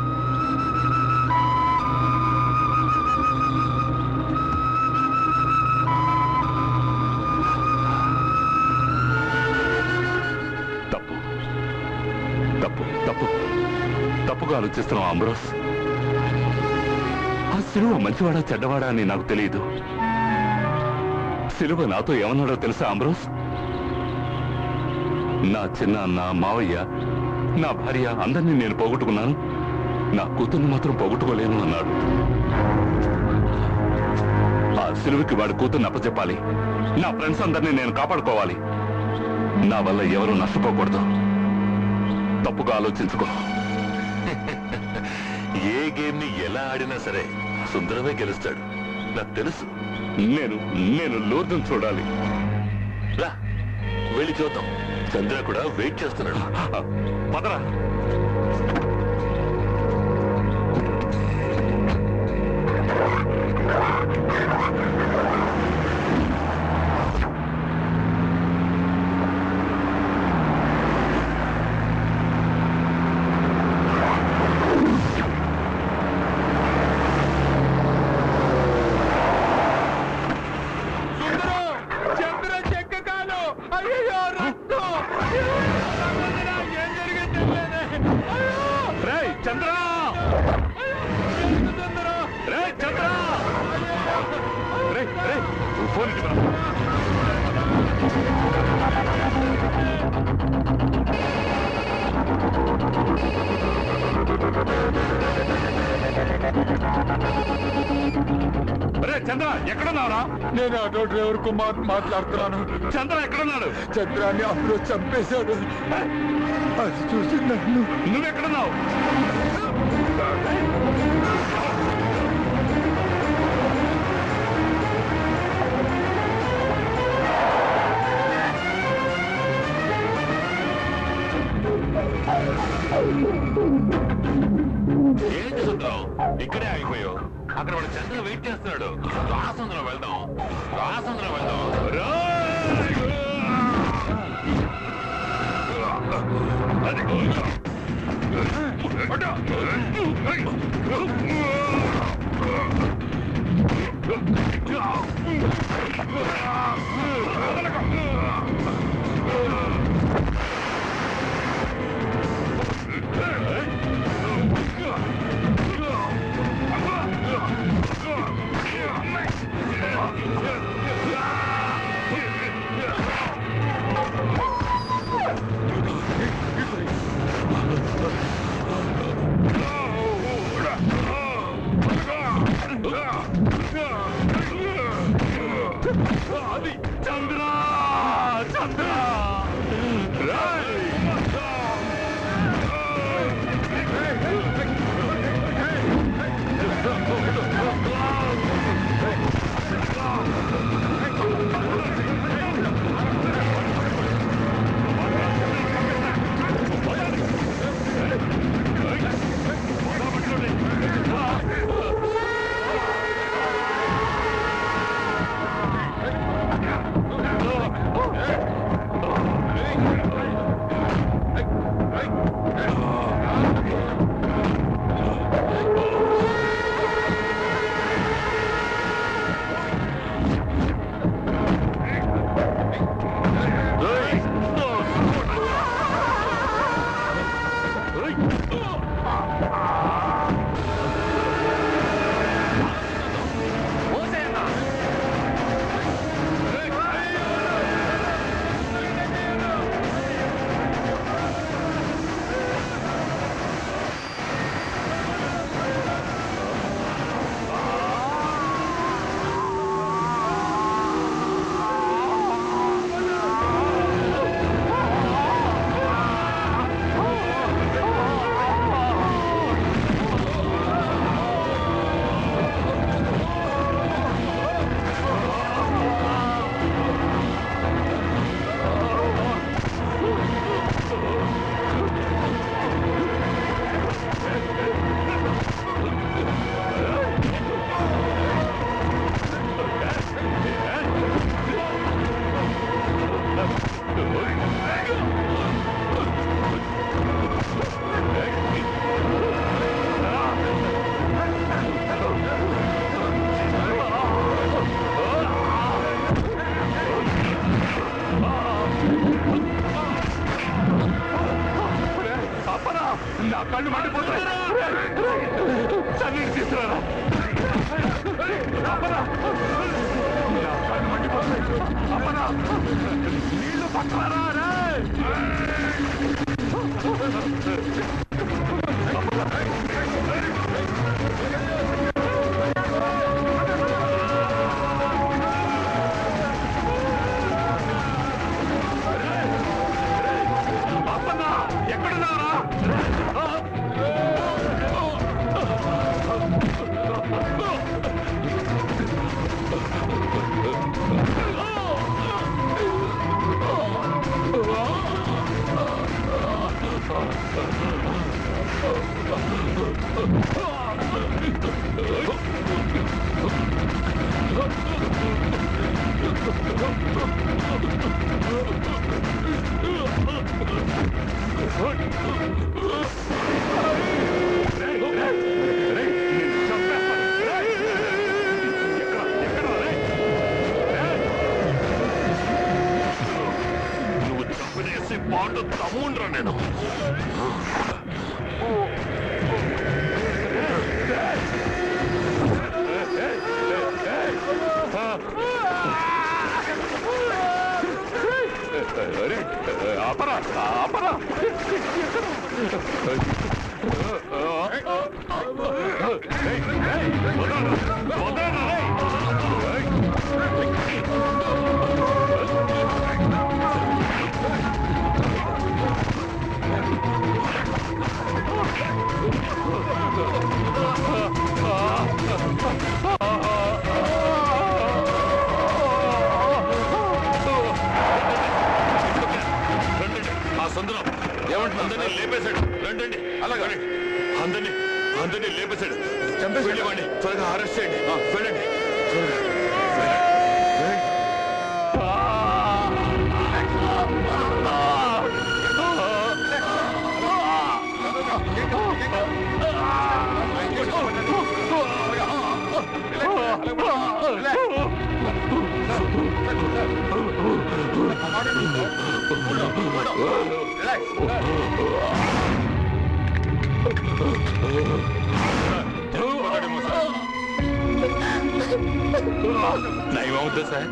తప్పు తప్పు తప్పు తప్పుగా ఆలోచిస్తున్నావు అమ్రోస్ ఆ సిలువ మంచివాడా చెడ్డవాడా అని నాకు తెలియదు సిలువ నాతో ఏమన్నాడో తెలుసా అమ్రోస్ నా చిన్న నా మావయ్య నా భార్య అందరినీ నేను పోగొట్టుకున్నాను నా కూతుర్ని మాత్రం పోగొట్టుకోలేను అన్నాడు ఆ సిలువకి వాడి కూతుర్ని అప్పచెప్పాలి నా ఫ్రెండ్స్ అందరినీ నేను కాపాడుకోవాలి నా వల్ల ఎవరు నష్టపోకూడదు తప్పుగా ఆలోచించుకో ఏ గేమ్ ని ఎలా ఆడినా సరే సుందరమే గెలుస్తాడు నాకు తెలుసు నేను నేను లోతును చూడాలి రా వెళ్ళి చూద్దాం చంద్ర కూడా వెయిట్ చేస్తున్నాడు పదరా చంద్ర చెక్క కాదు అయ్యో రక్తం ఏం జరిగింది రేయ్ చంద్ర రేయ్ చంద్ర రేయ్ రేయ్ ఫోన్ ఇటు రా. రేయ్ చంద్ర ఎక్కడున్నావురా నేను ఆటో డ్రైవర్ కుమార్ మాట్లాడుతున్నాను చంద్ర ఎక్కడున్నాడు చంద్రాన్ని అప్పుడు చంపేశాడు అది చూసి నన్ను నువ్వెక్కడున్నావు ఏంటి సుందరం ఇక్కడే ఆగిపోయావు అక్కడ వాడు చంద్ర వెయిట్ చేస్తున్నాడు రా సుందరం వెళ్దాం రా సుందరం వెళ్దాం అది చంద్ర చంద్ర రేయ్ ఓ కళ్ళు మండిపోతాయి చన్నీళ్ళు తీసుకురారా అప్పనా నా కళ్ళు మండిపోతాయి అప్పనా నీళ్లు పట్టరా అప్పన్నా ఎక్కడున్నారా నువ్వు చంపినేసి పాటు తమ్ముండ్రా నేను అరే ఆపరా ఆపరా ఆ సుందరం ఏమంటున్నా అందరినీ లేపేశాడు రండి అలాగే అందరినీ అందరినీ లేపేశాడు వెళ్ళివ్వండి త్వరగా అరెస్ట్ చేయండి ఆ, వెళ్ళండి త్వరగా. నయమవుద్దా సార్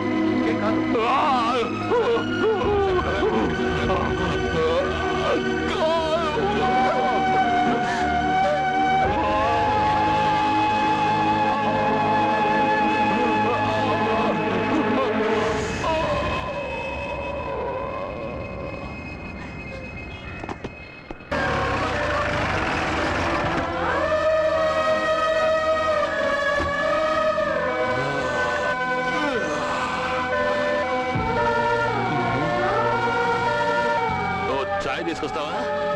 ఓ చాయ్ తీసుకొస్తావా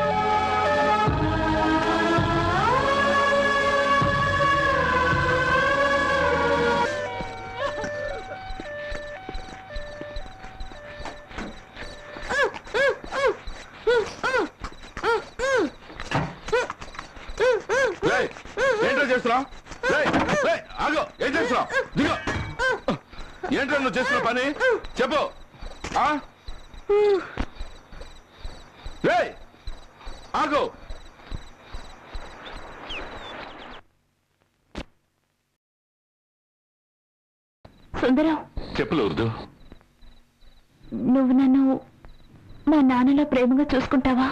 రేయ్, ఏంట్రా చేస్తున్నావు రేయ్, రేయ్, ఆగు ఏం చేస్తున్నావు దిగో ఏంట్రా నువ్వు చేస్తున్న పని చెప్పు ఆ? రేయ్ ఆగు సుందరం చెప్పులు ఉర్దు నువ్వు నన్ను మా నాన్నలో ప్రేమగా చూసుకుంటావా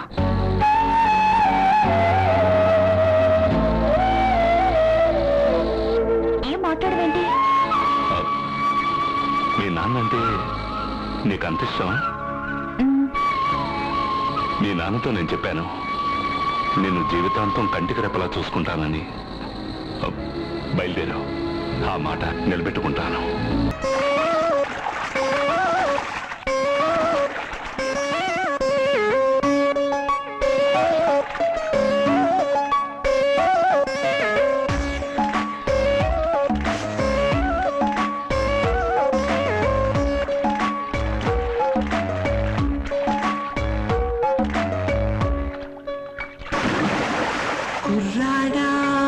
ఏం మాట్లాడవేంటి మీ నాన్న అంటే నీకు అంత ఇష్టం మీ నాన్నతో నేను చెప్పాను నేను జీవితాంతం కంటికి రెప్పలా చూసుకుంటానని అ, బయలుదేరు ఆ మాట నిలబెట్టుకుంటాను కుర్రాడా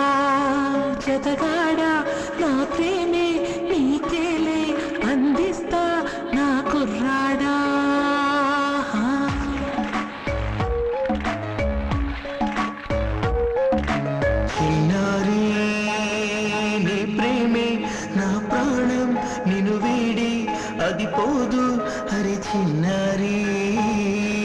జతగాడా నా ప్రేమే నీకేలే అందిస్తా నా కుర్రాడా పోదు హరి చిన్నారి